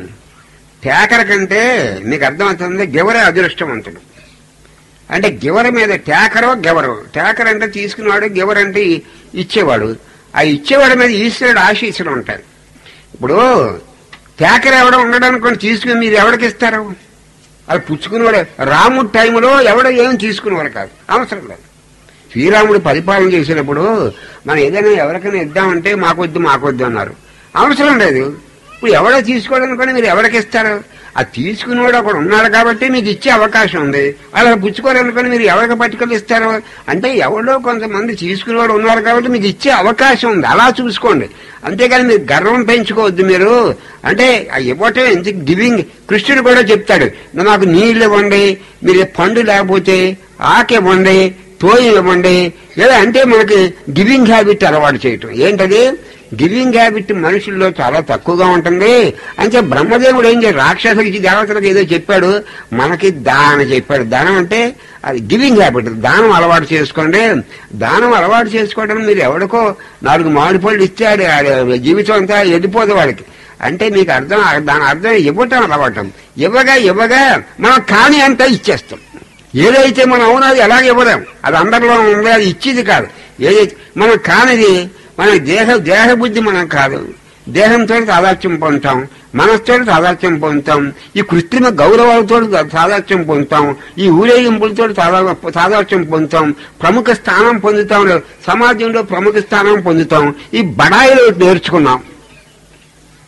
టేకర కంటే నీకు అర్థమవుతుంది గివరే అదృష్టవంతుడు అంటే గివర మీద టేకరో గెవరో టేకర్ అంటే తీసుకునేవాడు గివర్ అంటే ఇ- ఇచ్చేవాడు ఆ ఇచ్చేవాడి మీద ఈశ్వరుడు ఆశీస్సులు ఉంటాయి ఇప్పుడు టేకర్ ఎవడ ఉండడానికి కొన్ని తీసుకుని మీరు ఎవరికి ఇస్తారు అది పుచ్చుకునేవాడు రాముడు టైంలో ఎవడ ఏం తీసుకునేవాడు కాదు అవసరం లేదు శ్రీరాముడు పరిపాలన చేసినప్పుడు మనం ఏదైనా ఎవరికైనా ఇద్దామంటే మాకొద్దు మాకొద్దు అన్నారు అవసరం లేదు ఇప్పుడు ఎవడో తీసుకోవడానికి మీరు ఎవరికి ఇస్తారు ఆ తీసుకునేవాడు ఒకడు ఉన్నాడు కాబట్టి మీకు ఇచ్చే అవకాశం ఉంది అలా పుచ్చుకోవాలనుకుని మీరు ఎవరికి పట్టుకొని ఇస్తారు అంటే ఎవరో కొంతమంది తీసుకునేవాడు ఉన్నారు కాబట్టి మీకు ఇచ్చే అవకాశం ఉంది అలా చూసుకోండి అంతేగాని మీరు గర్వం పెంచుకోవద్దు మీరు అంటే ఆ ఇవ్వటం ఎంత గివింగ్ కృష్ణుడు కూడా చెప్తాడు నాకు నీళ్ళు ఇవ్వండి మీరు పండు లేకపోతే ఆకు ఇవ్వండి తోయి ఇవ్వండి లేదా అంటే మనకి గివింగ్ హ్యాబిట్ అలవాటు చేయటం ఏంటది గివింగ్ హ్యాబిట్ మనుషుల్లో చాలా తక్కువగా ఉంటుంది అంటే బ్రహ్మదేవుడు ఏం చేయాలి రాక్షసులకి దేవతలకు ఏదో చెప్పాడు మనకి దాన చెప్పాడు దానం అంటే అది గివింగ్ హ్యాబిట్ దానం అలవాటు చేసుకోండి దానం అలవాటు చేసుకోవడం మీరు ఎవడికో నాలుగు మామిడి పళ్ళు ఇస్తే ఆడి- ఆడి జీవితం అంతా వెళ్ళిపోదు వాడికి అంటే మీకు అర్థం దాని అర్థం ఇవ్వటం అలవాటం ఇవ్వగా ఇవ్వగా మనం కాని అంతా ఇచ్చేస్తాం ఏదైతే మనం అవునో అది ఎలాగ ఇవ్వలేం అది అందరిలో ఉంది అది ఇచ్చేది కాదు ఏదైతే మనం కానిది మన దేహ దేహ బుద్ధి మనం కాదు దేహంతో తాదాత్యం పొందుతాం మనసుతో తాదాత్యం పొందుతాం ఈ కృత్రిమ గౌరవాలతో తాదాత్యం పొందుతాం ఈ ఊరేగింపులతో తాదా- తాదాత్యం పొందుతాం ప్రముఖ స్థానం పొందుతాం సమాజంలో ప్రముఖ స్థానం పొందుతాం ఈ బడాయిలు నేర్చుకున్నాం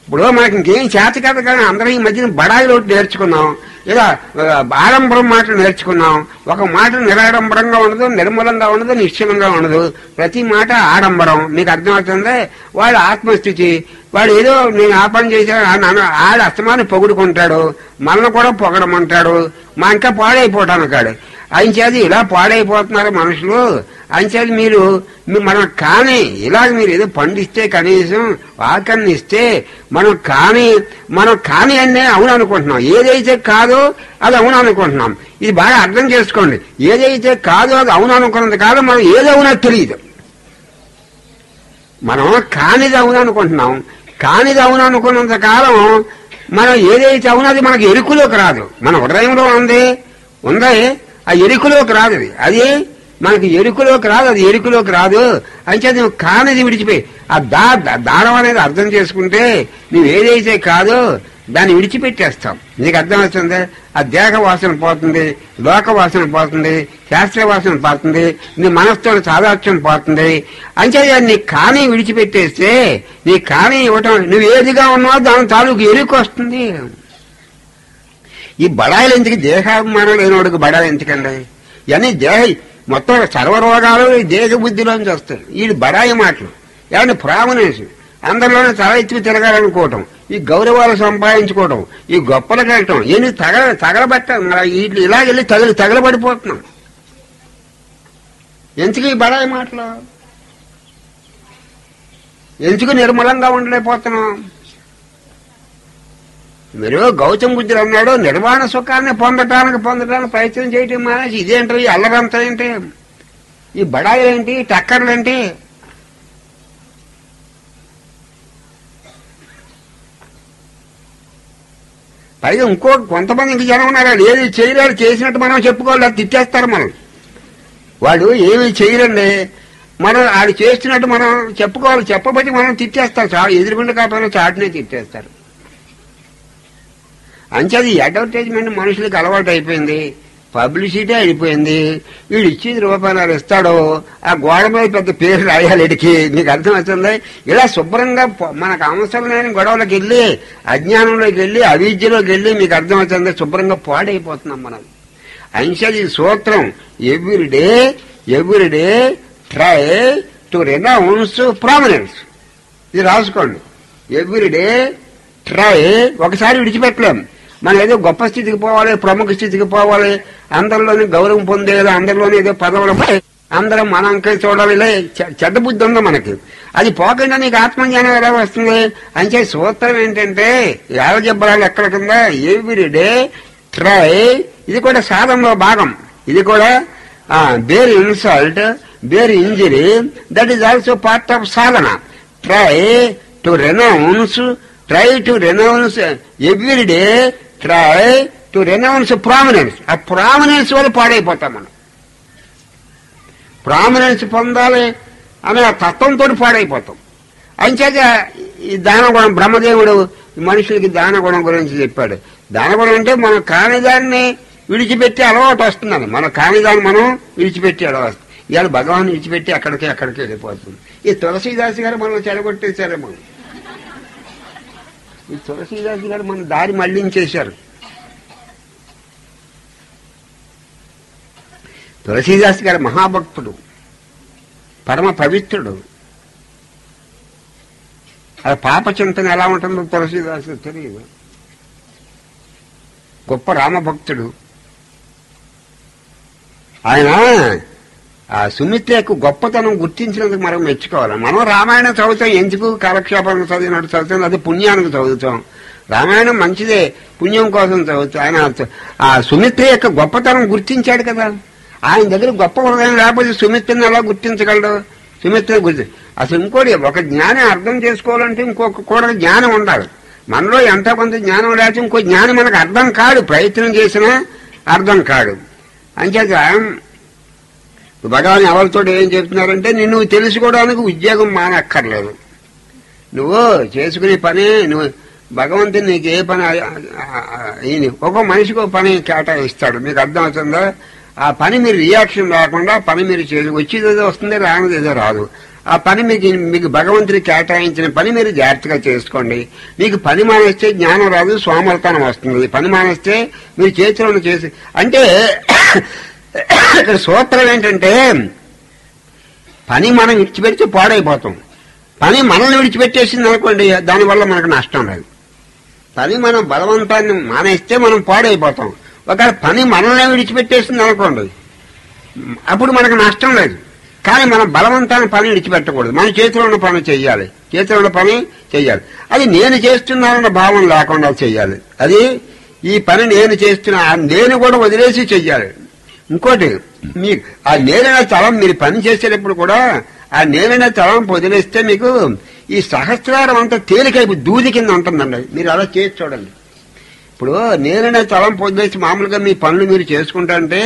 ఇప్పుడు మనకి ఇంకేం చేత కాదు కానీ అందరం ఈ మధ్యన బడాయిలో నేర్చుకున్నాం ఇలా ఆ, ఆడంబరం మాటలు నేర్చుకున్నాం ఒక మాట నిరాడంబరంగా ఉండదు నిర్మలంగా ఉండదు నిశ్చలంగా ఉండదు ప్రతి మాట ఆడంబరం మీకు అర్థమవుతుంది వాడు ఆత్మస్థితి వాడు ఏదో నేను ఆ పని చేశాను ఆ నన్ను ఆడు అస్తమాన్ని పొగుడుకుంటాడు మనల్ని కూడా పొగడమంటాడు మా ఇంకా పాడైపోవటాను కాడు ఆయన చేత ఇలా పాడైపోతున్నారు మనుషులు ఆయన చేత మీరు మీ- మనం కాని ఇలాగ మీరు ఏదో పండిస్తే కనీసం వాకన్ని ఇస్తే మనం కాని మనం కాని అనే అవును అనుకుంటున్నాం ఏదైతే కాదో అది అవును అనుకుంటున్నాం ఇది బాగా అర్థం చేసుకోండి ఏదైతే కాదో అది అవును అనుకున్నది కాదు మనం ఏది అవునో తెలియదు మనం కానిది అవును అనుకుంటున్నాం కానిది అవును అనుకున్నంత కాలం మనం ఏదైతే అవునో అది మనకి ఎరుకులోకి రాదు మన హృదయంలో ఉంది ఉంది ఆ ఎరుకులోకి రాదు అది అది మనకి ఎరుకులోకి రాదు అది ఎరుకులోకి రాదు అంచేది నువ్వు కానిది విడిచిపోయి ఆ దా దా- దానం అనేది అర్థం చేసుకుంటే నువ్వు ఏదైతే కాదో దాన్ని విడిచిపెట్టేస్తాం నీకు అర్థమవుతుంది ఆ దేహ వాసన పోతుంది లోక వాసన పోతుంది శాస్త్ర వాసన పోతుంది నీ మనస్సుతో సాదాత్యం పోతుంది అంతే నీ కాని విడిచిపెట్టేస్తే నీ కాని ఇవ్వటం నువ్వు ఏదిగా ఉన్నావో దాని తాలూకు ఎరుకు వస్తుంది ఈ బడాయిలు ఎందుకు దేహాభిమానం లేనివాడికి బడాయిలు ఎందుకండి ఇవన్నీ దేహ మొత్తం సర్వరోగాలు ఈ దేహ బుద్ధిలోంచి వస్తాయి ఈ బడాయి మాటలు ఏమంటే ప్రామనేసి అందరిలోనే తల ఎత్తుకు తిరగాలనుకోవటం ఈ గౌరవాలు సంపాదించుకోవటం ఈ గొప్పలకు వెళ్ళటం ఏమి తగల తగలబెట్ట వీళ్ళు ఇలా వెళ్ళి తగలి తగలబడిపోతున్నాం ఎందుకు ఈ బడాయి మాటలు ఎందుకు నిర్మలంగా ఉండలేకపోతున్నాం మీరు గౌతమ బుద్ధుడు అన్నాడు నిర్వాణ సుఖాన్ని పొందటానికి పొందటానికి ప్రయత్నం చేయటం మానేసి ఇదేంటి ఈ అల్లరంతా ఏంటి ఈ బడాయిలేంటి టక్కర్లేంటి పైగా ఇంకో కొంతమంది ఇంక జనం ఉన్నారు వాళ్ళు ఏది చేయలేరు చేసినట్టు మనం చెప్పుకోవాలి అది తిట్టేస్తారు మనం వాడు ఏమి చేయరండి మనం ఆడు చేస్తున్నట్టు మనం చెప్పుకోవాలి చెప్పబట్టి మనం తిట్టేస్తారు చా ఎదురుగుండా కాకపోయినా చాటునే తిట్టేస్తారు అంచేది ఈ అడ్వర్టైజ్మెంట్ మనుషులకు అలవాటు అయిపోయింది పబ్లిసిటీ అయిపోయింది వీడు ఇచ్చేది రూపాయలు ఇస్తాడు ఆ గోడ మీద పెద్ద పేరు రాయాలి వీడికి నీకు అర్థమవుతుంది ఇలా శుభ్రంగా పొ- మనకు అవసరం లేని గొడవలకు వెళ్ళి అజ్ఞానంలోకి వెళ్ళి అవిద్యలోకి వెళ్ళి మీకు అర్థమవుతుంది శుభ్రంగా పాడైపోతున్నాం మనం అంచేది ఈ సూత్రం every day every day try to renounce prominence ఇది రాసుకోండి ఎవ్రీ డే ట్రై ఒకసారి విడిచిపెట్టలేం మనం ఏదో గొప్ప స్థితికి పోవాలి ప్రముఖ స్థితికి పోవాలి అందరిలోని గౌరవం పొందేది అందరిలోని ఏదో పదవులపై అందరం మన అంకే చూడాలి ఇలా చె- చెడ్డ బుద్ధి ఉంది మనకి అది పోకుండా నీకు ఆత్మజ్ఞానం ఎలా వస్తుంది అంటే సూత్రం ఏంటంటే యావజబ్బరాలు ఎక్కడ కింద ఎవ్రీ డే ట్రై ఇది కూడా సాధనలో భాగం ఇది కూడా bear insult bear injury that is also part of sadhana try to renounce try to renounce every day try to renounce prominence ఆ ప్రామినెన్స్ వల్ల పాడైపోతాం మనం ప్రామినెన్స్ పొందాలి అనే ఆ తత్వంతో పాడైపోతాం అంచేత ఈ దానగుణం బ్రహ్మదేవుడు మనుషులకి దానగుణం గురించి చెప్పాడు దానగుణం అంటే మనం కానిదాన్ని విడిచిపెట్టి అలవాటు వస్తుందని మన కానిదాన్ని మనం విడిచిపెట్టి అలవాటు ఇవాళ భగవాన్ విడిచిపెట్టి అక్కడికి అక్కడికి వెళ్ళిపోతుంది ఈ తులసీదాస్ గారు మనం చెడగొట్టేశారేమో ఈ తులసీదాస్ గారు మన దారి మళ్లించేశారు తులసీదాస్ గారు మహాభక్తుడు పరమ పవిత్రుడు అది పాప చింతన ఎలా ఉంటుందో తులసీదాసు తెలియదు గొప్ప రామభక్తుడు ఆయన ఆ సుమిత్ర యొక్క గొప్పతనం గుర్తించినందుకు మనం మెచ్చుకోవాలి మనం రామాయణం చదువుతాం ఎందుకు కాలక్షేపానికి చదివినట్టు చదువుతాం అది పుణ్యానికి చదువుతాం రామాయణం మంచిదే పుణ్యం కోసం చదువుతాం ఆయన ఆ సుమిత్ర యొక్క గొప్పతనం గుర్తించాడు కదా ఆయన దగ్గర గొప్ప హృదయం లేకపోతే సుమిత్రని ఎలా గుర్తించగలడు సుమిత్ర గుర్తి అసలు ఇంకోటి ఒక జ్ఞానం అర్థం చేసుకోవాలంటే ఇంకొక కూడా జ్ఞానం ఉండాలి మనలో ఎంతో కొంత జ్ఞానం లేకపోతే ఇంకో జ్ఞానం మనకు అర్థం కాదు ప్రయత్నం చేసినా అర్థం కాదు అంచేత భగవాన్ ఎవరితో ఏం చెప్తున్నారంటే నిన్ను తెలుసుకోవడానికి ఉద్యోగం మానక్కర్లేదు నువ్వు చేసుకునే పని నువ్వు భగవంతుని నీకు ఏ పని ఆ- ఆ- ఆ- ఈయన ఒక్కో మనిషికి ఒక పని కేటాయిస్తాడు మీకు అర్థమవుతుందా ఆ పని మీరు రియాక్షన్ రాకుండా ఆ పని మీరు చేసి వచ్చేది ఏదో వస్తుంది రానిది ఏదో రాదు ఆ పని మీకు మీకు భగవంతుడి కేటాయించిన పని మీరు జాగ్రత్తగా చేసుకోండి మీకు పని మానేస్తే జ్ఞానం రాదు సోమర్తనం వస్తుంది పని మానేస్తే మీరు చేతిలో చేసి అంటే ఇక్కడ సూత్రం ఏంటంటే పని మనం విడిచిపెడితే పాడైపోతాం పని మనల్ని విడిచిపెట్టేసింది అనుకోండి దానివల్ల మనకు నష్టం లేదు పని మనం బలవంతాన్ని మానేస్తే మనం పాడైపోతాం ఒకవేళ పని మనల్ని విడిచిపెట్టేసింది అనుకోండి అప్పుడు మనకు నష్టం లేదు కానీ మనం బలవంతాన్ని పని విడిచిపెట్టకూడదు మన చేతిలో ఉన్న పని చెయ్యాలి చేతిలో ఉన్న పని చెయ్యాలి అది నేను చేస్తున్నానన్న భావం లేకుండా చెయ్యాలి అది ఈ పని నేను చేస్తున్నా ఆ నేను కూడా వదిలేసి చెయ్యాలి ఇంకోటి మీ ఆ నేనైన తలం మీరు పని చేసేటప్పుడు కూడా ఆ నేనైన తలం వదిలేస్తే మీకు ఈ సహస్రారం అంతా తేలికైపు దూది కింద ఉంటుందండి మీరు అలా చేసి చూడండి ఇప్పుడు నేననే తలం వదిలేసి మామూలుగా మీ పనులు మీరు చేసుకుంటాంటే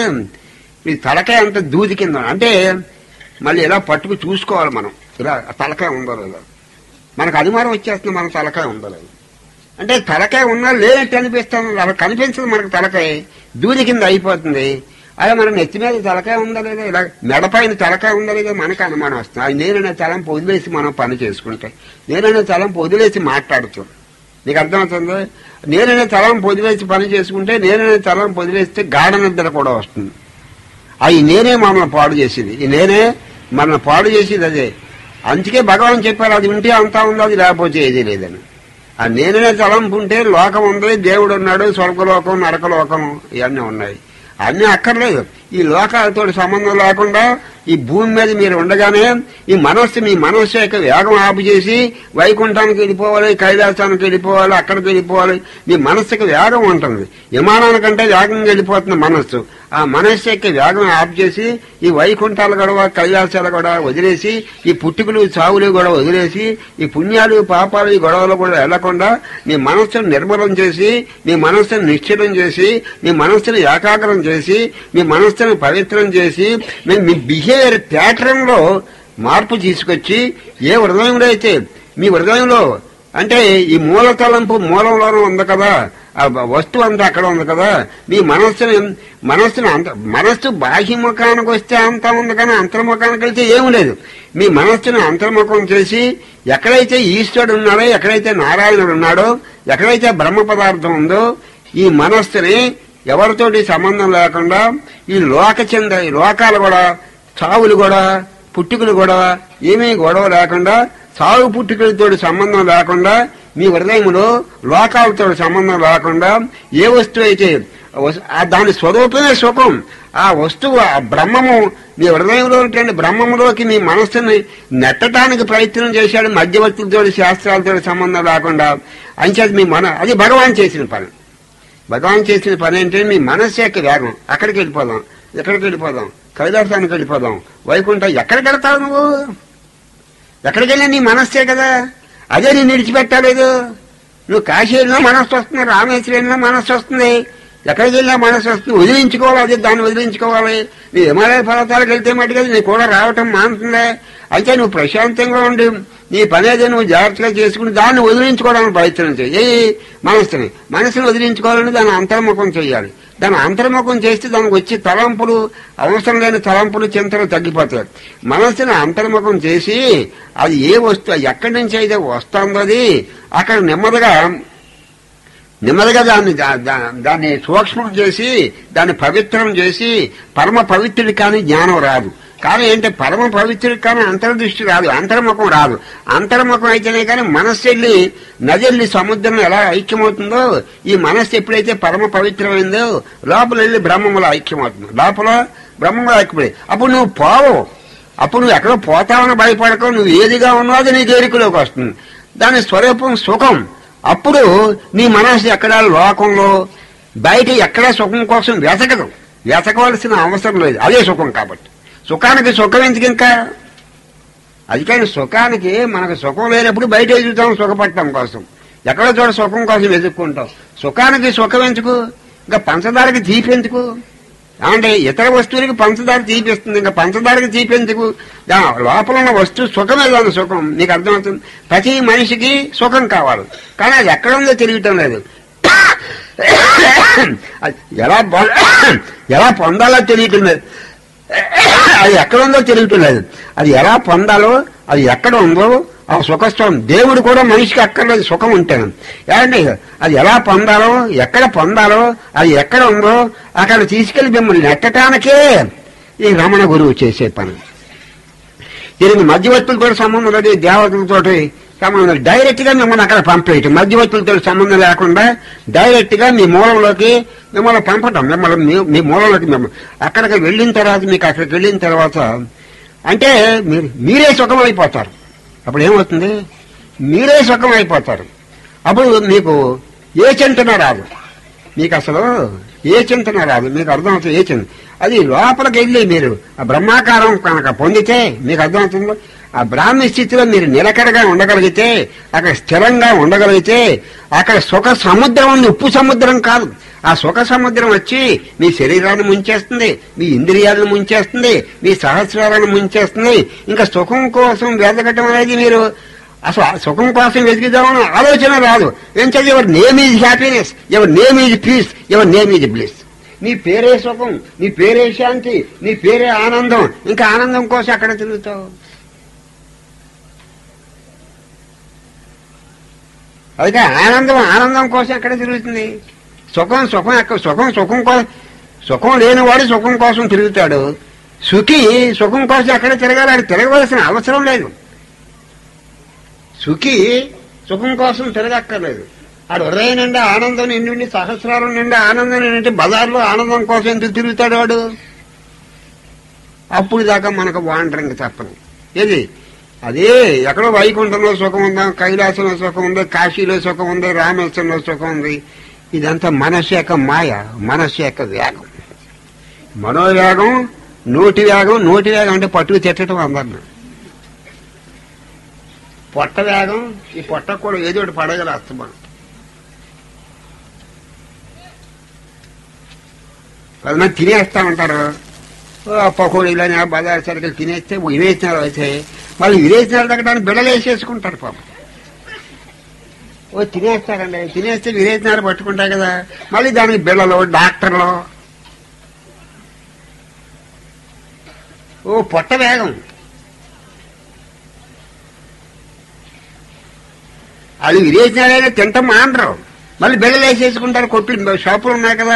మీ తలకాయ అంత దూది కింద అంటే మళ్ళీ ఇలా పట్టుకు చూసుకోవాలి మనం ఇలా ఆ తలకాయ ఉందో లేదో మనకు అనుమానం వచ్చేస్తుంది మన తలకాయ ఉందో లేదో అంటే తలకాయ ఉన్నా లేనట్టు అనిపిస్తాను అలా కనిపించదు మనకు తలకాయ దూది కింద అయిపోతుంది అలా మన నెత్తి మీద తలకాయ ఉందా లేదా ఇలా మెడపైన తలకాయ ఉందా లేదా మనకు అనుమానం వస్తుంది అది నేననే తలం వదిలేసి మనం పని చేసుకుంటే నేననే తలం వదిలేసి మాట్లాడుతాం నీకు అర్థమవుతుంది నేననే తలం వదిలేసి పని చేసుకుంటే నేననే తలం వదిలేస్తే గాఢ నిద్ర కూడా వస్తుంది అవి నేనే మనల్ని పాడు చేసింది ఈ నేనే మనల్ని పాడు చేసేది అదే అందుకే భగవాన్ చెప్పారు అది ఉంటే అంతా ఉంది అది లేకపోతే ఏదీ లేదని ఆ నేనే తలంపు ఉంటే లోకం ఉంది దేవుడు ఉన్నాడు స్వర్గలోకం నరకలోకం ఇవన్నీ ఉన్నాయి అన్నీ అక్కర్లేదు ఈ లోకాలతో సంబంధం లేకుండా ఈ భూమి మీద మీరు ఉండగానే ఈ మనస్సు మీ మనస్సు యొక్క వేగం ఆపు చేసి వైకుంఠానికి వెళ్ళిపోవాలి కైలాసానికి వెళ్ళిపోవాలి అక్కడికి వెళ్ళిపోవాలి మీ మనస్సుకి వేగం ఉంటుంది విమానానికంటే వేగంగా వెళ్ళిపోతుంది మనస్సు ఆ మనస్సు యొక్క వేగం ఆపు చేసి ఈ వైకుంఠాలు గొడవ కైలాసాలు కూడా వదిలేసి ఈ పుట్టుకలు చావులు కూడా వదిలేసి ఈ పుణ్యాలు పాపాలు ఈ గొడవలు కూడా వెళ్లకుండా మీ మనస్సును నిర్మలం చేసి మీ మనస్సును నిశ్చలం చేసి మీ మనస్సును ఏకాగ్రం చేసి మీ మనస్సును పవిత్రం చేసి మీ మీ బిహేవియర్ ప్యాటర్న్ లో మార్పు తీసుకొచ్చి ఏ హృదయంలో అయితే మీ హృదయంలో అంటే ఈ మూల తలంపు మూలంలోనే ఉంది కదా ఆ వస్తువు అంతా అక్కడ ఉంది కదా మీ మనస్సుని మనస్సును అంత మనస్సు బాహ్యముఖానికి వస్తే అంతా ఉంది కానీ అంతర్ముఖానికి వెళ్తే ఏమి లేదు మీ మనస్సును అంతర్ముఖం చేసి ఎక్కడైతే ఈశ్వరుడు ఉన్నాడో ఎక్కడైతే నారాయణుడు ఉన్నాడో ఎక్కడైతే బ్రహ్మ పదార్థం ఉందో ఈ మనస్సుని ఎవరితోటి సంబంధం లేకుండా ఈ లోక చెంద ఈ లోకాలు కూడా చావులు కూడా పుట్టుకలు కూడా ఏమీ గొడవ లేకుండా సాగు పుట్టుకలతో సంబంధం లేకుండా మీ హృదయంలో లోకాలతో సంబంధం లేకుండా ఏ వస్తువు అయితే వస్- ఆ దాని స్వరూపమే సుఖం ఆ వస్తువు ఆ బ్రహ్మము మీ హృదయంలో ఉంటే బ్రహ్మములోకి మీ మనస్సుని నెట్టడానికి ప్రయత్నం చేశాడు మధ్యవర్తులతో శాస్త్రాలతో సంబంధం లేకుండా అంచేది మీ మన అది భగవాన్ చేసిన పని భగవాన్ చేసిన పని ఏంటంటే మీ మనస్సు యొక్క వేగం అక్కడికి వెళ్ళిపోదాం ఎక్కడికి వెళ్ళిపోదాం కైలాసానికి వెళ్ళిపోదాం వైకుంఠం ఎక్కడికి వెళ్తావు నువ్వు ఎక్కడికి వెళ్ళినా నీ మనస్సే కదా అదే నేను విడిచిపెట్టలేదు నువ్వు కాశీ వెళ్ళినా మనస్సు వస్తుంది రామేశ్వరం వెళ్ళినా మనస్సు వస్తుంది ఎక్కడికి వెళ్ళినా మనస్సు వస్తుంది వదిలించుకోవాలి అదే దాన్ని వదిలించుకోవాలి నీ హిమాలయ పర్వతాలకు వెళ్తే మటుకు నీ కూడా రావటం మానుతుందే అయితే నువ్వు ప్రశాంతంగా ఉండి నీ పని ఏదో నువ్వు జాగ్రత్తగా చేసుకుని దాన్ని వదిలించుకోవడానికి ప్రయత్నం చేయి ఏ మనస్సుని మనసుని వదిలించుకోవాలని దాన్ని అంతర్ముఖం చేయాలి దాన్ని అంతర్ముఖం చేస్తే దానికి వచ్చే తలంపులు అవసరం లేని తలంపులు చింతలు తగ్గిపోతాయి మనస్సుని అంతర్ముఖం చేసి అది ఏ వస్తువు ఎక్కడి నుంచి అయితే వస్తుందో అది అక్కడ నెమ్మదిగా నెమ్మదిగా దాన్ని దా- దా- దాన్ని సూక్ష్మం చేసి దాన్ని పవిత్రం చేసి పరమ పవిత్రుడి కానీ జ్ఞానం రాదు కానీ ఏంటంటే పరమ పవిత్రుడి కానీ అంతర్దృష్టి రాదు అంతర్ముఖం రాదు అంతర్ముఖం అయితేనే కానీ మనస్సు వెళ్ళి నది వెళ్ళి సముద్రం ఎలా ఐక్యమవుతుందో ఈ మనస్సు ఎప్పుడైతే పరమ పవిత్రమైందో లోపల వెళ్ళి బ్రహ్మములో ఐక్యమవుతుంది లోపల బ్రహ్మములో ఐక్యపడి అప్పుడు నువ్వు పోవు అప్పుడు నువ్వు ఎక్కడో పోతావని భయపడక నువ్వు ఏదిగా ఉన్నావు అది నీ దేరికలోకి వస్తుంది దాని స్వరూపం సుఖం అప్పుడు నీ మనసు ఎక్కడ లోకంలో బయట ఎక్కడ సుఖం కోసం వెతకదు వెతకవలసిన అవసరం లేదు అదే సుఖం కాబట్టి సుఖానికి సుఖం ఎందుకు ఇంకా అది కానీ సుఖానికి మనకు సుఖం లేనప్పుడు బయట ఎదుగుతాం సుఖపడటం కోసం ఎక్కడో చోట సుఖం కోసం వెతుక్కుంటాం సుఖానికి సుఖం ఎందుకు ఇంకా పంచదారకి తీపి ఎందుకు అంటే ఇతర వస్తువులకి పంచదార తీపిస్తుంది ఇంకా పంచదారకి తీపి ఎందుకు దా- లోపల ఉన్న వస్తువు సుఖమే దాని సుఖం నీకు అర్థమవుతుంది ప్రతి మనిషికి సుఖం కావాలి కానీ అది ఎక్కడ ఉందో తెలియటం లేదు అది ఎలా పొ- ఎలా పొందాలో తెలియటం లేదు అది ఎక్కడ ఉందో తెలియట్లేదు అది ఎలా పొందాలో అది ఎక్కడ ఉందో ఆ సుఖస్థం దేవుడు కూడా మనిషికి అక్కర్లేదు సుఖం ఉంటాను ఏమండి అది ఎలా పొందాలో ఎక్కడ పొందాలో అది ఎక్కడ ఉందో అక్కడ తీసుకెళ్లి మిమ్మల్ని నెట్టడానికే ఈ రమణ గురువు చేసే పని దీనికి మధ్యవర్తులతో సంబంధం లేదు దేవతలతోటి సంబంధం లేదు. డైరెక్ట్ గా మిమ్మల్ని అక్కడ పంపేయటం మధ్యవర్తులతో సంబంధం లేకుండా డైరెక్ట్ గా మీ మూలంలోకి మిమ్మల్ని పంపటం మిమ్మల్ని మీ- మీ మూలంలోకి మిమ్మల్ని అక్కడికి వెళ్ళిన తర్వాత మీకు అక్కడికి వెళ్ళిన తర్వాత అంటే మీరు మీరే సుఖం అయిపోతారు అప్పుడు ఏమవుతుంది మీరే సుఖం అయిపోతారు అప్పుడు మీకు ఏ చింతన రాదు మీకు అసలు ఏ చింతన రాదు మీకు అర్థమవుతుంది ఏ చింత అది లోపలికి వెళ్ళి మీరు ఆ బ్రహ్మాకారం కనుక పొందితే మీకు అర్థమవుతుందో ఆ బ్రాహ్మీ స్థితిలో మీరు నిలకడగా ఉండగలిగితే అక్కడ స్థిరంగా ఉండగలిగితే అక్కడ సుఖ సముద్రం ఉంది ఉప్పు సముద్రం కాదు ఆ సుఖ సముద్రం వచ్చి మీ శరీరాన్ని ముంచేస్తుంది మీ ఇంద్రియాలను ముంచేస్తుంది మీ సహస్రాలను ముంచేస్తుంది ఇంకా సుఖం కోసం వెతకటం అనేది మీరు అసలు ఆ సుఖం కోసం వెతికిదామని ఆలోచన రాదు ఏంటంటే ఎవరి నేమ్ ఈజ్ హ్యాపీనెస్ ఎవరి నేమ్ ఈజ్ పీస్ ఎవరి నేమ్ ఈజ్ బ్లిస్ నీ పేరే సుఖం నీ పేరే శాంతి నీ పేరే ఆనందం ఇంకా ఆనందం కోసం అక్కడ తిరుగుతావు అయితే ఆనందం ఆనందం కోసం ఎక్కడ తిరుగుతుంది సుఖం సుఖం ఎక్కడ సుఖం సుఖం కోసం సుఖం లేనివాడు సుఖం కోసం తిరుగుతాడు సుఖి సుఖం కోసం ఎక్కడ తిరగాలి ఆడు తిరగవలసిన అవసరం లేదు సుఖి సుఖం కోసం తిరగక్కర్లేదు ఆడు హృదయం నిండా ఆనందం నిండి సహస్రాలం నిండా ఆనందం నిండి బజార్లో ఆనందం కోసం ఎందుకు తిరుగుతాడు వాడు అప్పుడు దాకా మనకు వాండరింగ్ తప్పదు ఏది అదే ఎక్కడో వైకుంఠంలో సుఖం ఉందా కైలాసంలో సుఖం ఉంది కాశీలో సుఖం ఉంది రామేశ్వరంలో సుఖం ఉంది ఇదంతా మనస్సు యొక్క మాయ మనస్సు యొక్క వేగం మనోవేగం నోటి వేగం నోటి వేగం అంటే పట్టుకు తిట్టడం అందరిని పొట్ట వేగం ఈ పొట్ట కూడా ఏదో ఒకటి పడగల అస్తమానం పదిమంది తినేస్తా ఉంటారు ఓ పకోడీలని ఆ బజార్ సరుకులు తినేస్తే విరేచనాలు అవుతాయి మళ్ళీ విరేచనాలు తగ్గడానికి బిడలు వేసేసుకుంటారు పాపం ఓ తినేస్తారండి తినేస్తే విరేచనాలు పట్టుకుంటాయి కదా మళ్ళీ దానికి బిళ్ళలు డాక్టర్లు ఓ పొట్ట వేగం అది విరేచనాలైనా తింటాం మానరు మళ్ళీ బిళ్ళలు వేసేసుకుంటారు కొట్లు షాపులు ఉన్నాయి కదా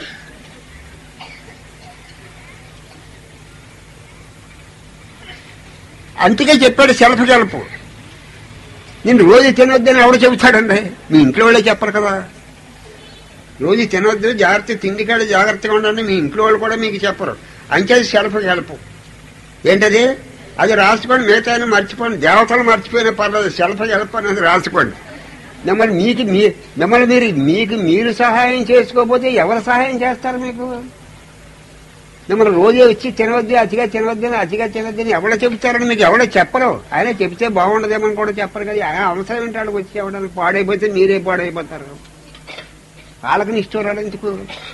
అందుకే చెప్పాడు సెల్ఫ్ గెలుపు నేను రోజు తినొద్దని ఎవడు చెబుతాడండి మీ ఇంట్లో వాళ్ళే చెప్పరు కదా రోజు తినొద్దు జాగ్రత్త తిండికాడ జాగ్రత్తగా ఉండండి మీ ఇంట్లో వాళ్ళు కూడా మీకు చెప్పరు అంచేది సెల్ఫ్ హెల్ప్ ఏంటది అది రాసుకోండి మిగతా మర్చిపోండి దేవతలు మర్చిపోయినా పర్లేదు సెల్ఫ్ హెల్ప్ అనేది రాసుకోండి మిమ్మల్ని మీకు మీ మిమ్మల్ని మీరు మీకు మీరు సహాయం చేసుకోకపోతే ఎవరు సహాయం చేస్తారు మీకు మిమ్మల్ని రోజే వచ్చి తినవద్దు అతిగా తినవద్దు అని అతిగా తినవద్దని ఎవడో చెబుతారని మీకు ఎవడో చెప్పరు ఆయన చెబితే బాగుండదేమని కూడా చెప్పరు కదా ఆయన అవసరం ఏంటి వాళ్ళకి వచ్చి ఎవడానికి పాడైపోతే మీరే పాడైపోతారు వాళ్ళకి నిష్ఠూరాలు ఎందుకు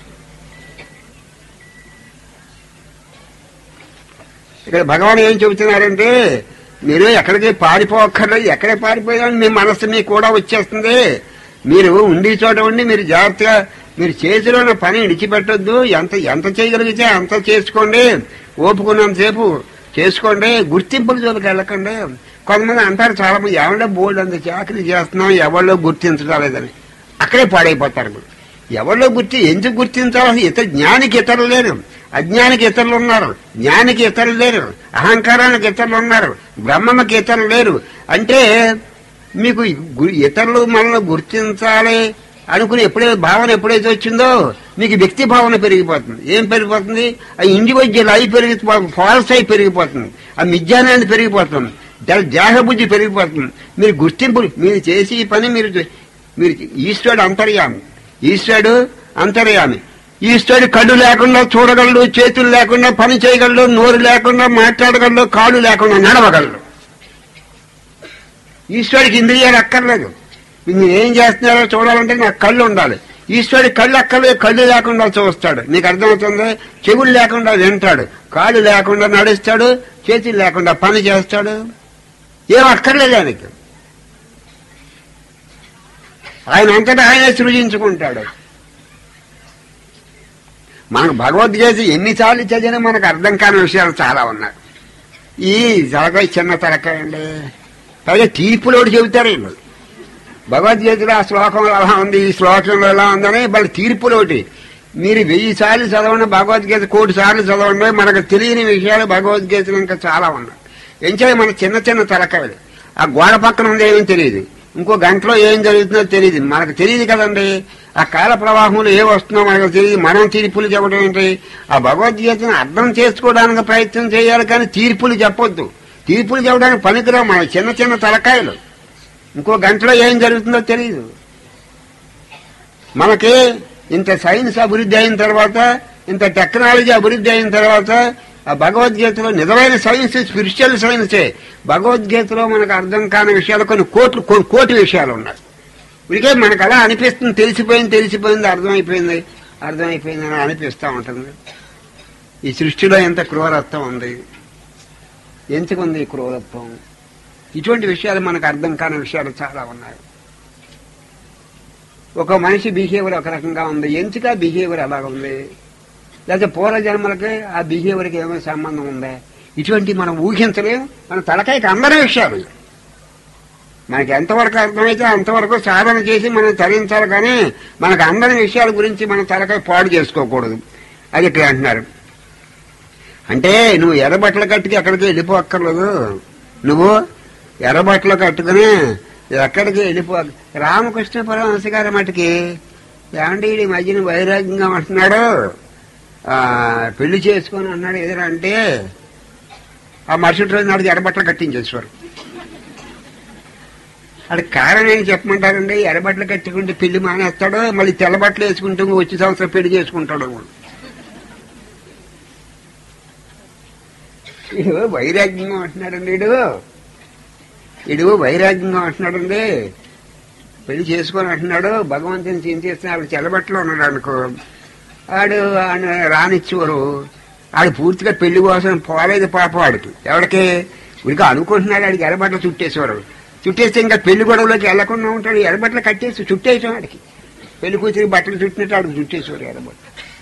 ఇక్కడ భగవాన్ ఏం చెబుతున్నారంటే మీరు ఎక్కడికి పారిపోక్కర్లేదు ఎక్కడ పారిపోయాని మీ మనస్సు మీకు కూడా వచ్చేస్తుంది మీరు ఉండి చోట ఉండి మీరు జాగ్రత్తగా మీరు చేతిలో ఉన్న పని విడిచిపెట్టొద్దు ఎంత ఎంత చేయగలిగితే అంత చేసుకోండి ఓపుకున్నంతసేపు చేసుకోండి గుర్తింపుల జోలికి వెళ్ళకండి కొంతమంది అంటారు చాలా మంది ఎవరిలో బోర్డు అంత చాకరీ చేస్తున్నాం ఎవరిలో గుర్తించడం లేదని అక్కడే పాడైపోతారు మీరు. ఎవరిలో గుర్తి ఎందుకు గుర్తించాలి ఇతర జ్ఞానికి ఇతరులు లేరు అజ్ఞానికి ఇతరులు ఉన్నారు జ్ఞానికి ఇతరులు లేరు అహంకారానికి ఇతరులు ఉన్నారు బ్రహ్మకి ఇతరులు లేరు అంటే మీకు గు- ఇతరులు మనల్ని గుర్తించాలి అనుకుని ఎప్పుడైతే భావన ఎప్పుడైతే వచ్చిందో మీకు వ్యక్తి భావన పెరిగిపోతుంది ఏం పెరిగిపోతుంది ఆ ఇండివిజువల్ అయి పెరిగి ఫాల్స్ అయి పెరిగిపోతుంది ఆ మిథ్యానాన్ని పెరిగిపోతుంది దే- దేహబుద్ధి పెరిగిపోతుంది మీరు గుర్తింపు మీరు చేసి ఈ పని మీరు చే- మీరు ఈశ్వరుడు అంతర్యామి ఈశ్వరుడు అంతర్యామి ఈశ్వరుడు కళ్ళు లేకుండా చూడగలడు చేతులు లేకుండా పని చేయగలడు నోరు లేకుండా మాట్లాడగలడు కాళ్ళు లేకుండా నడవగలడు ఈశ్వరుడికి ఇంద్రియాలు అక్కర్లేదు మీరు ఏం చేస్తున్నారో చూడాలంటే నాకు కళ్ళు ఉండాలి ఈశ్వరుడి కళ్ళు అక్కర్లేదు కళ్ళు లేకుండా చూస్తాడు నీకు అర్థమవుతుంది చెవులు లేకుండా వింటాడు కాళ్ళు లేకుండా నడుస్తాడు చేతులు లేకుండా పని చేస్తాడు ఏం అక్కర్లేదు ఆయనకి ఆయన అంతటా ఆయనే సృజించుకుంటాడు మనకు భగవద్గీత ఎన్నిసార్లు చదివినా మనకు అర్థం కాని విషయాలు చాలా ఉన్నాయి ఈ తలకాయ చిన్న తలకాయ అండి పైగా తీర్పులు ఒకటి చెబుతారు వీళ్ళు భగవద్గీతలో ఆ శ్లోకంలో ఎలా ఉంది ఈ శ్లోకంలో ఎలా ఉందని వాళ్ళ తీర్పులు ఒకటి మీరు వెయ్యి సార్లు చదవండి భగవద్గీత కోటి సార్లు చదవండి మనకు తెలియని విషయాలు భగవద్గీతలు ఇంకా చాలా ఉన్నాయి ఎంచాయి మన చిన్న చిన్న తలకాయలు ఆ గోడ పక్కన ఉంది ఏమీ తెలియదు ఇంకో గంటలో ఏం జరుగుతుందో తెలియదు మనకు తెలియదు కదండి ఆ కాల ప్రవాహంలో ఏ వస్తుందో మనకు తెలియదు మనం తీర్పులు చెప్పడం ఏంటి ఆ భగవద్గీతను అర్థం చేసుకోవడానికి ప్రయత్నం చేయాలి కానీ తీర్పులు చెప్పొద్దు తీర్పులు చెప్పడానికి పనికిరావు మన చిన్న చిన్న తలకాయలు ఇంకో గంటలో ఏం జరుగుతుందో తెలియదు మనకి ఇంత సైన్స్ అభివృద్ధి అయిన తర్వాత ఇంత టెక్నాలజీ అభివృద్ధి అయిన తర్వాత ఆ భగవద్గీతలో నిజమైన సైన్స్ స్పిరిచువల్ సైన్సే భగవద్గీతలో మనకు అర్థం కాని విషయాలు కొన్ని కోట్లు కొన్ని కోటి విషయాలు ఉన్నాయి ఇదికే మనకు అలా అనిపిస్తుంది తెలిసిపోయింది తెలిసిపోయింది అర్థమైపోయింది అర్థమైపోయింది అని అనిపిస్తూ ఉంటుంది ఈ సృష్టిలో ఎంత క్రూరత్వం ఉంది ఎంచుకుంది ఈ క్రూరత్వం ఇటువంటి విషయాలు మనకు అర్థం కాని విషయాలు చాలా ఉన్నాయి ఒక మనిషి బిహేవియర్ ఒక రకంగా ఉంది ఎందుకు ఆ బిహేవియర్ అలాగ ఉంది లేకపోతే పూర్వ జన్మలకి ఆ బిహేవియర్కి ఏమైనా సంబంధం ఉందా ఇటువంటి మనం ఊహించలేం మన తలకాయకి అందరి విషయాలు మనకి ఎంతవరకు అర్థమైతే అంతవరకు సాధన చేసి మనం తరించాలి కానీ మనకు అందరి విషయాల గురించి మన తలకాయ పాడు చేసుకోకూడదు అది ఇక్కడ అంటున్నారు అంటే నువ్వు ఎర్రబట్టలు కట్టుకి ఎక్కడికి వెళ్ళిపోక్కర్లేదు నువ్వు ఎర్రబట్టలు కట్టుకుని ఎక్కడికి వెళ్ళిపో రామకృష్ణ పరమహంస గారి మటుకి ఏమంటే ఈ మధ్యన వైరాగ్యంగా అంటున్నాడు ఆ, పెళ్లి చేసుకొని అన్నాడు ఏదైనా అంటే ఆ మరుసటి రోజు నాడు ఎర్రబట్టలు కట్టించేసేవారు అది కారణం ఏం చెప్పమంటారండి ఎర్రబట్టలు కట్టుకుంటే పెళ్లి మానేస్తాడో మళ్ళీ తెల్లబట్టలు వేసుకుంటూ వచ్చే సంవత్సరం పెళ్లి చేసుకుంటాడు ఇడు వైరాగ్యంగా అంటున్నాడండి ఇడు ఇడు వైరాగ్యంగా అంటున్నాడండి పెళ్లి చేసుకొని అంటున్నాడు భగవంతుని చింతిస్తే ఆవిడ చెల్లబట్టలో ఉన్నాడు అనుకో ఆడు ఆయన రానిచ్చేవారు ఆడు పూర్తిగా పెళ్లి కోసం పోలేదు పాప వాడికి ఎవడికి ఉడికి అనుకుంటున్నాడు ఆడికి ఎర్రబట్టలు చుట్టేసేవారు చుట్టేస్తే ఇంకా పెళ్లి గొడవలోకి వెళ్లకుండా ఉంటాడు ఎర్రబట్టలు కట్టేసి చుట్టేసాం ఆడికి పెళ్లి కూతురికి బట్టలు చుట్టినట్టు ఆడికి చుట్టేసేవారు ఎర్రబట్టలు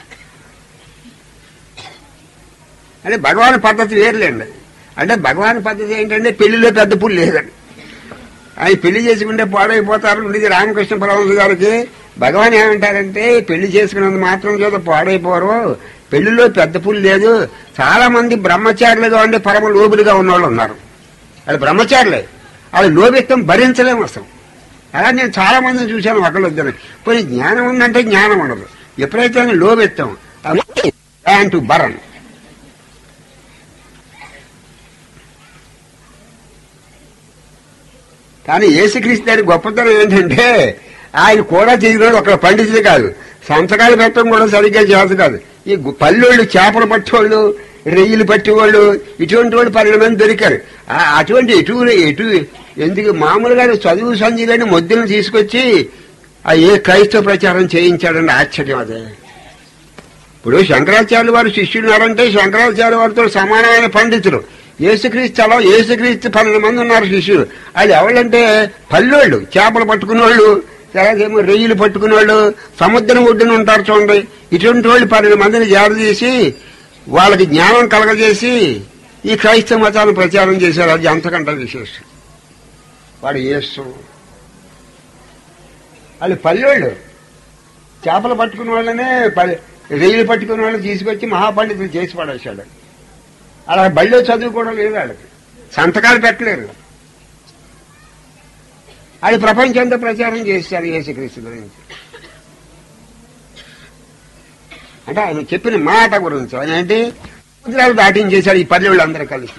అంటే భగవాన్ పద్ధతి వేరులేండి అంటే భగవాన్ పద్ధతి ఏంటంటే పెళ్లిలో పెద్ద పుల్లు లేదండి ఆయన పెళ్లి చేసుకుంటే పాడైపోతారు ఉండేది రామకృష్ణ పరమహంస గారికి భగవాన్ ఏమంటారంటే పెళ్లి చేసుకున్నంత మాత్రం చేత పాడైపోరు పెళ్లిలో పెద్ద పుల్లు లేదు చాలా మంది బ్రహ్మచారులుగా ఉండి పరమ లోబులుగా ఉన్నవాళ్ళు ఉన్నారు వాళ్ళు బ్రహ్మచారులే వాళ్ళు లోబిత్తం భరించలేము అసలు అలా నేను చాలా మందిని చూశాను ఒకళ్ళు ఇద్దరు పోనీ జ్ఞానం ఉందంటే జ్ఞానం ఉండదు ఎప్పుడైతే ఆయన లోబెత్తాం టు బరన్ కానీ యేసుక్రీస్తు గారి గొప్పతనం ఏంటంటే ఆయన కూడా చేయడం ఒక పండితులు కాదు సంతకాలు పెట్టడం కూడా సరిగ్గా చేత కాదు ఈ గు- పల్లెళ్ళు చేపలు పట్టేవాళ్ళు రెయ్యలు పట్టేవాళ్ళు ఇటువంటి వాళ్ళు పన్నెండు మంది దొరికారు ఆ- అటువంటి ఎటు ఎటు ఎందుకు మామూలుగా చదువు సంధ్యలని మొద్దులను తీసుకొచ్చి ఆ ఏ క్రైస్తవ ప్రచారం చేయించాడండి ఆశ్చర్యం అదే ఇప్పుడు శంకరాచార్యులు వారు శిష్యులు ఉన్నారంటే శంకరాచార్య వారితో సమానమైన పండితులు యేసుక్రీస్తు అలా యేసుక్రీస్తు పన్నెండు మంది ఉన్నారు శిష్యులు అది ఎవరంటే పల్లెళ్ళు చేపలు పట్టుకునేవాళ్ళు ఏమో రెయ్యలు పట్టుకునేవాళ్ళు సముద్రం ఒడ్డున ఉంటారు చూడండి ఇటువంటి వాళ్ళు పన్నెండు మందిని జారు చేసి వాళ్ళకి జ్ఞానం కలగజేసి ఈ క్రైస్తవ మతాన్ని ప్రచారం చేశారు అది అంతకంటే విశేషం వాడు యేసు వాళ్ళు పల్లెళ్ళు చేపలు పట్టుకున్న వాళ్ళనే ప- రెయ్యలు పట్టుకున్న వాళ్ళని తీసుకొచ్చి మహాపండితులు చేసి పడేశాడు అలా బళ్ళో చదువు కూడా లేదు వాళ్ళకి సంతకాలు పెట్టలేరు అది ప్రపంచంతో ప్రచారం చేశారు యేసుక్రీస్తు గురించి అంటే ఆయన చెప్పిన మాట గురించి ఆయన ఏంటి సముద్రాలు దాటించేశాడు ఈ పల్లెళ్ళు అందరూ కలిసి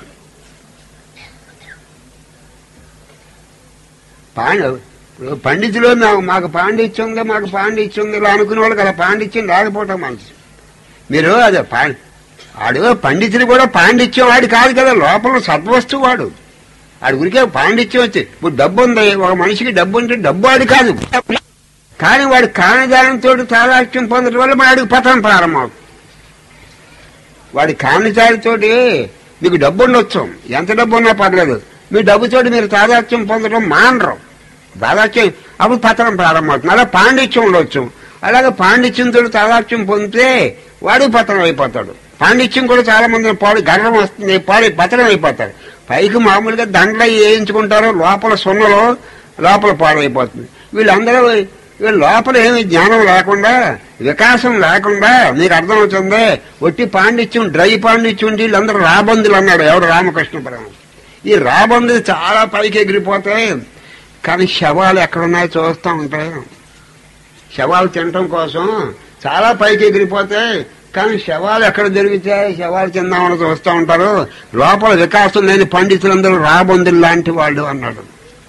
పాండ ఇప్పుడు పండితులు మాకు మాకు పాండిత్యం ఉందా మాకు పాండిత్యం ఉందా ఇలా అనుకునే వాళ్ళకి అలా పాండిత్యం రాకపోవటం మంచిది మీరు అదే పా ఆడు పండితులు కూడా పాండిత్యం వాడు కాదు కదా లోపల సద్వస్తువు వాడు ఆడి గురికే పాండిత్యం వచ్చి ఇప్పుడు డబ్బు ఉంది ఒక మనిషికి డబ్బు ఉంటే డబ్బు వాడు కాదు కానీ వాడు కాణదానంతో తాదాక్ష్యం పొందడం వల్ల వాడికి పతనం ప్రారంభమవుతుంది వాడి కాణితాడితోటి మీకు డబ్బు ఉండొచ్చు ఎంత డబ్బు ఉన్నా పర్లేదు మీ డబ్బుతోటి మీరు తాదాత్యం పొందడం మానరు తాదాత్యం అప్పుడు పతనం ప్రారంభమవుతుంది అలా పాండిత్యం ఉండొచ్చు అలాగే పాండిత్యంతో తాదాత్యం పొందితే వాడు పతనం అయిపోతాడు పాండిత్యం కూడా చాలా మంది పాడు గర్వం వస్తుంది పాడి పతనం అయిపోతాడు పైకి మామూలుగా దండలు వేయించుకుంటారు లోపల సున్నలో లోపల పాడైపోతుంది వీళ్ళందరూ వీళ్ళ లోపల ఏమి జ్ఞానం లేకుండా వికాసం లేకుండా మీకు అర్థమవుతుంది ఒట్టి పాండిత్యం డ్రై పాండిత్యం ఉండి వీళ్ళందరూ రాబందులు అన్నాడు ఎవడు రామకృష్ణ పరమ ఈ రాబందులు చాలా పైకి ఎగిరిపోతాయి కానీ శవాలు ఎక్కడున్నాయో చూస్తూ ఉంటాయి శవాలు తినటం కోసం చాలా పైకి ఎగిరిపోతాయి కానీ శవాలు ఎక్కడ దొరికితాయి శవాలు తిందామని చూస్తూ ఉంటారు లోపల వికాసం లేని పండితులందరూ రాబందులు లాంటి వాళ్ళు అన్నాడు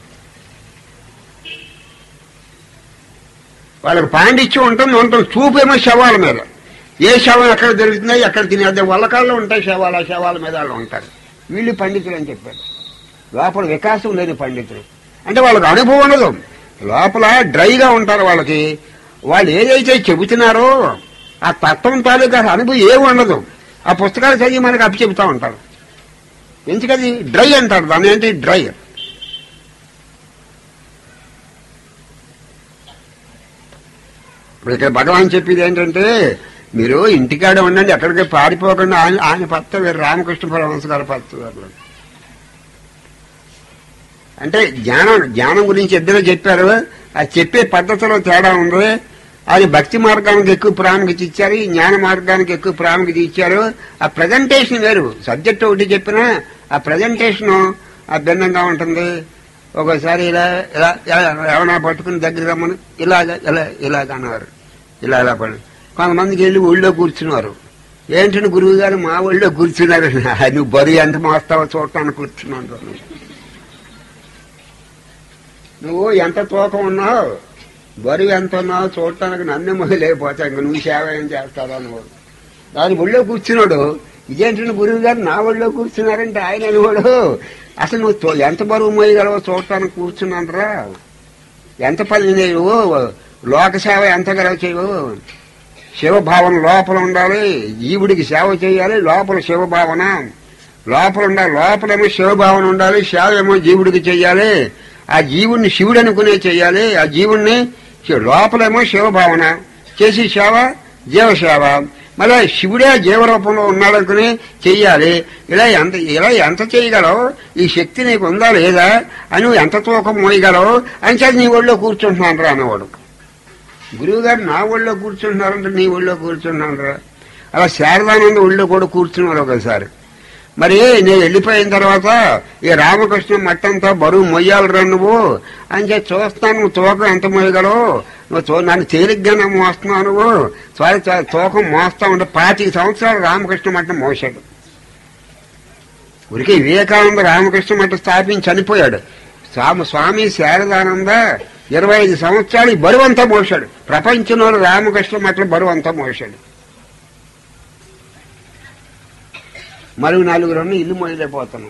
వాళ్ళకి పాండిత్యం ఉంటుంది ఉంటుంది చూపేమో శవాల మీద ఏ శవం ఎక్కడ దొరుకుతుందో ఎక్కడ తినేది వల్లకాల్లో ఉంటాయి శవాలు ఆ శవాల మీద వాళ్ళు ఉంటారు వీళ్ళు పండితులు అని చెప్పారు లోపల వికాసం లేని పండితులు అంటే వాళ్ళకి అనుభవం ఉండదు లోపల డ్రైగా ఉంటారు వాళ్ళకి వాళ్ళు ఏదైతే చెబుతున్నారో ఆ తత్వం తాలూకా అనుభవం ఏమి ఉండదు ఆ పుస్తకాలు చదివి మనకు అప్పు చెబుతా ఉంటారు ఎందుకది డ్రై అంటారు దాని ఏంటి డ్రై ఇప్పుడు ఇక్కడ భగవాన్ చెప్పేది ఏంటంటే మీరు ఇంటికాడ ఉండండి ఎక్కడికి పారిపోకుండా ఆయన ఆయన పత్త వీరు రామకృష్ణ పరమహంస గారు పత్త వీరు. అంటే జ్ఞానం జ్ఞానం గురించి ఇద్దరు చెప్పారు ఆ చెప్పే పద్ధతిలో తేడా ఉంది అది భక్తి మార్గానికి ఎక్కువ ప్రాముఖ్యత ఇచ్చారు ఈ జ్ఞాన మార్గానికి ఎక్కువ ప్రాముఖ్యత ఇచ్చారు ఆ ప్రజెంటేషన్ వేరు సబ్జెక్ట్ ఒకటి చెప్పినా ఆ ప్రజెంటేషన్ ఆ భిన్నంగా ఉంటుంది ఒకసారి ఇలా ఇలా ఇలా ఏమైనా పట్టుకుని దగ్గర రమ్మని ఇలాగ ఇలా ఇలాగ అన్నారు ఇలా ఇలా పడి కొంతమందికి వెళ్ళి ఊళ్ళో కూర్చున్నారు ఏంటంటే గురువు గారు మా ఊళ్ళో కూర్చున్నారు నువ్వు బరువు ఎంత మోస్తావో చూడటానికి కూర్చున్నాను నువ్వు ఎంత తూకం ఉన్నావు బరువు ఎంత ఉన్నావు చూడటానికి నన్ను మొదలైపోతావు ఇంక నువ్వు సేవ ఏం చేస్తావా నువ్వు దాని ఒళ్ళో కూర్చున్నాడు ఇదేంటంటే గురువు గారు నా ఒళ్ళో కూర్చున్నారంటే ఆయన అనేవాడు అసలు నువ్వు తో- ఎంత బరువు మోయగలవో చూడటానికి కూర్చున్నానరా ఎంత పని నువ్వు లోక సేవ ఎంత గలవ చేయవు శివభావన లోపల ఉండాలి జీవుడికి సేవ చేయాలి లోపల శివభావన లోపల ఉండాలి లోపలేమో శివభావన ఉండాలి సేవ ఏమో జీవుడికి చెయ్యాలి ఆ జీవుడిని శివుడు అనుకునే చెయ్యాలి ఆ జీవుణ్ణి శి- లోపలేమో శివభావన చేసి సేవ జీవసేవ మళ్ళీ శివుడే జీవరూపంలో ఉన్నాడనుకుని చెయ్యాలి ఇలా ఎంత ఇలా ఎంత చేయగలవు ఈ శక్తి నీకు ఉందా లేదా అని నువ్వు ఎంత తూకం మోయగలవు అని చెప్పి నీ ఒళ్ళో కూర్చుంటున్నాను రా అనేవాడు గురువు గారు నా ఒళ్ళో కూర్చుంటున్నారంటే నీ ఒళ్ళో కూర్చుంటున్నారా అలా శారదానంద ఒళ్ళో కూడా కూర్చున్నారు ఒకసారి మరి నేను వెళ్ళిపోయిన తర్వాత ఈ రామకృష్ణ మట్టంతా బరువు మొయ్యాలిరా నువ్వు అని చెప్పి చూస్తాను నువ్వు తూకం ఎంత మోయగలవు నువ్వు తో- నన్ను తేలిగ్గానే మోస్తున్నావు నువ్వు సారీ సారీ తూకం మోస్తా ఉంటే పాతిక సంవత్సరాలు రామకృష్ణ మట్టం మోసాడు ఉరికి వివేకానంద రామకృష్ణ మఠం స్థాపించి చనిపోయాడు స్వామి స్వామి శారదానంద ఇరవై ఐదు సంవత్సరాలు ఈ బరువు అంతా మోసాడు ప్రపంచంలో రామకృష్ణ మఠం బరువు అంతా మోసాడు మరుగు నలుగురు ఇల్లు మొదలైపోతున్నాం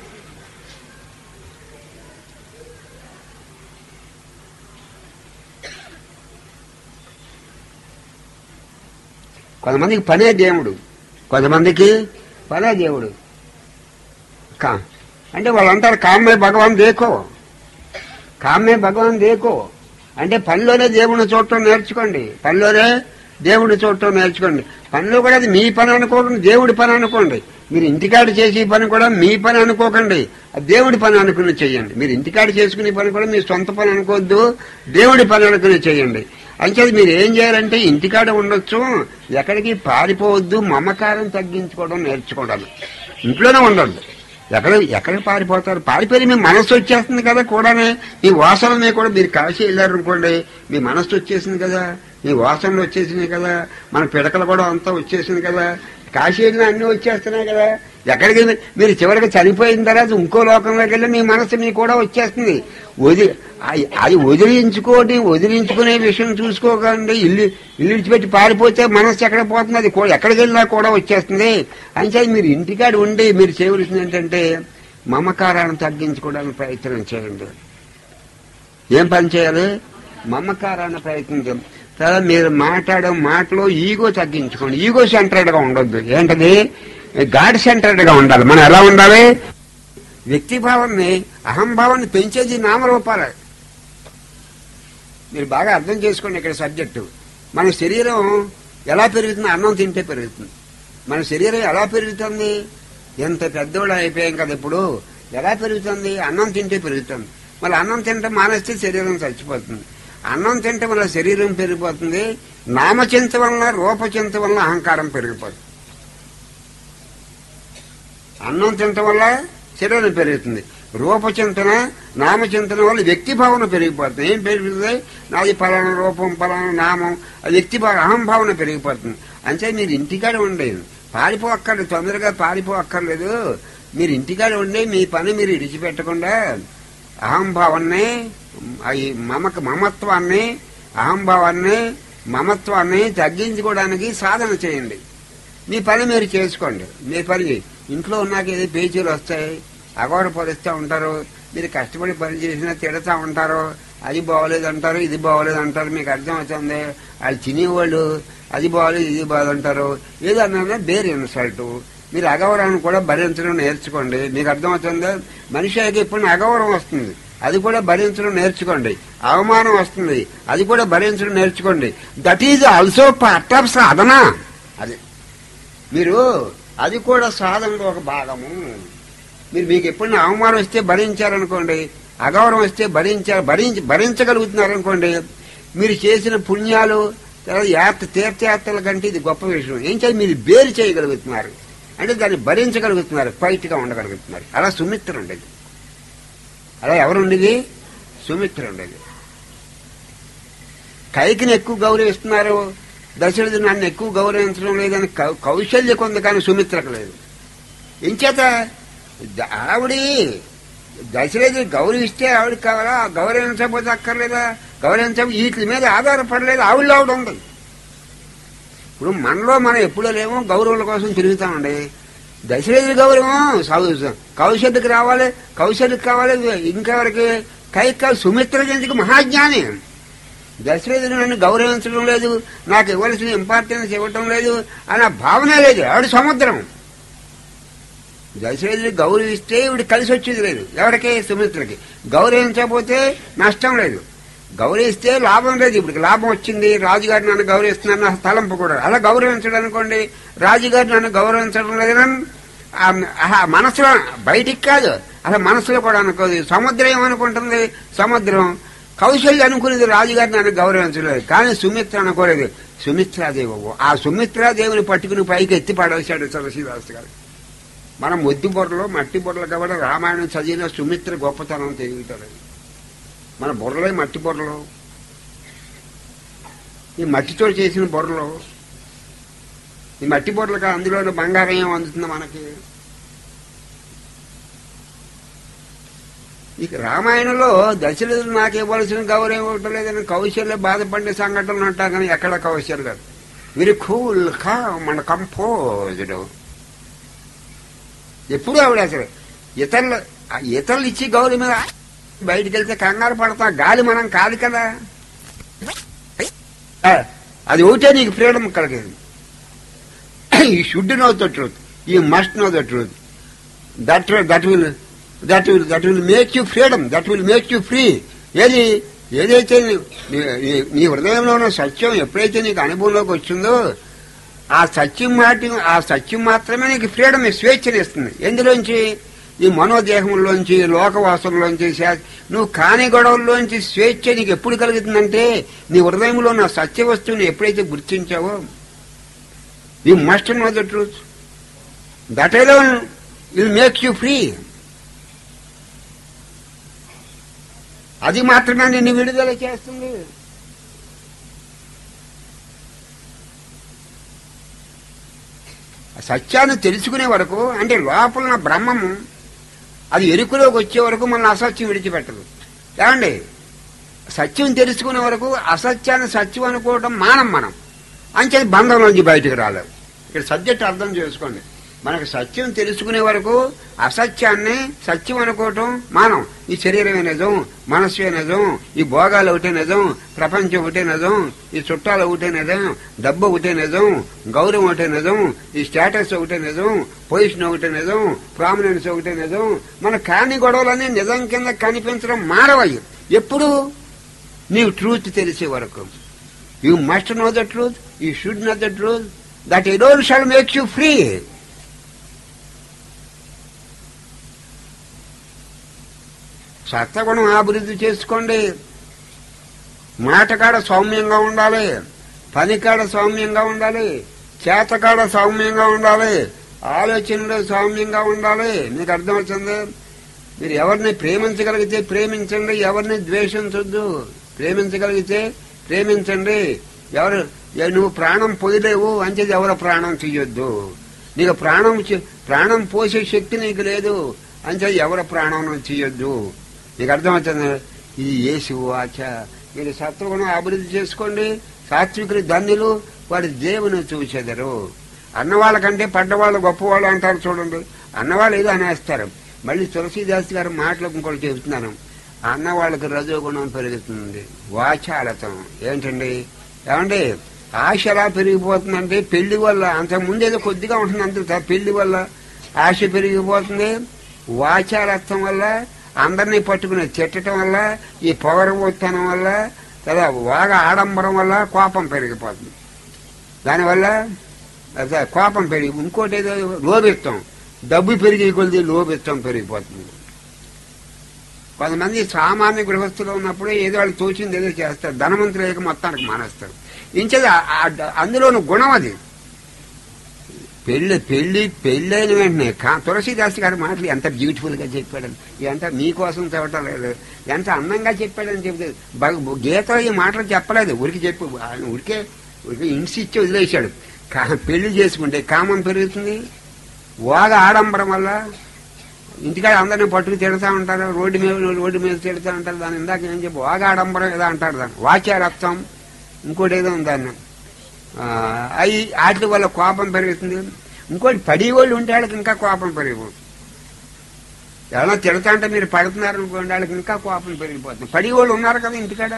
కొంతమందికి పనే దేవుడు కొంతమందికి పనే దేవుడు కా అంటే వాళ్ళంటారు కామ్మే భగవాన్ దేకో కామ్మే భగవాన్ దేకో అంటే పనిలోనే దేవుడిని చూడటం నేర్చుకోండి పనిలోనే దేవుడిని చూడటం నేర్చుకోండి పనిలో కూడా అది మీ పని అనుకోకండి దేవుడి పని అనుకోండి మీరు ఇంటికాడ చేసే పని కూడా మీ పని అనుకోకండి అది దేవుడి పని అనుకుని చెయ్యండి మీరు ఇంటికాడ చేసుకునే పని కూడా మీ సొంత పని అనుకోవద్దు దేవుడి పని అనుకుని చెయ్యండి అంచేది మీరు ఏం చేయాలంటే ఇంటికాడ ఉండొచ్చు ఎక్కడికి పారిపోవద్దు మమకారం తగ్గించుకోవడం నేర్చుకోవడం ఇంట్లోనే ఉండండి ఎక్కడ ఎక్కడికి పారిపోతారు పారిపోయి మీ మనస్సు వచ్చేస్తుంది కదా కూడానే మీ వాసననే కూడా మీరు కాశీ వెళ్ళారనుకోండి మీ మనస్సు వచ్చేసింది కదా మీ వాసనలు వచ్చేసినాయి కదా మన పిడకలు కూడా అంతా వచ్చేసింది కదా కాశీ వెళ్ళిన అన్ని వచ్చేస్తున్నాయి కదా ఎక్కడికి వెళ్ళి- మీరు చివరికి చనిపోయిన తర్వాత ఇంకో లోకంలోకి వెళ్ళి మీ మనస్సు మీకు కూడా వచ్చేస్తుంది వది అది- అది వదిలించుకోని వదిలించుకునే విషయం చూసుకోకండి ఇల్లు ఇల్లు విడిచిపెట్టి పారిపోతే మనస్సు ఎక్కడ పోతుంది అది కూడా ఎక్కడికి వెళ్ళినా కూడా వచ్చేస్తుంది అంతే మీరు ఇంటికాడ ఉండి మీరు చేయవలసింది ఏంటంటే మమకారాన్ని తగ్గించుకోవడానికి ప్రయత్నం చేయండి ఏం పని చేయాలి మమకారాన్ని ప్రయత్నించాం తర్వాత మీరు మాట్లాడే మాటలో ఈగో తగ్గించుకోండి ఈగో సెంటర్డ్ గా ఉండొద్దు ఏంటది గాడ్ సెంటర్డ్ గా ఉండాలి మనం ఎలా ఉండాలి వ్యక్తిభావాన్ని అహంభావాన్ని పెంచేది నామరూపాలే మీరు బాగా అర్థం చేసుకోండి ఇక్కడ సబ్జెక్టు మన శరీరం ఎలా పెరుగుతుంది అన్నం తింటే పెరుగుతుంది మన శరీరం ఎలా పెరుగుతుంది ఎంత పెద్దవాళ్ళు అయిపోయాం కదా ఇప్పుడు ఎలా పెరుగుతుంది అన్నం తింటే పెరుగుతుంది మళ్ళీ అన్నం తింటే మానేస్తే శరీరం చచ్చిపోతుంది అన్నం తింటే వల్ల శరీరం పెరిగిపోతుంది నామచింత వలన రూపచింత వలన అహంకారం పెరిగిపోతుంది అన్నం తినటం వల్ల శరీరం పెరుగుతుంది రూపచింతన నామచింతన వల్ల వ్యక్తి భావన పెరిగిపోతుంది ఏం పెరుగుతుంది నాది పలానా రూపం పలానా నామం ఆ వ్యక్తి భావ అహంభావన పెరిగిపోతుంది అంటే మీరు ఇంటికాడ ఉండేది పారిపోక్కర్లేదు తొందరగా పారిపోక్కర్లేదు మీరు ఇంటికాడ ఉండి మీ పని మీరు ఇడిచిపెట్టకుండా అహంభావాన్ని ఈ మమక మమత్వాన్ని అహంభావాన్ని మమత్వాన్ని తగ్గించుకోవడానికి సాధన చేయండి మీ పని మీరు చేసుకోండి మీ పని ఇంట్లో ఉన్నాక ఏదో పేచీలు వస్తాయి అగౌడ పరుస్తూ ఉంటారు మీరు కష్టపడి పని చేసినా తిడతా ఉంటారు అది బాగోలేదు అంటారు ఇది బాగోలేదు అంటారు మీకు అర్థం అవుతుంది వాళ్ళు తినేవాళ్ళు అది బాగోలేదు ఇది బాగోదు అంటారు ఏదన్నా బేర్ ఇన్సల్ట్ మీరు అగౌరవాన్ని కూడా భరించడం నేర్చుకోండి మీకు అర్థమవుతుందా మనిషికి ఇప్పుడు అగౌరవం వస్తుంది అది కూడా భరించడం నేర్చుకోండి అవమానం వస్తుంది అది కూడా భరించడం నేర్చుకోండి that is also part of sadhana అది మీరు అది కూడా సాధనలో ఒక భాగము మీరు మీకు ఎప్పుడైనా అవమానం వస్తే భరించారనుకోండి అగౌరవం వస్తే భరించారు భరించి భరించగలుగుతున్నారనుకోండి మీరు చేసిన పుణ్యాలు తర్వాత యాత్ర తీర్థయాత్రల కంటే ఇది గొప్ప విషయం ఏం చేయాలి మీరు బేరు చేయగలుగుతున్నారు అంటే దాన్ని భరించగలుగుతున్నారు గా ఉండగలుగుతున్నారు అలా సుమిత్ర ఉండేది అలా ఎవరు ఉండేది సుమిత్ర ఉండేది కైకిని ఎక్కువ గౌరవిస్తున్నారు దశరథుడు నన్ను ఎక్కువ గౌరవించడం లేదని కౌ- కౌశల్యకు ఉంది కానీ సుమిత్రకు లేదు ఇంచేత ద- ఆవిడి దశరథుడు గౌరవిస్తే ఆవిడ కావాలా గౌరవించకపోతే అక్కర్లేదా గౌరవించ వీటి మీద ఆధారపడలేదు ఆవిడ ఆవిడ ఉంది ఇప్పుడు మనలో మనం ఎప్పుడో లేమో గౌరవుల కోసం తిరుగుతామండి దశరథుడి గౌరవం సౌ- కౌశల్యకి రావాలి కౌశల్యకి కావాలి ఇంకెవరికి కైక సుమిత్ర జంతికి మహాజ్ఞాని దశరథుడు నన్ను గౌరవించడం లేదు నాకు ఇవ్వాల్సిన ఇంపార్టెన్స్ ఇవ్వటం లేదు అన్న భావనే లేదు ఆవిడ సముద్రం దశరథుడు గౌరవిస్తే ఇవిడ కలిసి వచ్చేది లేదు ఎవరికి సుమిత్రకి గౌరవించకపోతే నష్టం లేదు గౌరవిస్తే లాభం లేదు ఇప్పుడు లాభం వచ్చింది రాజుగారు నన్ను గౌరవిస్తున్నాను నా తలంపు కూడా అలా గౌరవించడం అనుకోండి రాజుగారు నన్ను గౌరవించడం లేదని ఆ- ఆ మనసులో బయటికి కాదు అసలు మనసులో కూడా అనుకోదు సముద్రం ఏమనుకుంటుంది సముద్రం కౌశల్య అనుకునేది రాజుగారు నన్ను గౌరవించలేదు కానీ సుమిత్ర అనుకోలేదు సుమిత్రాదేవి ఆ సుమిత్రాదేవిని పట్టుకుని పైకి ఎత్తి పడేశాడు తులసీదాస్ గారు మనం మొద్దు బుర్రలో మట్టి బుర్రలు కాబట్టి రామాయణం చదివిన సుమిత్ర గొప్పతనం తెలియటలేదు మన బుర్రలే మట్టి బుర్రలు ఈ మట్టితో చేసిన బుర్రలు ఈ మట్టి బుర్రలు అందులో బంగారం ఏం అందుతుంది మనకి ఇక రామాయణంలో దశరథుడు నాకు ఇవ్వాల్సిన గౌరవం ఇవ్వటం లేదని కౌశల్య బాధపడే సంఘటనలు అంటా కానీ ఎక్కడ కౌశల్య వెరీ కూల్ కా మన కంపోజ్డ్ ఎప్పుడు ఆవిడ అసలు ఇతరులు ఆ ఇతరులు ఇచ్చి గౌరవం మీద బయటికి వెళ్తే కంగారు పడతాం గాలి మనం కాదు కదా ఆ, అది ఒకటే నీకు ఫ్రీడమ్ కలిగేది you should know the truth you must know the truth that that will that will that will make you freedom that will make you free ఏది ఏదైతే నీ- నీ- నీ- నీ హృదయంలో ఉన్న సత్యం ఎప్పుడైతే నీకు అనుభవంలోకి వచ్చిందో ఆ సత్యం మాట ఆ సత్యం మాత్రమే నీకు ఫ్రీడమ్ స్వేచ్ఛనిస్తుంది ఎందులోంచి ఈ మనోదేహంలోంచి లోకవాసంలోంచి శా- నువ్వు కాని గొడవల్లోంచి స్వేచ్ఛ నీకు ఎప్పుడు కలుగుతుందంటే నీ హృదయంలో ఉన్న సత్య వస్తువుని ఎప్పుడైతే గుర్తించావో you must know the truth that alone will make you free అది మాత్రమే నిన్ను విడుదల చేస్తుంది ఆ సత్యాన్ని తెలుసుకునే వరకు అంటే లోపల ఉన్న బ్రహ్మము అది ఎరుకులోకి వచ్చే వరకు మన అసత్యం విడిచిపెట్టదు ఏమండి సత్యం తెలుసుకునే వరకు అసత్యాన్ని సత్యం అనుకోవడం మానం మనం అంచేది బంధంలోంచి బయటకు రాలేదు ఇక్కడ సబ్జెక్ట్ అర్థం చేసుకోండి మనకు సత్యం తెలుసుకునే వరకు అసత్యాన్ని సత్యం అనుకోవటం మానం ఈ శరీరమే నిజం మనస్సే నిజం ఈ భోగాలు ఒకటే నిజం ప్రపంచం ఒకటే నిజం ఈ చుట్టాలు ఒకటే నిజం డబ్బు ఒకటే నిజం గౌరవం ఒకటే నిజం ఈ స్టేటస్ ఒకటే నిజం పొజిషన్ ఒకటే నిజం ప్రామినెన్స్ ఒకటే నిజం మన కాని గొడవలన్నీ నిజం కింద కనిపించడం మారవయ్యి ఎప్పుడు నీవు ట్రూత్ తెలిసే వరకు you must know the truth you should not the truth that alone shall make you free సత్వగుణం అభివృద్ధి చేసుకోండి మాటకాడ సౌమ్యంగా ఉండాలి పనికాడ సౌమ్యంగా ఉండాలి చేతకాడ సౌమ్యంగా ఉండాలి ఆలోచనలో సౌమ్యంగా ఉండాలి మీకు అర్థమవుతుంది మీరు ఎవరిని ప్రేమించగలిగితే ప్రేమించండి ఎవరిని ద్వేషించొద్దు ప్రేమించగలిగితే ప్రేమించండి ఎవరు ఎ- నువ్వు ప్రాణం పొదిలేవు అంచేది ఎవరు ప్రాణం తీయొద్దు నీకు ప్రాణం చే- ప్రాణం పోసే శక్తి నీకు లేదు అంచేది ఎవరి ప్రాణం నువ్వు తీయొద్దు నీకు అర్థమవుతుంది ఇది ఏసు వాచ మీరు సత్వగుణం అభివృద్ధి చేసుకోండి సాత్వికులు ధన్యులు వాడి దేవుని చూచెదరు అన్నవాళ్ళకంటే పడ్డవాళ్ళు గొప్పవాళ్ళు అంటారు చూడండి అన్నవాళ్ళు ఏదో అనేస్తారు మళ్ళీ తులసీదాస్ గారి మాటలు ఇంకోటి చెబుతున్నాను అన్నవాళ్ళకి రజోగుణం పెరుగుతుంది వాచాలతం ఏంటండి ఏమండి ఆశ ఎలా పెరిగిపోతుందంటే పెళ్లి వల్ల అంతకు ముందేదో కొద్దిగా ఉంటుంది అంతే పెళ్లి వల్ల ఆశ పెరిగిపోతుంది వాచాలత్వం వల్ల అందరినీ పట్టుకుని తిట్టడం వల్ల ఈ పొగరబోత్తనం వల్ల కదా వాగ ఆడంబరం వల్ల కోపం పెరిగిపోతుంది దానివల్ల అదే కోపం పెరిగి ఇంకోటి ఏదో లోభిత్వం డబ్బు పెరిగి కొద్ది లోభిత్వం పెరిగిపోతుంది కొంతమంది సామాన్య గృహస్థులు ఉన్నప్పుడు ఏదో వాళ్ళు తోచింది ఏదో చేస్తారు ధనవంతులు లేక మొత్తానికి మానేస్తారు ఇంచేది ఆ- ఆ- అందులోని గుణం అది పెళ్లి పెళ్లి పెళ్ళైన వెంటనే కా- తులసీదాస్ గారి మాటలు ఎంత బ్యూటిఫుల్ గా చెప్పాడని ఎంత మీకోసం చెప్పటం లేదు ఎంత అందంగా చెప్పాడని చెప్తే బగ- గీత ఈ మాటలు చెప్పలేదు ఉరికి చెప్పు ఆయన ఉరికే ఉరికి ఇంటి ఇచ్చి వదిలేశాడు కా- పెళ్లి చేసుకుంటే కామం పెరుగుతుంది వాగ ఆడంబరం వల్ల ఇంటికాడ అందరినీ పట్టుకు తిడతా ఉంటారు రోడ్డు మీద రోడ్డు మీద తిడతా ఉంటారు దాని ఇందాక ఏం చెప్పి వాగ ఆడంబరం ఏదో అంటారు దాన్ని వాచ్యారత్వం ఇంకోటి ఏదో ఉంది దాన్ని అవి వాటి వల్ల కోపం పెరుగుతుంది ఇంకోటి పడి వాళ్ళు ఉంటే వాళ్ళకి ఇంకా కోపం పెరిగిపోతుంది ఎవరైనా తిడతా అంటే మీరు పడుతున్నారు అనుకోండి వాళ్ళకి ఇంకా కోపం పెరిగిపోతుంది పడి వాళ్ళు ఉన్నారు కదా ఇంటికాడ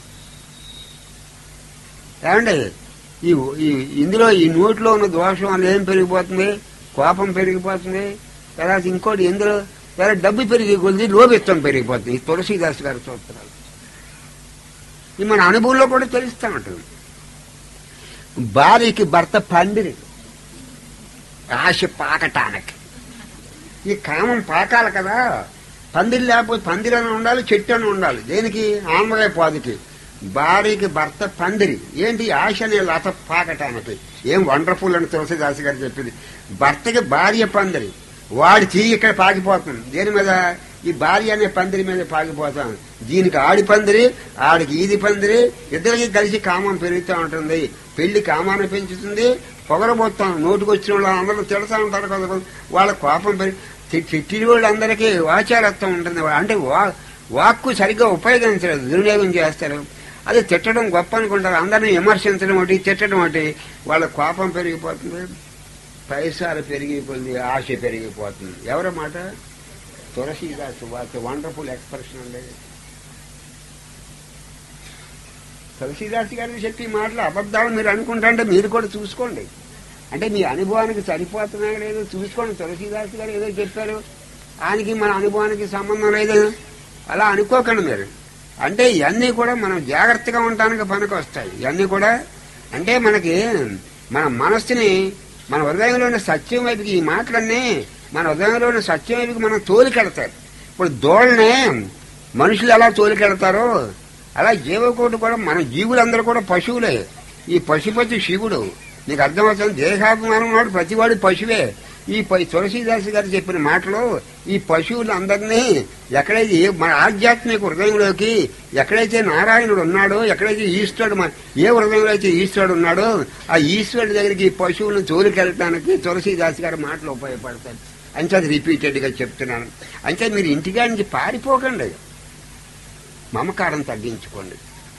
ఏమండి ఈ ఈ- ఇందులో ఈ నోట్లో ఉన్న దోషం వల్ల ఏం పెరిగిపోతుంది కోపం పెరిగిపోతుంది తర్వాత ఇంకోటి ఇందులో తర్వాత డబ్బు పెరిగి కొద్ది లోభిత్వం పెరిగిపోతుంది ఈ తులసీదాస్ గారి సూత్రాలు ఇది మన అనుభవంలో కూడా తెలుస్తా ఉంటుంది భార్యకి భర్త పందిరి ఆశ పాకటానికి ఈ కామం పాకాలి కదా పందిరి లేకపోతే పందిరి అని ఉండాలి చెట్టు అని ఉండాలి దేనికి ఆమగాయ పాదుకి భార్యకి భర్త పందిరి ఏంటి ఆశ అనే లత పాకటానికి ఏం వండర్ఫుల్ అని తులసిదాస్ గారు చెప్పింది భర్తకి భార్య పందిరి వాడి చెయ్యి ఇక్కడ పాకిపోతుంది దేని మీద ఈ భార్య అనే పందిరి మీద పాకిపోతాం దీనికి ఆడి పందిరి ఆడికి ఈది పందిరి ఇద్దరికి కలిసి కామం పెరుగుతూ ఉంటుంది పెళ్లి కామాన్ని పెంచుతుంది పొగరబోతాం నోటికి వచ్చిన వాళ్ళు అందరూ తిడతా ఉంటారు కదా వాళ్ళ కోపం పెరిగి తి- తిట్టిన వాళ్ళందరికీ వాచారత్వం ఉంటుంది అంటే వా వాక్కు సరిగ్గా ఉపయోగించలేదు దుర్వినియోగం చేస్తారు అది తిట్టడం గొప్ప అనుకుంటారు అందరినీ విమర్శించడం ఒకటి తిట్టడం ఒకటి వాళ్ళ కోపం పెరిగిపోతుంది పైసాలు పెరిగిపోతుంది ఆశ పెరిగిపోతుంది ఎవరి మాట తులసీదాస్ వాటి వండర్ఫుల్ ఎక్స్ప్రెషన్ అండి తులసీదాస్ గారికి చెప్పి మాటలు అబద్ధాలు మీరు అనుకుంటాంటే మీరు కూడా చూసుకోండి అంటే మీ అనుభవానికి సరిపోతున్నాయో లేదో చూసుకోండి తులసీదాస్ గారు ఏదో చెప్పారు ఆయనకి మన అనుభవానికి సంబంధం లేదు అలా అనుకోకండి మీరు అంటే ఇవన్నీ కూడా మనం జాగ్రత్తగా ఉండటానికి పనికి వస్తాయి ఇవన్నీ కూడా అంటే మనకి మన మనస్సుని మన హృదయంలోని సత్యం వైపుకి ఈ మాటలన్నీ మన హృదయంలోని సత్యం వైపుకి మనం తోలికెడతారు ఇప్పుడు దోళ్ళనే మనుషులు ఎలా తోలికెడతారో అలా జీవకోటి కూడా మన జీవులందరూ కూడా పశువులే ఈ పశుపతి శివుడు నీకు అర్థమవుతుంది దేహాభిమానం వాడు ప్రతివాడు పశువే ఈ ప- తులసీదాస్ గారు చెప్పిన మాటలో ఈ పశువులందరినీ ఎక్కడైతే ఏ- మన ఆధ్యాత్మిక హృదయంలోకి ఎక్కడైతే నారాయణుడు ఉన్నాడో ఎక్కడైతే ఈశ్వరుడు మన- ఏ హృదయంలో అయితే ఈశ్వరుడు ఉన్నాడో ఆ ఈశ్వరుడి దగ్గరికి ఈ పశువులను తోలికెళ్ళటానికి తులసీదాస్ గారి మాటలు ఉపయోగపడతాయి అంటే అది రిపీటెడ్ గా చెప్తున్నాను అంటే మీరు ఇంటికా నుంచి పారిపోకండి మమకారం తగ్గించుకోండి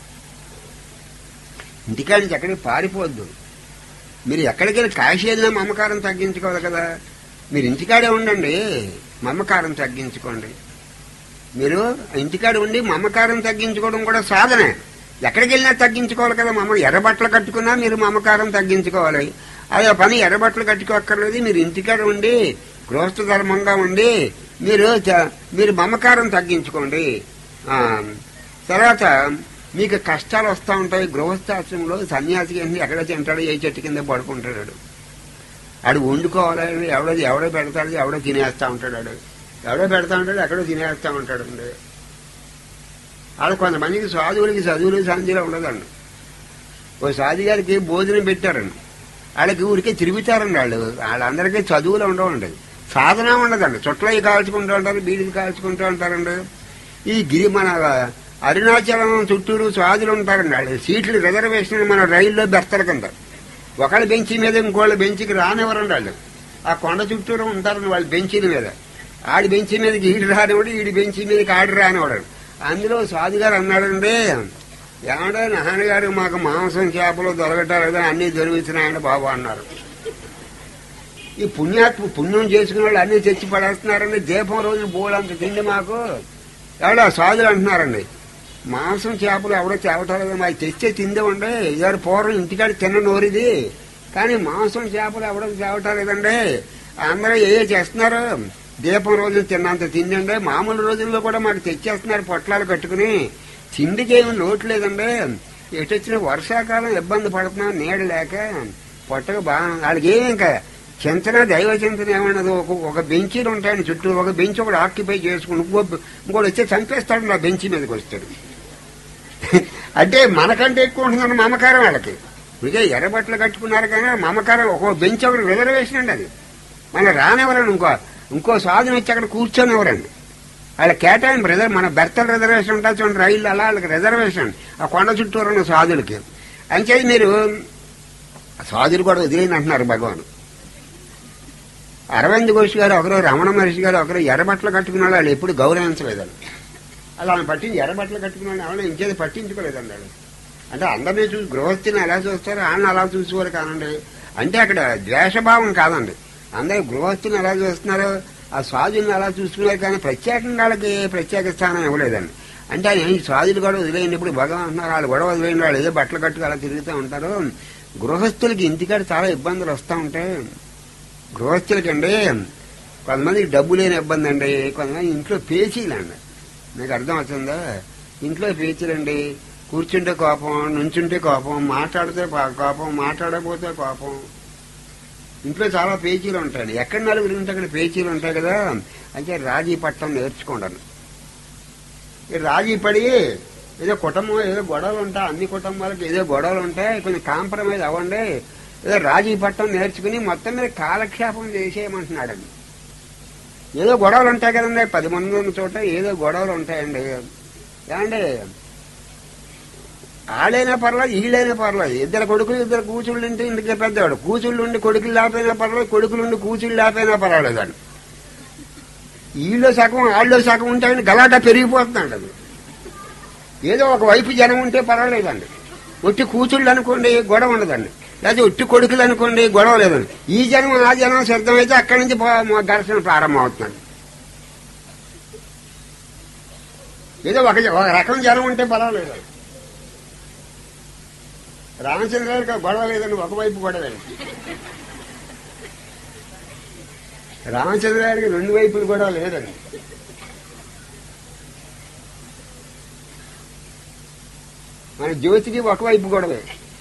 ఇంటికా నుంచి ఎక్కడికి పారిపోవద్దు మీరు ఎక్కడికి వెళ్ళి కాశీ వెళ్ళినా మమకారం తగ్గించుకోవాలి కదా మీరు ఇంటికాడే ఉండండి మమకారం తగ్గించుకోండి మీరు ఇంటికాడ ఉండి మమకారం తగ్గించుకోవడం కూడా సాధనే ఎక్కడికి వెళ్ళినా తగ్గించుకోవాలి కదా మమ్మ ఎర్రబట్టలు కట్టుకున్నా మీరు మమకారం తగ్గించుకోవాలి అదే పని ఎర్రబట్టలు కట్టుకోక్కర్లేదు మీరు ఇంటికాడ ఉండి గృహస్థ ధర్మంగా ఉండి మీరు చ- మీరు మమకారం తగ్గించుకోండి ఆ, తర్వాత మీకు కష్టాలు వస్తూ ఉంటాయి గృహస్థాశ్రమంలో సన్యాసికి ఏంటి ఎక్కడ తింటాడు ఏ చెట్టు కింద పడుకుంటాడు వాడు. ఆడు వండుకోవాలని ఎవడో ఎవడో పెడతాడు ఎవడో తినేస్తా ఉంటాడు ఆడు ఎవడో పెడతా ఉంటాడు ఎక్కడో తినేస్తా ఉంటాడు అండి ఆడు కొంతమందికి సాధువులకి చదువులు సంధ్యలో ఉండదండి ఓ సాధు గారికి భోజనం పెట్టారండి వాళ్ళకి ఊరికే తిరుగుతారండి వాళ్ళు వాళ్ళందరికీ చదువులు ఉండవండి సాధన ఉండదండి చుట్టలవి కాల్చుకుంటూ ఉంటారు బీడికి కాల్చుకుంటూ ఉంటారండి ఈ గిరి మన అరుణాచలం చుట్టూరు సాధులు ఉంటారండి వాళ్ళు సీట్లు రిజర్వేషన్ మన రైల్లో బెర్తల కింద ఒకళ్ళ బెంచి మీద ఇంకోళ్ళ బెంచికి రానివ్వరండి వాళ్ళు ఆ కొండ చుట్టూరు ఉంటారండి వాళ్ళ బెంచీల మీద ఆడి బెంచి మీదకి ఈడు రానివాడు ఈడి బెంచి మీదకి ఆడి రానివాడు అందులో సాధు గారు అన్నాడండి ఏమంటే నాన్నగారు మాకు మాంసం చేపలు దొరకటారు కదా అన్ని దొరుకుతున్నాయండి బాబు అన్నారు ఈ పుణ్యాత్మ పుణ్యం చేసుకునే వాళ్ళు అన్ని తెచ్చి పడేస్తున్నారండి దీపం రోజు బోలంత తిండి మాకు ఎవడో సాధులు అంటున్నారండి మాంసం చేపలు ఎవడో తేవటారు మాకు తెచ్చే తిందే ఉండే ఇదారు పూర్వం ఇంటికాడ తిన్న నోరిది కానీ మాంసం చేపలు ఎవడో తేవటారు కదండి అందరూ ఏ ఏ చేస్తున్నారు దీపం రోజు తిన్నంత తిండండి మామూలు రోజుల్లో కూడా మాకు తెచ్చేస్తున్నారు పొట్లాలు కట్టుకుని తిండికి ఏమి లోటు లేదండి ఎటు వచ్చిన వర్షాకాలం ఇబ్బంది పడుతున్నాం నీడ లేక పొట్టగా బాగా వాళ్ళకి ఏమి ఇంకా చింతన దైవ చింతన ఏమన్నది ఒక ఒక బెంచీలు ఉంటాయని చుట్టూ ఒక బెంచ్ ఒకటి ఆక్యుపై చేసుకుని ఇంకో ఇంకోటి వచ్చి చంపేస్తాడు నా బెంచ్ మీదకి వస్తాడు అంటే మనకంటే ఎక్కువ ఉంటుందన్న మమకారం వాళ్ళకి ఇదే ఎర్రబట్టలు కట్టుకున్నారు కానీ మమకారం ఒక బెంచ్ ఒకటి రిజర్వేషన్ అండి అది మన రానివ్వరండి ఇంకో ఇంకో సాధన వచ్చి అక్కడ కూర్చొనివ్వరండి వాళ్ళ కేటాయింపు రిజర్వ్ మన బెర్తల రిజర్వేషన్ ఉంటుంది చూడండి రైళ్ళు అలా వాళ్ళకి రిజర్వేషన్ ఆ కొండ చుట్టూరు ఉన్న సాధులకి అంచేది మీరు సాధులు కూడా వదిలేని అంటున్నారు భగవాన్ అరవింద్ ఘోష్ గారు ఒకరు రమణ మహర్షి గారు ఒకరు ఎర్రబట్టలు కట్టుకున్న వాళ్ళు ఎప్పుడు గౌరవించలేదండి అలా పట్టి ఎర్రబట్టలు కట్టుకున్న వాళ్ళు ఎవరైనా ఇంకేది పట్టించుకోలేదండి వాళ్ళు అంటే అందరినీ చూసి గృహస్థిని ఎలా చూస్తారో వాళ్ళని అలా చూసేవారు కాదండి అంటే అక్కడ ద్వేషభావం కాదండి అందరూ గృహస్థిని ఎలా చూస్తున్నారో ఆ స్వాధుల్ని అలా చూస్తున్నారు కానీ ప్రత్యేకంగా వాళ్ళకి ప్రత్యేక స్థానం ఇవ్వలేదండి అంటే ఆయన ఈ స్వాధులు కూడా వదిలేనప్పుడు భగవాన్ అంటున్నారు వాళ్ళు గొడవ వదిలేని వాళ్ళు ఏదో బట్టలు కట్టుకు అలా తిరుగుతూ ఉంటారు గృహస్థులకి ఇంటికాడ చాలా ఇబ్బందులు వస్తూ ఉంటాయి గృహస్థులకండి కొంతమందికి డబ్బు లేని ఇబ్బంది అండి కొంతమంది ఇంట్లో పేచీలండి మీకు అర్థం అవుతుందా ఇంట్లో పేచీలండి కూర్చుంటే కోపం నుంచుంటే కోపం మాట్లాడితే పా- కోపం మాట్లాడకపోతే కోపం ఇంట్లో చాలా పేచీలు ఉంటాయండి ఎక్కడ నలుగురు ఉంటే అక్కడ పేచీలు ఉంటాయి కదా అంటే రాజీ పట్టం నేర్చుకోండి ఈ రాజీ పడి ఏదో కుటుంబం ఏదో గొడవలు ఉంటాయి అన్ని కుటుంబాలకు ఏదో గొడవలు ఉంటాయి కొంచెం కాంప్రమైజ్ అవ్వండి ఏదో రాజీ పట్టం నేర్చుకుని మొత్తం మీద కాలక్షేపం చేసేయమంటున్నాడండి ఏదో గొడవలు ఉంటాయి కదండి పది మంది ఉన్న చోట ఏదో గొడవలు ఉంటాయండి ఏమండి ఆడైనా పర్లేదు ఈడైనా పర్లేదు ఇద్దరు కొడుకులు ఇద్దరు కూచుళ్ళు ఉంటే ఇంటికి పెద్దవాడు కూచుళ్ళు ఉండి కొడుకులు లేకపోయినా పర్లేదు కొడుకులు ఉండి కూచుళ్ళు లేకపోయినా పర్వాలేదు అండి వీళ్ళు సగం వాళ్ళు సగం ఉంటాయని గలాటా పెరిగిపోతున్నాడు అది ఏదో ఒక వైపు జనం ఉంటే పర్వాలేదండి ఒట్టి కూచుళ్ళు అనుకోండి గొడవ ఉండదండి లేదా ఒట్టి కొడుకులు అనుకోండి గొడవ లేదండి ఈ జనం ఆ జనం సిద్ధమైతే అక్కడి నుంచి పో- మా ఘర్షణ ప్రారంభం అవుతున్నాడు ఏదో ఒక ఒక రకం జనం ఉంటే పర్వాలేదు రామచంద్ర గారికి గొడవ లేదండి ఒకవైపు గొడవ రామచంద్ర గారికి రెండు వైపులు గొడవ లేదండి మన జ్యోతికి ఒకవైపు గొడవే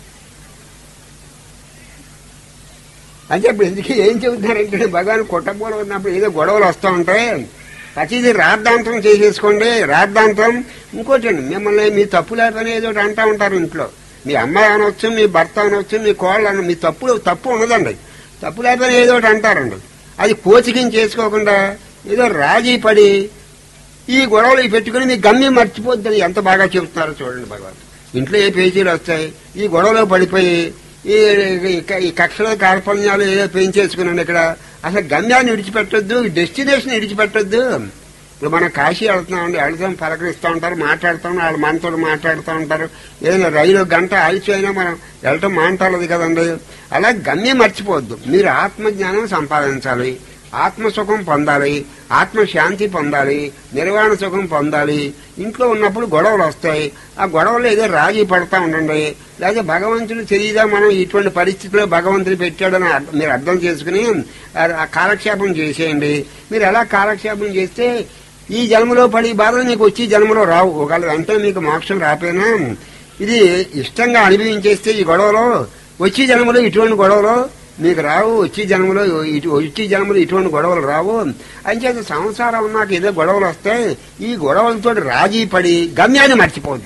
అంటే ఇప్పుడు ఎందుకు ఏం చెబుతున్నారంటే భగవాన్ కుట్టబోలు ఉన్నప్పుడు ఏదో గొడవలు వస్తూ ఉంటాయి ప్రతిదీ రాద్ధాంతం చేసేసుకోండి రాద్ధాంతం ఇంకోటి అండి మిమ్మల్ని మీ తప్పు లేకపోయినా ఏదో ఒకటి అంటా ఉంటారు ఇంట్లో మీ అమ్మాయి అనొచ్చు మీ భర్త అనొచ్చు మీ కోళ్ళు అన మీ తప్పు తప్పు ఉండదండి తప్పు లేకపోయినా ఏదో ఒకటి అంటారండి అది కోచికం చేసుకోకుండా ఏదో రాజీ పడి ఈ గొడవలు పెట్టుకుని మీ గమ్యం మర్చిపోద్దని ఎంత బాగా చెబుతున్నారో చూడండి భగవాన్ ఇంట్లో ఏ పేజీలు వస్తాయి ఈ గొడవలో పడిపోయి ఈ ఈ- ఈ కక్షలో కార్పణ్యాలు ఏదో పెంచేసుకున్నాను ఇక్కడ అసలు గమ్యాన్ని విడిచిపెట్టొద్దు డెస్టినేషన్ విడిచిపెట్టొద్దు ఇప్పుడు మనం కాశీ వెళ్తున్నామండి వెళ్తాం పలకరిస్తూ ఉంటారు మాట్లాడుతాం వాళ్ళ మనతో మాట్లాడుతూ ఉంటారు ఏదైనా రైలు గంట ఆలస్యమైనా మనం వెళ్ళటం మాంటాలది కదండి అలా గమ్యం మర్చిపోవద్దు మీరు ఆత్మజ్ఞానం సంపాదించాలి ఆత్మ సుఖం పొందాలి ఆత్మ శాంతి పొందాలి నిర్వాణ సుఖం పొందాలి ఇంట్లో ఉన్నప్పుడు గొడవలు వస్తాయి ఆ గొడవలు ఏదో రాజీ పడతా ఉండండి లేదా భగవంతుడు తెలియదా మనం ఇటువంటి పరిస్థితిలో భగవంతుడు పెట్టాడని అర్థ- మీరు అర్థం చేసుకుని ఆ- ఆ కాలక్షేపం చేసేయండి మీరు ఎలా కాలక్షేపం చేస్తే ఈ జన్మలో పడి ఈ బాధలు నీకు వచ్చి జన్మలో రావు ఒకవేళ వెంటనే మీకు మోక్షం రాపోయినా ఇది ఇష్టంగా అనుభవించేస్తే ఈ గొడవలో వచ్చి జన్మలో ఇటువంటి గొడవలు మీకు రావు వచ్చి జన్మలో ఇటు వచ్చి జన్మలో ఇటువంటి గొడవలు రావు అంచేత సంసారం ఉన్నాక ఏదో గొడవలు వస్తాయి ఈ గొడవలతో రాజీ పడి గమ్యాన్ని మర్చిపోద్దు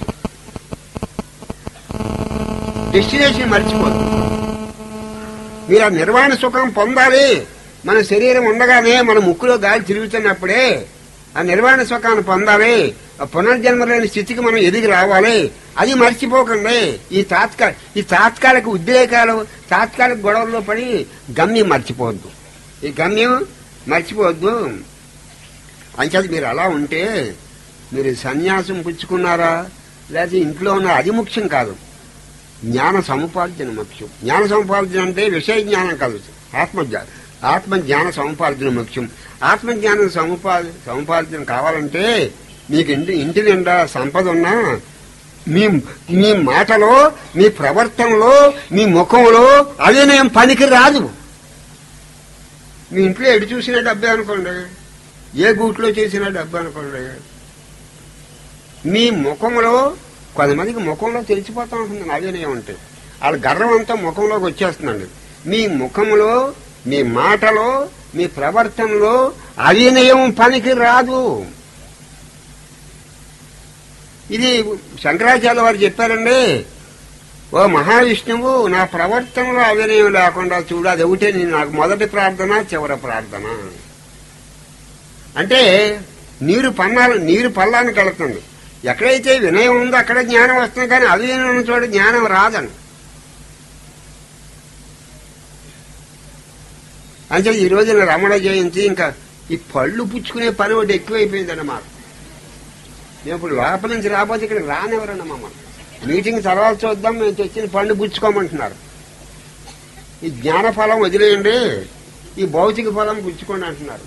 డెస్టినేషన్ మర్చిపోద్దు మీరు ఆ నిర్వాణ సుఖం పొందాలి మన శరీరం ఉండగానే మన ముక్కులో గాలి తిరుగుతున్నప్పుడే ఆ నిర్వాణ సుఖాన్ని పొందాలి ఆ పునర్జన్మ లేని స్థితికి మనం ఎదిగి రావాలి అది మర్చిపోకండి ఈ తాత్కాల ఈ తాత్కాలిక ఉద్రేకాలు తాత్కాలిక గొడవల్లో పడి గమ్యం మర్చిపోవద్దు ఈ గమ్యం మర్చిపోవద్దు అంచేత మీరు అలా ఉంటే మీరు సన్యాసం పుచ్చుకున్నారా లేకపోతే ఇంట్లో ఉన్న అది ముఖ్యం కాదు జ్ఞాన సముపార్జన ముఖ్యం జ్ఞాన సముపార్జన అంటే విషయ జ్ఞానం కాదు ఆత్మజ్ఞానం ఆత్మజ్ఞాన సముపార్జన ముఖ్యం ఆత్మజ్ఞానం సముపా సముపార్జన కావాలంటే మీకు ఇంటి ఇంటి నిండా సంపద ఉన్నా మీ మీ మాటలో మీ ప్రవర్తనలో మీ ముఖంలో అవినయం పనికి రాదు మీ ఇంట్లో ఎటు చూసిన డబ్బే అనుకోండి ఏ గూట్లో చేసిన డబ్బు అనుకోండి మీ ముఖంలో కొంతమందికి ముఖంలో తెలిసిపోతా ఉంటుంది అవినయం అంటే వాళ్ళ గర్వం అంతా ముఖంలోకి వచ్చేస్తుందండి మీ ముఖంలో మీ మాటలో మీ ప్రవర్తనలో అవినయం పనికి రాదు ఇది శంకరాచార్య వారు చెప్పారండి ఓ మహావిష్ణువు నా ప్రవర్తనలో అవినయం లేకుండా చూడు అది ఒకటే నేను నాకు మొదటి ప్రార్థన చివరి ప్రార్థన అంటే నీరు పన్నాలు నీరు పల్లానికి వెళుతుంది ఎక్కడైతే వినయం ఉందో అక్కడ జ్ఞానం వస్తుంది కానీ అవినయం ఉన్న చోట జ్ఞానం రాదండి అంటే ఈ రోజున రమణ జయంతి ఇంకా ఈ పళ్ళు పుచ్చుకునే పని ఒకటి ఎక్కువైపోయిందండి మాకు మేము ఇప్పుడు లోపల నుంచి రాబోతే ఇక్కడ రానివ్వరండి మమ్మల్ని మీటింగ్ తర్వాత చూద్దాం మేము తెచ్చిన పండు పుచ్చుకోమంటున్నారు ఈ జ్ఞాన ఫలం వదిలేయండి ఈ భౌతిక ఫలం పుచ్చుకోండి అంటున్నారు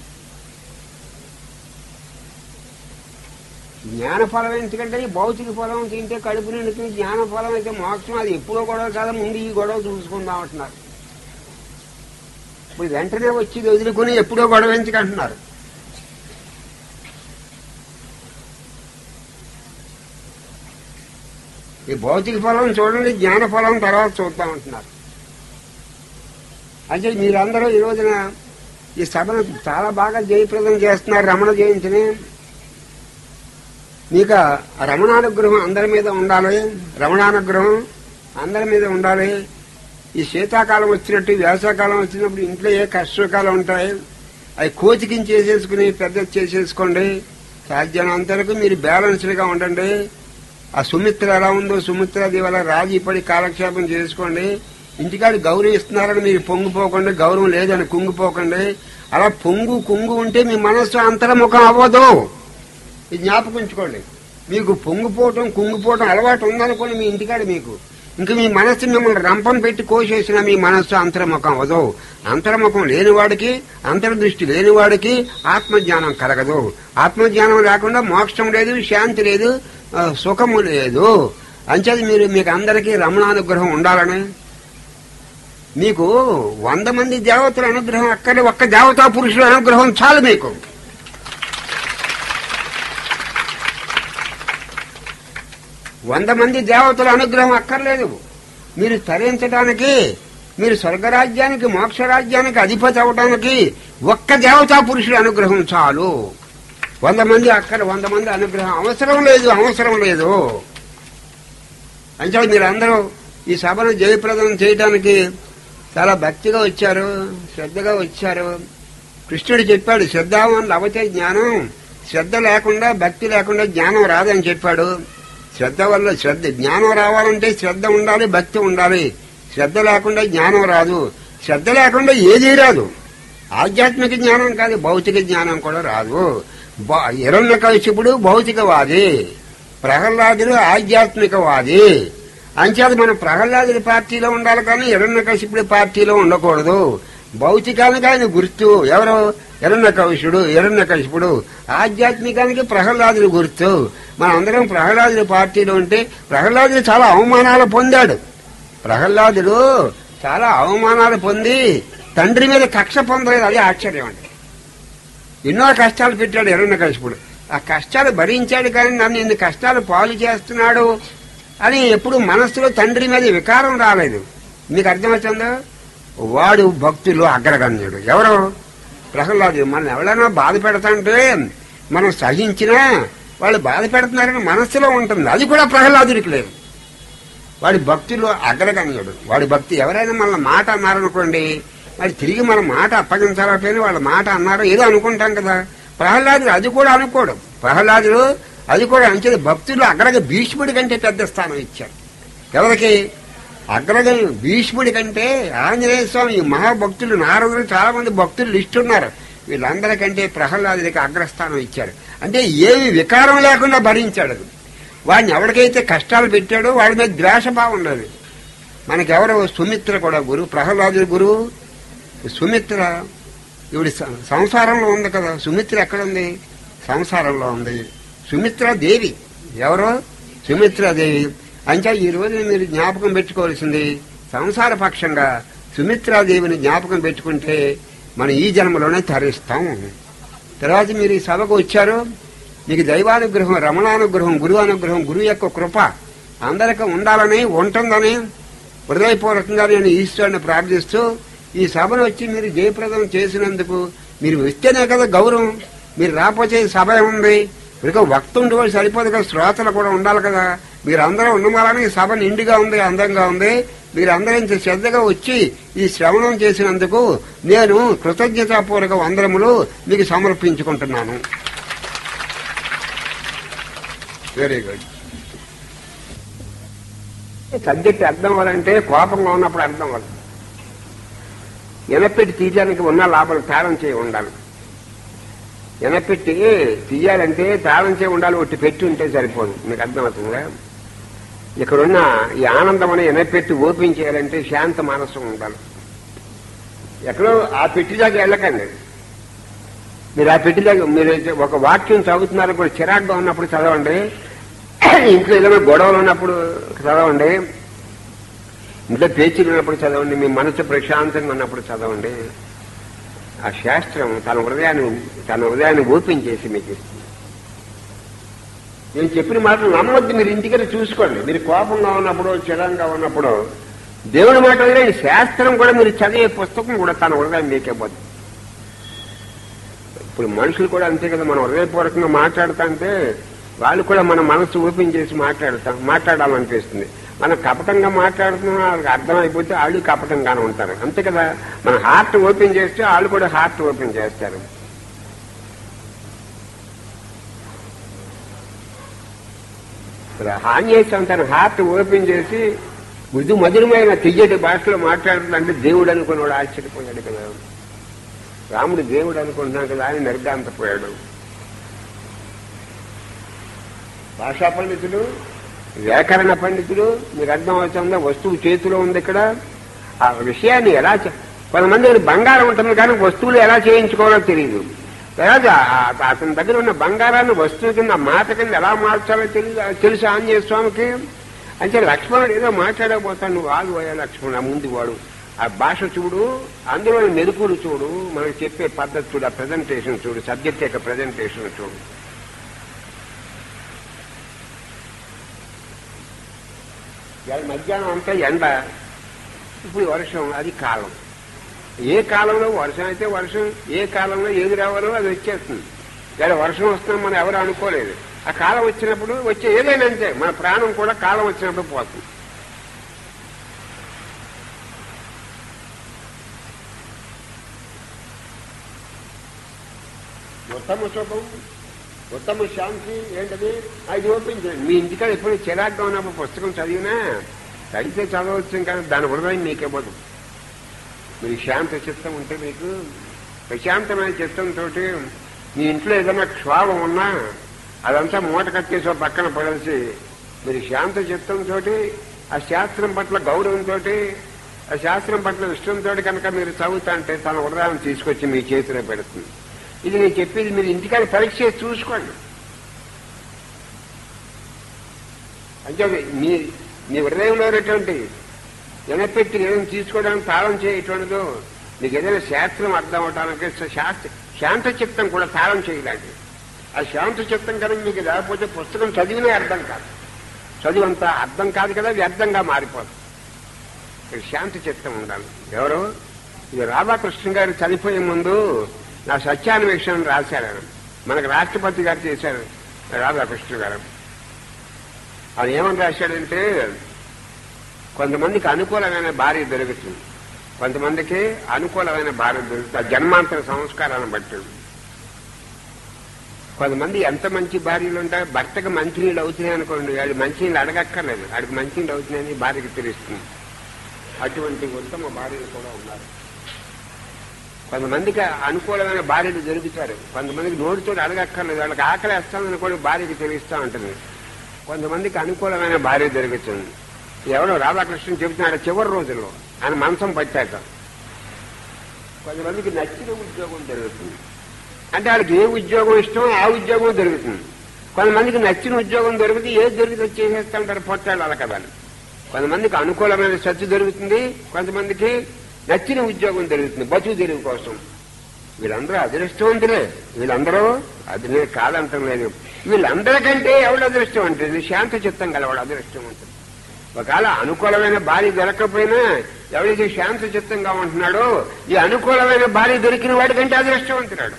జ్ఞాన ఫలం ఎందుకంటే ఈ భౌతిక ఫలం తింటే కడుపు నిండుతుంది జ్ఞాన ఫలం అయితే మోక్షం అది ఎప్పుడో గొడవ కాదా ముందు ఈ గొడవ చూసుకుందాం అంటున్నారు ఇప్పుడు వెంటనే వచ్చి ఇది వదులుకుని ఎప్పుడో గొడవ ఎందుకు అంటున్నారు ఈ భౌతిక ఫలం చూడండి జ్ఞాన ఫలం తర్వాత చూద్దామంటున్నారు అంటే మీరందరూ ఈ రోజున ఈ సభను చాలా బాగా జయప్రదం చేస్తున్నారు రమణ జయంతిని మీకు ఆ రమణానుగ్రహం అందరి మీద ఉండాలి రమణానుగ్రహం అందరి మీద ఉండాలి ఈ శీతాకాలం వచ్చినట్టు వేసవకాలం వచ్చినప్పుడు ఇంట్లో ఏ కష్టకాలం ఉంటాయి అవి కోచికించి చేసేసుకుని పెద్ద చేసేసుకోండి సాధ్యమైనంతవరకు మీరు బ్యాలెన్స్డ్ గా ఉండండి ఆ సుమిత్ర ఎలా ఉందో సుమిత్రాది వల్ల రాజీ పడి కాలక్షేపం చేసుకోండి ఇంటికాడ గౌరవం ఇస్తున్నారని మీరు పొంగిపోకండి గౌరవం లేదని కుంగిపోకండి అలా పొంగు కుంగు ఉంటే మీ మనస్సు అంతర్ముఖం అవ్వదు ఇది జ్ఞాపకం ఉంచుకోండి మీకు పొంగిపోవటం కుంగిపోవటం అలవాటు ఉందనుకోండి మీ ఇంటికాడ మీకు ఇంకా మీ మనస్సు మిమ్మల్ని రంపం పెట్టి కోసేసిన మీ మనస్సు అంతర్ముఖం అవ్వదు అంతర్ముఖం లేనివాడికి అంతర్దృష్టి లేనివాడికి ఆత్మజ్ఞానం కలగదు ఆత్మజ్ఞానం లేకుండా మోక్షం లేదు శాంతి లేదు ఆ, సుఖము లేదు అంచేది మీరు మీకు అందరికీ రమణానుగ్రహం ఉండాలని మీకు వంద మంది దేవతల అనుగ్రహం అక్కడే ఒక్క దేవతా పురుషుల అనుగ్రహం చాలు మీకు వంద మంది దేవతల అనుగ్రహం అక్కర్లేదు మీరు తరించడానికి మీరు స్వర్గరాజ్యానికి మోక్షరాజ్యానికి అధిపతి అవడానికి ఒక్క దేవతా పురుషుల అనుగ్రహం చాలు వంద మంది అక్కడ వంద మంది అనుగ్రహం అవసరం లేదు అవసరం లేదు అంటే మీరు అందరూ ఈ సభను జయప్రదం చేయడానికి చాలా భక్తిగా వచ్చారు శ్రద్ధగా వచ్చారు కృష్ణుడు చెప్పాడు శ్రద్ధావన్ లభతే జ్ఞానం శ్రద్ధ లేకుండా భక్తి లేకుండా జ్ఞానం రాదని చెప్పాడు శ్రద్ధ వల్ల శ్రద్ధ జ్ఞానం రావాలంటే శ్రద్ధ ఉండాలి భక్తి ఉండాలి శ్రద్ధ లేకుండా జ్ఞానం రాదు శ్రద్ధ లేకుండా ఏదీ రాదు ఆధ్యాత్మిక జ్ఞానం కాదు భౌతిక జ్ఞానం కూడా రాదు హిరణ్య కౌశిపుడు భౌతికవాది ప్రహ్లాదుడు ఆధ్యాత్మికవాది అంచేది మనం ప్రహ్లాదుడి పార్టీలో ఉండాలి కానీ హిరణ్య కౌశిపుడి పార్టీలో ఉండకూడదు భౌతికానికి ఆయన గుర్తు ఎవరు హిరణ్య కౌశుడు హిరణ్య కశిపుడు ఆధ్యాత్మికానికి ప్రహ్లాదుడి గుర్తు మనం అందరం ప్రహ్లాదుడి పార్టీలో ఉంటే ప్రహ్లాదుడు చాలా అవమానాలు పొందాడు ప్రహ్లాదుడు చాలా అవమానాలు పొంది తండ్రి మీద కక్ష పొందలేదు అదే ఆశ్చర్యం అండి ఎన్నో కష్టాలు పెట్టాడు హిరణ్య కశిపుడు ఆ కష్టాలు భరించాడు కానీ నన్ను ఇన్ని కష్టాలు పాలు చేస్తున్నాడు అని ఎప్పుడు మనస్సులో తండ్రి మీద వికారం రాలేదు మీకు అర్థమవుతుందో వాడు భక్తులు అగ్రగణ్యుడు ఎవరు ప్రహ్లాదు మనం ఎవరైనా బాధ పెడతాంటే మనం సహించినా వాళ్ళు బాధ పెడుతున్నారని మనస్సులో ఉంటుంది అది కూడా ప్రహ్లాదుడికి లేదు వాడి భక్తులు అగ్రగణ్యుడు వాడి భక్తి ఎవరైనా మన మాట అన్నారనుకోండి మరి తిరిగి మన మాట అప్పగించాలని వాళ్ళ మాట అన్నారో ఏదో అనుకుంటాం కదా ప్రహ్లాదుడు అది కూడా అనుకోడు ప్రహ్లాదుడు అది కూడా అంచేది భక్తులు అగ్రగ భీష్ముడి కంటే పెద్ద స్థానం ఇచ్చారు ఎవరికి అగ్రగ భీష్ముడి కంటే ఆంజనేయ స్వామి ఈ మహాభక్తులు నారదులు చాలా మంది భక్తులు లిస్ట్ ఉన్నారు వీళ్ళందరికంటే ప్రహ్లాదుడికి అగ్రస్థానం ఇచ్చారు అంటే ఏమి వికారం లేకుండా భరించాడు అది. వాడిని ఎవరికైతే కష్టాలు పెట్టాడో వాడి మీద ద్వేషభావం ఉండదు మనకెవరు సుమిత్ర కూడా గురువు ప్రహ్లాదుడి గురువు సుమిత్ర ఇవిడి స- సంసారంలో ఉంది కదా సుమిత్ర ఎక్కడుంది సంసారంలో ఉంది సుమిత్ర దేవి ఎవరు సుమిత్రాదేవి అంటే ఈ రోజు మీరు జ్ఞాపకం పెట్టుకోవాల్సింది సంసార పక్షంగా సుమిత్రాదేవిని జ్ఞాపకం పెట్టుకుంటే మనం ఈ జన్మలోనే తరిస్తాం తర్వాత మీరు ఈ సభకు వచ్చారు మీకు దైవానుగ్రహం రమణానుగ్రహం గురువు అనుగ్రహం గురువు యొక్క కృప అందరికీ ఉండాలని ఉంటుందని హృదయపూర్వకంగా నేను ఈశ్వరుని ప్రార్థిస్తూ ఈ సభను వచ్చి మీరు జయప్రదం చేసినందుకు మీరు వస్తేనే కదా గౌరవం మీరు రాకపోతే ఈ సభ ఉంది ఇక వక్త ఉండి కూడా సరిపోదు కదా శ్రోతలు కూడా ఉండాలి కదా మీరు అందరూ ఉన్నమాలని ఈ సభ నిండుగా ఉంది అందంగా ఉంది మీరు అందరూ ఇంత శ్రద్ధగా వచ్చి ఈ శ్రవణం చేసినందుకు నేను కృతజ్ఞతాపూర్వక వందనములు మీకు సమర్పించుకుంటున్నాను వెరీ గుడ్ సబ్జెక్ట్ అర్థం అవ్వాలంటే కోపంగా ఉన్నప్పుడు అర్థం అవ్వాలి ఎనపెట్టి తీయడానికి ఉన్న లాభాలు తాళం చేయి ఉండాలి ఎనపెట్టి తీయాలంటే తాళం చేయి ఉండాలి ఒట్టి పెట్టి ఉంటే సరిపోదు మీకు అర్థమవుతుందా ఇక్కడున్న ఈ ఆనందం అనే ఎనపెట్టి ఓపెన్ చేయాలంటే శాంత మనస్సు ఉండాలి ఎక్కడో ఆ పెట్టి దాకా వెళ్ళకండి మీరు ఆ పెట్టి దాకా మీరు ఒక వాక్యం చదువుతున్నారు కూడా చిరాగ్గా ఉన్నప్పుడు చదవండి ఇంట్లో ఏదైనా గొడవలు ఉన్నప్పుడు చదవండి ఇంట్లో పేచీలు ఉన్నప్పుడు చదవండి మీ మనసు ప్రశాంతంగా ఉన్నప్పుడు చదవండి ఆ శాస్త్రం తన హృదయాన్ని తన హృదయాన్ని ఓపెన్ చేసి మీకు ఇస్తుంది నేను చెప్పిన మాటలు నమ్మొద్దు మీరు ఇంటికి చూసుకోండి మీరు కోపంగా ఉన్నప్పుడు చిరంగా ఉన్నప్పుడు దేవుడి మాటలు లేని శాస్త్రం కూడా మీరు చదివే పుస్తకం కూడా తన హృదయం మీకే పోతుంది ఇప్పుడు మనుషులు కూడా అంతే కదా మనం హృదయపూర్వకంగా మాట్లాడుతుంటే వాళ్ళు కూడా మన మనసు ఓపెన్ చేసి మాట్లాడతాం మాట్లాడాలనిపిస్తుంది మనం కపటంగా మాట్లాడుతున్నా వాళ్ళకి అర్థమైపోతే వాళ్ళు కపటంగానే ఉంటారు అంతే కదా మన హార్ట్ ఓపెన్ చేస్తే వాళ్ళు కూడా హార్ట్ ఓపెన్ చేస్తారు ఇప్పుడు ఆంజనేయం తన హార్ట్ ఓపెన్ చేసి మృదు మధురమైన తియ్యటి భాషలో మాట్లాడుతుందంటే దేవుడు అనుకున్నాడు ఆశ్చర్యపోయాడు కదా రాముడు దేవుడు అనుకుంటున్నాం కదా ఆయన నిర్గాంతపోయాడు భాషా పండితుడు వ్యాకరణ పండితుడు మీకు అర్థం అవుతుందా వస్తువు చేతిలో ఉంది ఇక్కడ ఆ విషయాన్ని ఎలా చే- కొంతమంది దగ్గర బంగారం ఉంటుంది కానీ వస్తువులు ఎలా చేయించుకోవాలో తెలియదు తర్వాత ఆ- అతని దగ్గర ఉన్న బంగారాన్ని వస్తువు కింద మాట కింద ఎలా మార్చాలో తెలియదు తెలుసు ఆంజనేయ స్వామికి అంటే లక్ష్మణుడు ఏదో మాట్లాడకపోతాడు నువ్వు ఆగు అయ్యా లక్ష్మణుడు ఆ ముందు వాడు ఆ భాష చూడు అందులో మెరుపులు చూడు మనకు చెప్పే పద్ధతి చూడు ఆ ప్రజెంటేషన్ చూడు సబ్జెక్ట్ యొక్క ప్రజెంటేషన్ చూడు ఇవాళ మధ్యాహ్నం అంతా ఎండ ఇప్పుడు వర్షం అది కాలం ఏ కాలంలో వర్షం అయితే వర్షం ఏ కాలంలో ఏది రావాలో అది వచ్చేస్తుంది ఇలా వర్షం వస్తుందని మనం ఎవరు అనుకోలేదు ఆ కాలం వచ్చినప్పుడు వచ్చే ఏదైనా అంతే మన ప్రాణం కూడా కాలం వచ్చినప్పుడు పోతుంది ఉత్తమ సుఖం ఉత్తమ శాంతి ఏంటది అది ఓపెన్ చేయండి మీ ఇంటికాడ ఎప్పుడు చిరాగ్గా ఉన్నప్పుడు పుస్తకం చదివినా చదివితే చదవచ్చు కానీ దాని హృదయం మీకివ్వదు మీరు శాంత చిత్తం ఉంటే మీకు ప్రశాంతమైన చిత్తంతో మీ ఇంట్లో ఏదైనా క్షోభం ఉన్నా అదంతా మూట కట్టేసి ఓ పక్కన పడేసి మీరు శాంత చిత్తంతో ఆ శాస్త్రం పట్ల గౌరవంతో ఆ శాస్త్రం పట్ల ఇష్టంతో కనుక మీరు చదువుతా అంటే తన హృదయాన్ని తీసుకొచ్చి మీ చేతిలో పెడుతుంది ఇది నేను చెప్పేది మీరు ఇంటికాడ పరీక్ష చేసి చూసుకోండి అంటే అది మీ మీ హృదయంలో ఉన్నటువంటి ఎనపెట్టి ఏదైనా తీసుకోవడానికి తాళం చేయటువంటిదో మీకు ఏదైనా శాస్త్రం అర్థం అవటానికి శాస్త్ర శాంత చిత్తం కూడా తాళం చేయలాంటి ఆ శాంత చిత్తం కనుక మీకు లేకపోతే పుస్తకం చదివినే అర్థం కాదు చదివంతా అర్థం కాదు కదా వ్యర్థంగా మారిపోదు ఇక్కడ శాంతి చిత్తం ఉండాలి ఎవరు ఇది రాధాకృష్ణ గారు చనిపోయే ముందు నా సత్యాన్వేషణ రాశారు ఆయన. మనకు రాష్ట్రపతి గారు చేశారు రాధాకృష్ణ గారు ఆయన ఏమని రాశాడంటే కొంతమందికి అనుకూలమైన భార్య దొరుకుతుంది కొంతమందికి అనుకూలమైన భార్య దొరుకుతుంది ఆ జన్మాంతర సంస్కారాన్ని బట్టి కొంతమంది ఎంత మంచి భార్యలు ఉంటాయి భర్తకు మంచినీళ్ళు అవుతున్నాయి అనుకోండి వాడు మంచినీళ్ళు అడగక్కర్లేదు వాడికి మంచినీళ్ళు అవుతున్నాయని భార్యకి తెలుస్తుంది అటువంటి ఉత్తమ భార్యలు కూడా ఉన్నారు కొంతమందికి అనుకూలమైన భార్యలు దొరుకుతారు కొంతమందికి నోటితో అడగక్కర్లేదు వాళ్ళకి ఆకలి వేస్తామని కూడా భార్యకి తెలుస్తూ ఉంటుంది కొంతమందికి అనుకూలమైన భార్య దొరుకుతుంది ఎవడో రాధాకృష్ణ చెబుతున్నాడు చివరి రోజుల్లో ఆయన మంచం పట్టాక కొంతమందికి నచ్చిన ఉద్యోగం దొరుకుతుంది అంటే వాళ్ళకి ఏ ఉద్యోగం ఇష్టమో ఆ ఉద్యోగం దొరుకుతుంది కొంతమందికి నచ్చిన ఉద్యోగం దొరికితే ఏది దొరికితే చేసేస్తా ఉంటారు పొట్టాడు వాళ్ళ కదా కొంతమందికి అనుకూలమైన సత్య దొరుకుతుంది కొంతమందికి నచ్చిన ఉద్యోగం దొరుకుతుంది బతుకు తెరువు కోసం వీళ్ళందరూ అదృష్టవంతులే వీళ్ళందరూ అది కాదంటం లేదు వీళ్ళందరికంటే ఎవడు అదృష్టవంతుడు శాంత చిత్తం గలవాడు అదృష్టవంతుడు ఒకవేళ అనుకూలమైన భార్య దొరకకపోయినా ఎవరైతే శాంత చిత్తంగా ఉంటున్నాడో ఈ అనుకూలమైన భార్య దొరికిన వాడికంటే అదృష్టవంతుడాడు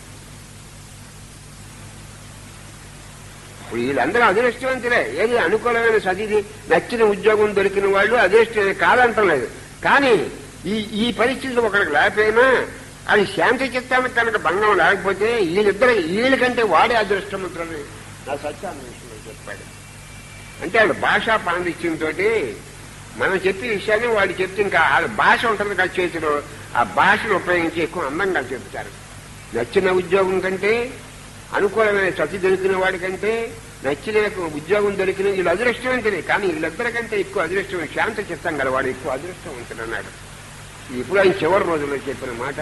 ఇప్పుడు వీళ్ళందరూ అదృష్టవంతులే ఏది అనుకూలమైన సతిది నచ్చిన ఉద్యోగం దొరికిన వాళ్ళు అదృష్టమే కాదంటం లేదు కానీ ఈ ఈ పరిస్థితులు ఒకరికి లేకపోయినా అది శాంతి చిత్తానికి కనుక భంగం లేకపోతే వీళ్ళిద్దరు వీళ్ళకంటే వాడే అదృష్టవంతులని నా సత్యాన్వేషణలో చెప్పాడు అంటే వాడు భాషా పాండిత్యంతో మనం చెప్పే విషయాన్ని వాడు చెప్తే ఇంకా ఆ భాష ఉంటుంది కదా చేతిలో ఆ భాషను ఉపయోగించి ఎక్కువ అందంగా చెప్తారు నచ్చిన ఉద్యోగం కంటే అనుకూలమైన సతి దొరికిన వాడి కంటే నచ్చిన ఉద్యోగం దొరికిన వీళ్ళు అదృష్టవంతులే కానీ వీళ్ళిద్దరికంటే ఎక్కువ అదృష్టం శాంత చిత్తం గలవాడు ఎక్కువ అదృష్టవంతుడు అన్నాడు ఇప్పుడు ఆయన చివరి రోజుల్లో చెప్పిన మాట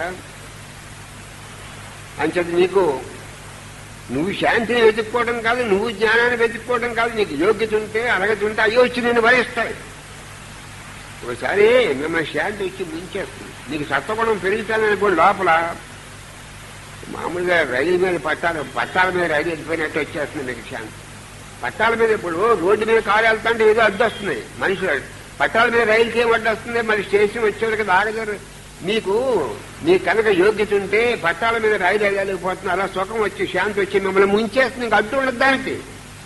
అంచేత నీకు నువ్వు శాంతిని వెతుక్కోవడం కాదు నువ్వు జ్ఞానాన్ని వెతుక్కోవడం కాదు నీకు యోగ్యత ఉంటే అర్హత ఉంటే అయ్యో వచ్చి నేను భరిస్తాయి ఒకసారి మిమ్మల్ని శాంతి వచ్చి ముంచేస్తుంది నీకు సత్వగుణం పెరుగుతాననుకోండి లోపల మామూలుగా రైలు మీద పట్టాల పట్టాల మీద రైలు వెళ్ళిపోయినట్టు వచ్చేస్తుంది మీకు శాంతి పట్టాల మీద ఇప్పుడు రోడ్డు మీద కారు వెళ్తుంటే ఏదో అడ్డు వస్తుంది మనుషులు పట్టాల మీద రైలుకి ఏం అడ్డు వస్తుంది మరి స్టేషన్ వచ్చేవారికి ఆగదారు మీకు మీ కనుక యోగ్యత ఉంటే పట్టాల మీద రైలు వెళ్ళలేకపోతుంది అలా సుఖం వచ్చి శాంతి వచ్చి మిమ్మల్ని ముంచేస్తుంది ఇంకా అడ్డు ఉండదు దానికి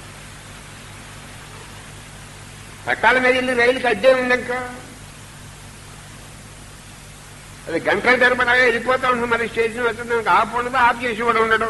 పట్టాల మీద వెళ్ళి రైలుకి అడ్డే ఉందక అది గంటల తరబడి వెళ్ళిపోతా ఉంటుంది మరి స్టేషన్ వస్తుంది ఆఫ్ ఉండదు ఆఫ్ చేసి కూడా ఉండడం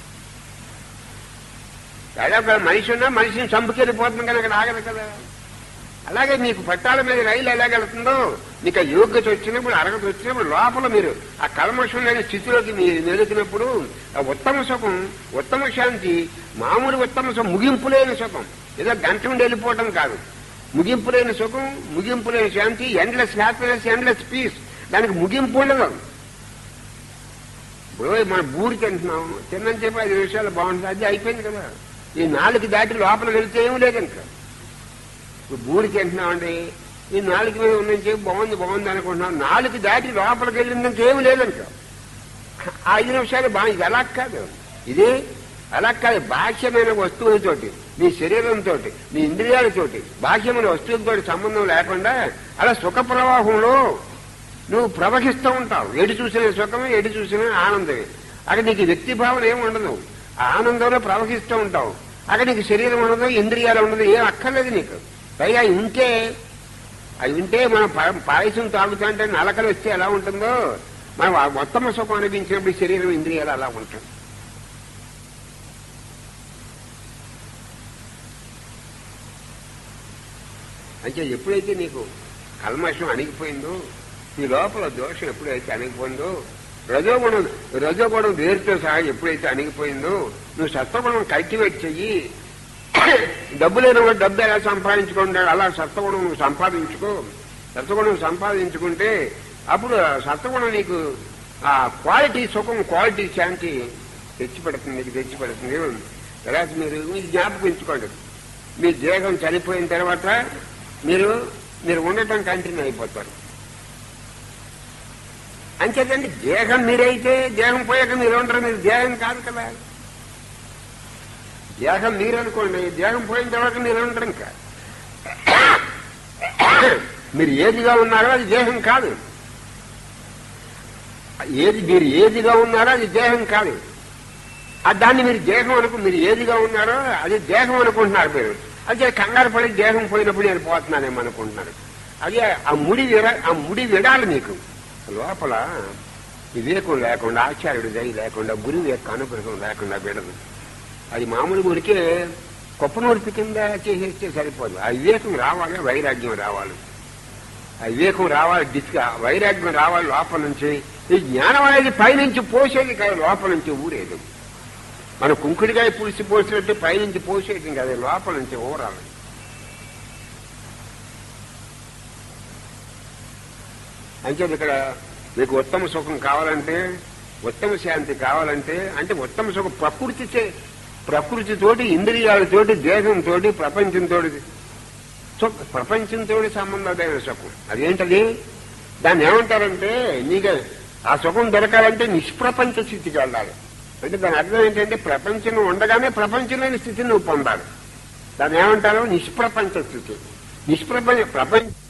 దాదాపు మనిషి ఉన్నా మనిషిని చంపుకెళ్ళిపోతుంది కానీ అక్కడ ఆగదు కదా అలాగే మీకు పట్టాల మీద రైలు ఎలాగెళ్తుందో మీకు ఆ యోగ్యత వచ్చినప్పుడు అర్హత వచ్చినప్పుడు లోపల మీరు ఆ కల్మషం లేని స్థితిలోకి మీరు మెలుగుతున్నప్పుడు ఆ ఉత్తమ సుఖం ఉత్తమ శాంతి మామూలు ఉత్తమ సుఖం ముగింపు లేని సుఖం ఏదో గంట ఉండి వెళ్ళిపోవటం కాదు ముగింపు లేని సుఖం ముగింపు లేని శాంతి ఎండ్లెస్ హ్యాపీనెస్ ఎండ్లెస్ పీస్ దానికి ముగింపు ఉండదు ఇప్పుడు మనం బూరి తింటున్నాం తిన్నని చెప్పి ఐదు నిమిషాలు బాగుంటుంది అది అయిపోయింది కదా ఈ నాలుగు దాటి లోపల వెళితే ఏం లేదు ఇంకా ఇప్పుడు బూరి తింటున్నామండి ఈ నాలుగు మీద ఉన్నని చెప్పి బాగుంది బాగుంది అనుకుంటున్నాం నాలుగు దాటి లోపలికి వెళ్ళిందంటే ఏమి లేదు ఇంకా ఆ ఐదు నిమిషాలు బాగా ఇది అలా కాదు ఇది అలా కాదు బాహ్యమైన వస్తువులతోటి నీ శరీరంతో నీ ఇంద్రియాలతోటి బాహ్యమైన వస్తువులతో సంబంధం లేకుండా అలా సుఖ ప్రవాహంలో నువ్వు ప్రవహిస్తూ ఉంటావు ఎటు చూసిన సుఖమే ఎటు చూసిన ఆనందమే అక్కడ నీకు వ్యక్తి భావన ఏమి ఉండదు ఆ ఆనందంలో ప్రవహిస్తూ ఉంటావు అక్కడ నీకు శరీరం ఉండదు ఇంద్రియాలు ఉండదు ఏం అక్కర్లేదు నీకు పైగా ఉంటే అవి ఉంటే మనం పా- పాయసం తాగుతుంటే నలకలు వస్తే ఎలా ఉంటుందో మనం ఆ ఉత్తమ సుఖం అనిపించినప్పుడు ఈ శరీరం ఇంద్రియాలు అలా ఉంటాయి అంటే ఎప్పుడైతే నీకు కల్మషం అణిగిపోయిందో నీ లోపల దోషం ఎప్పుడైతే అణిగిపోయిందో రజోగుణం రజోగుణం వేరుతో సహా ఎప్పుడైతే అణిగిపోయిందో నువ్వు సత్వగుణం కల్టివేట్ చెయ్యి డబ్బు లేని వాడు డబ్బు ఎలా సంపాదించుకుంటాడు అలా సత్వగుణం నువ్వు సంపాదించుకో సత్వగుణం సంపాదించుకుంటే అప్పుడు ఆ సత్వగుణం నీకు ఆ క్వాలిటీ సుఖం క్వాలిటీ శాంతి తెచ్చిపెడుతుంది నీకు తెచ్చిపెడుతుంది తర్వాత మీరు ఇది జ్ఞాపకం ఉంచుకోండి మీ దేహం చనిపోయిన తర్వాత మీరు మీరు ఉండటం కంటిన్యూ అయిపోతారు అంచేతండి దేహం మీరైతే దేహం పోయాక మీరు ఉండరు మీరు దేహం కాదు కదా దేహం మీరు అనుకోండి దేహం పోయిన తర్వాత మీరు ఉండరు ఇంకా మీరు ఏదిగా ఉన్నారో అది దేహం కాదు ఏది మీరు ఏదిగా ఉన్నారో అది దేహం కాదు ఆ దాన్ని మీరు దేహం అనుకు మీరు ఏదిగా ఉన్నారో అది దేహం అనుకుంటున్నారు మీరు అదే కంగారు పడి దేహం పోయినప్పుడు నేను పోతున్నానేమో అనుకుంటున్నారు అదే ఆ ముడి విడ ఆ ముడి విడాలి మీకు లోపల వివేకం లేకుండా ఆచార్యుడి దయ లేకుండా గురువు యొక్క అనుగ్రహం లేకుండా విడదు అది మామూలు ఊరికే గొప్ప నోర్పు కింద చేసేస్తే సరిపోదు ఆ వివేకం రావాలి వైరాగ్యం రావాలి ఆ వివేకం రావాలి డిస్క వైరాగ్యం రావాలి లోపల నుంచి ఈ జ్ఞానం అనేది పైనుంచి పోసేది కాదు లోపల నుంచి ఊరేది మన కుంకుడికాయ పులిసి పోసినట్టు పైనుంచి పోసేయటం కాదు లోపల నుంచి ఊరాలి అంటే ఇక్కడ మీకు ఉత్తమ సుఖం కావాలంటే ఉత్తమ శాంతి కావాలంటే అంటే ఉత్తమ సుఖం ప్రకృతి చే- ప్రకృతితోటి ఇంద్రియాలతోటి దేహంతో ప్రపంచంతో సుఖ- ప్రపంచంతో సంబంధమైన సుఖం అదేంటది దాన్ని ఏమంటారంటే నీకు ఆ సుఖం దొరకాలంటే నిష్ప్రపంచ స్థితికి వెళ్ళాలి అంటే దాని అర్థం ఏంటంటే ప్రపంచం ఉండగానే ప్రపంచంలోని స్థితిని నువ్వు పొందాలి దాన్ని ఏమంటారు నిష్ప్రపంచ స్థితి నిష్ప్రపంచ ప్రపంచ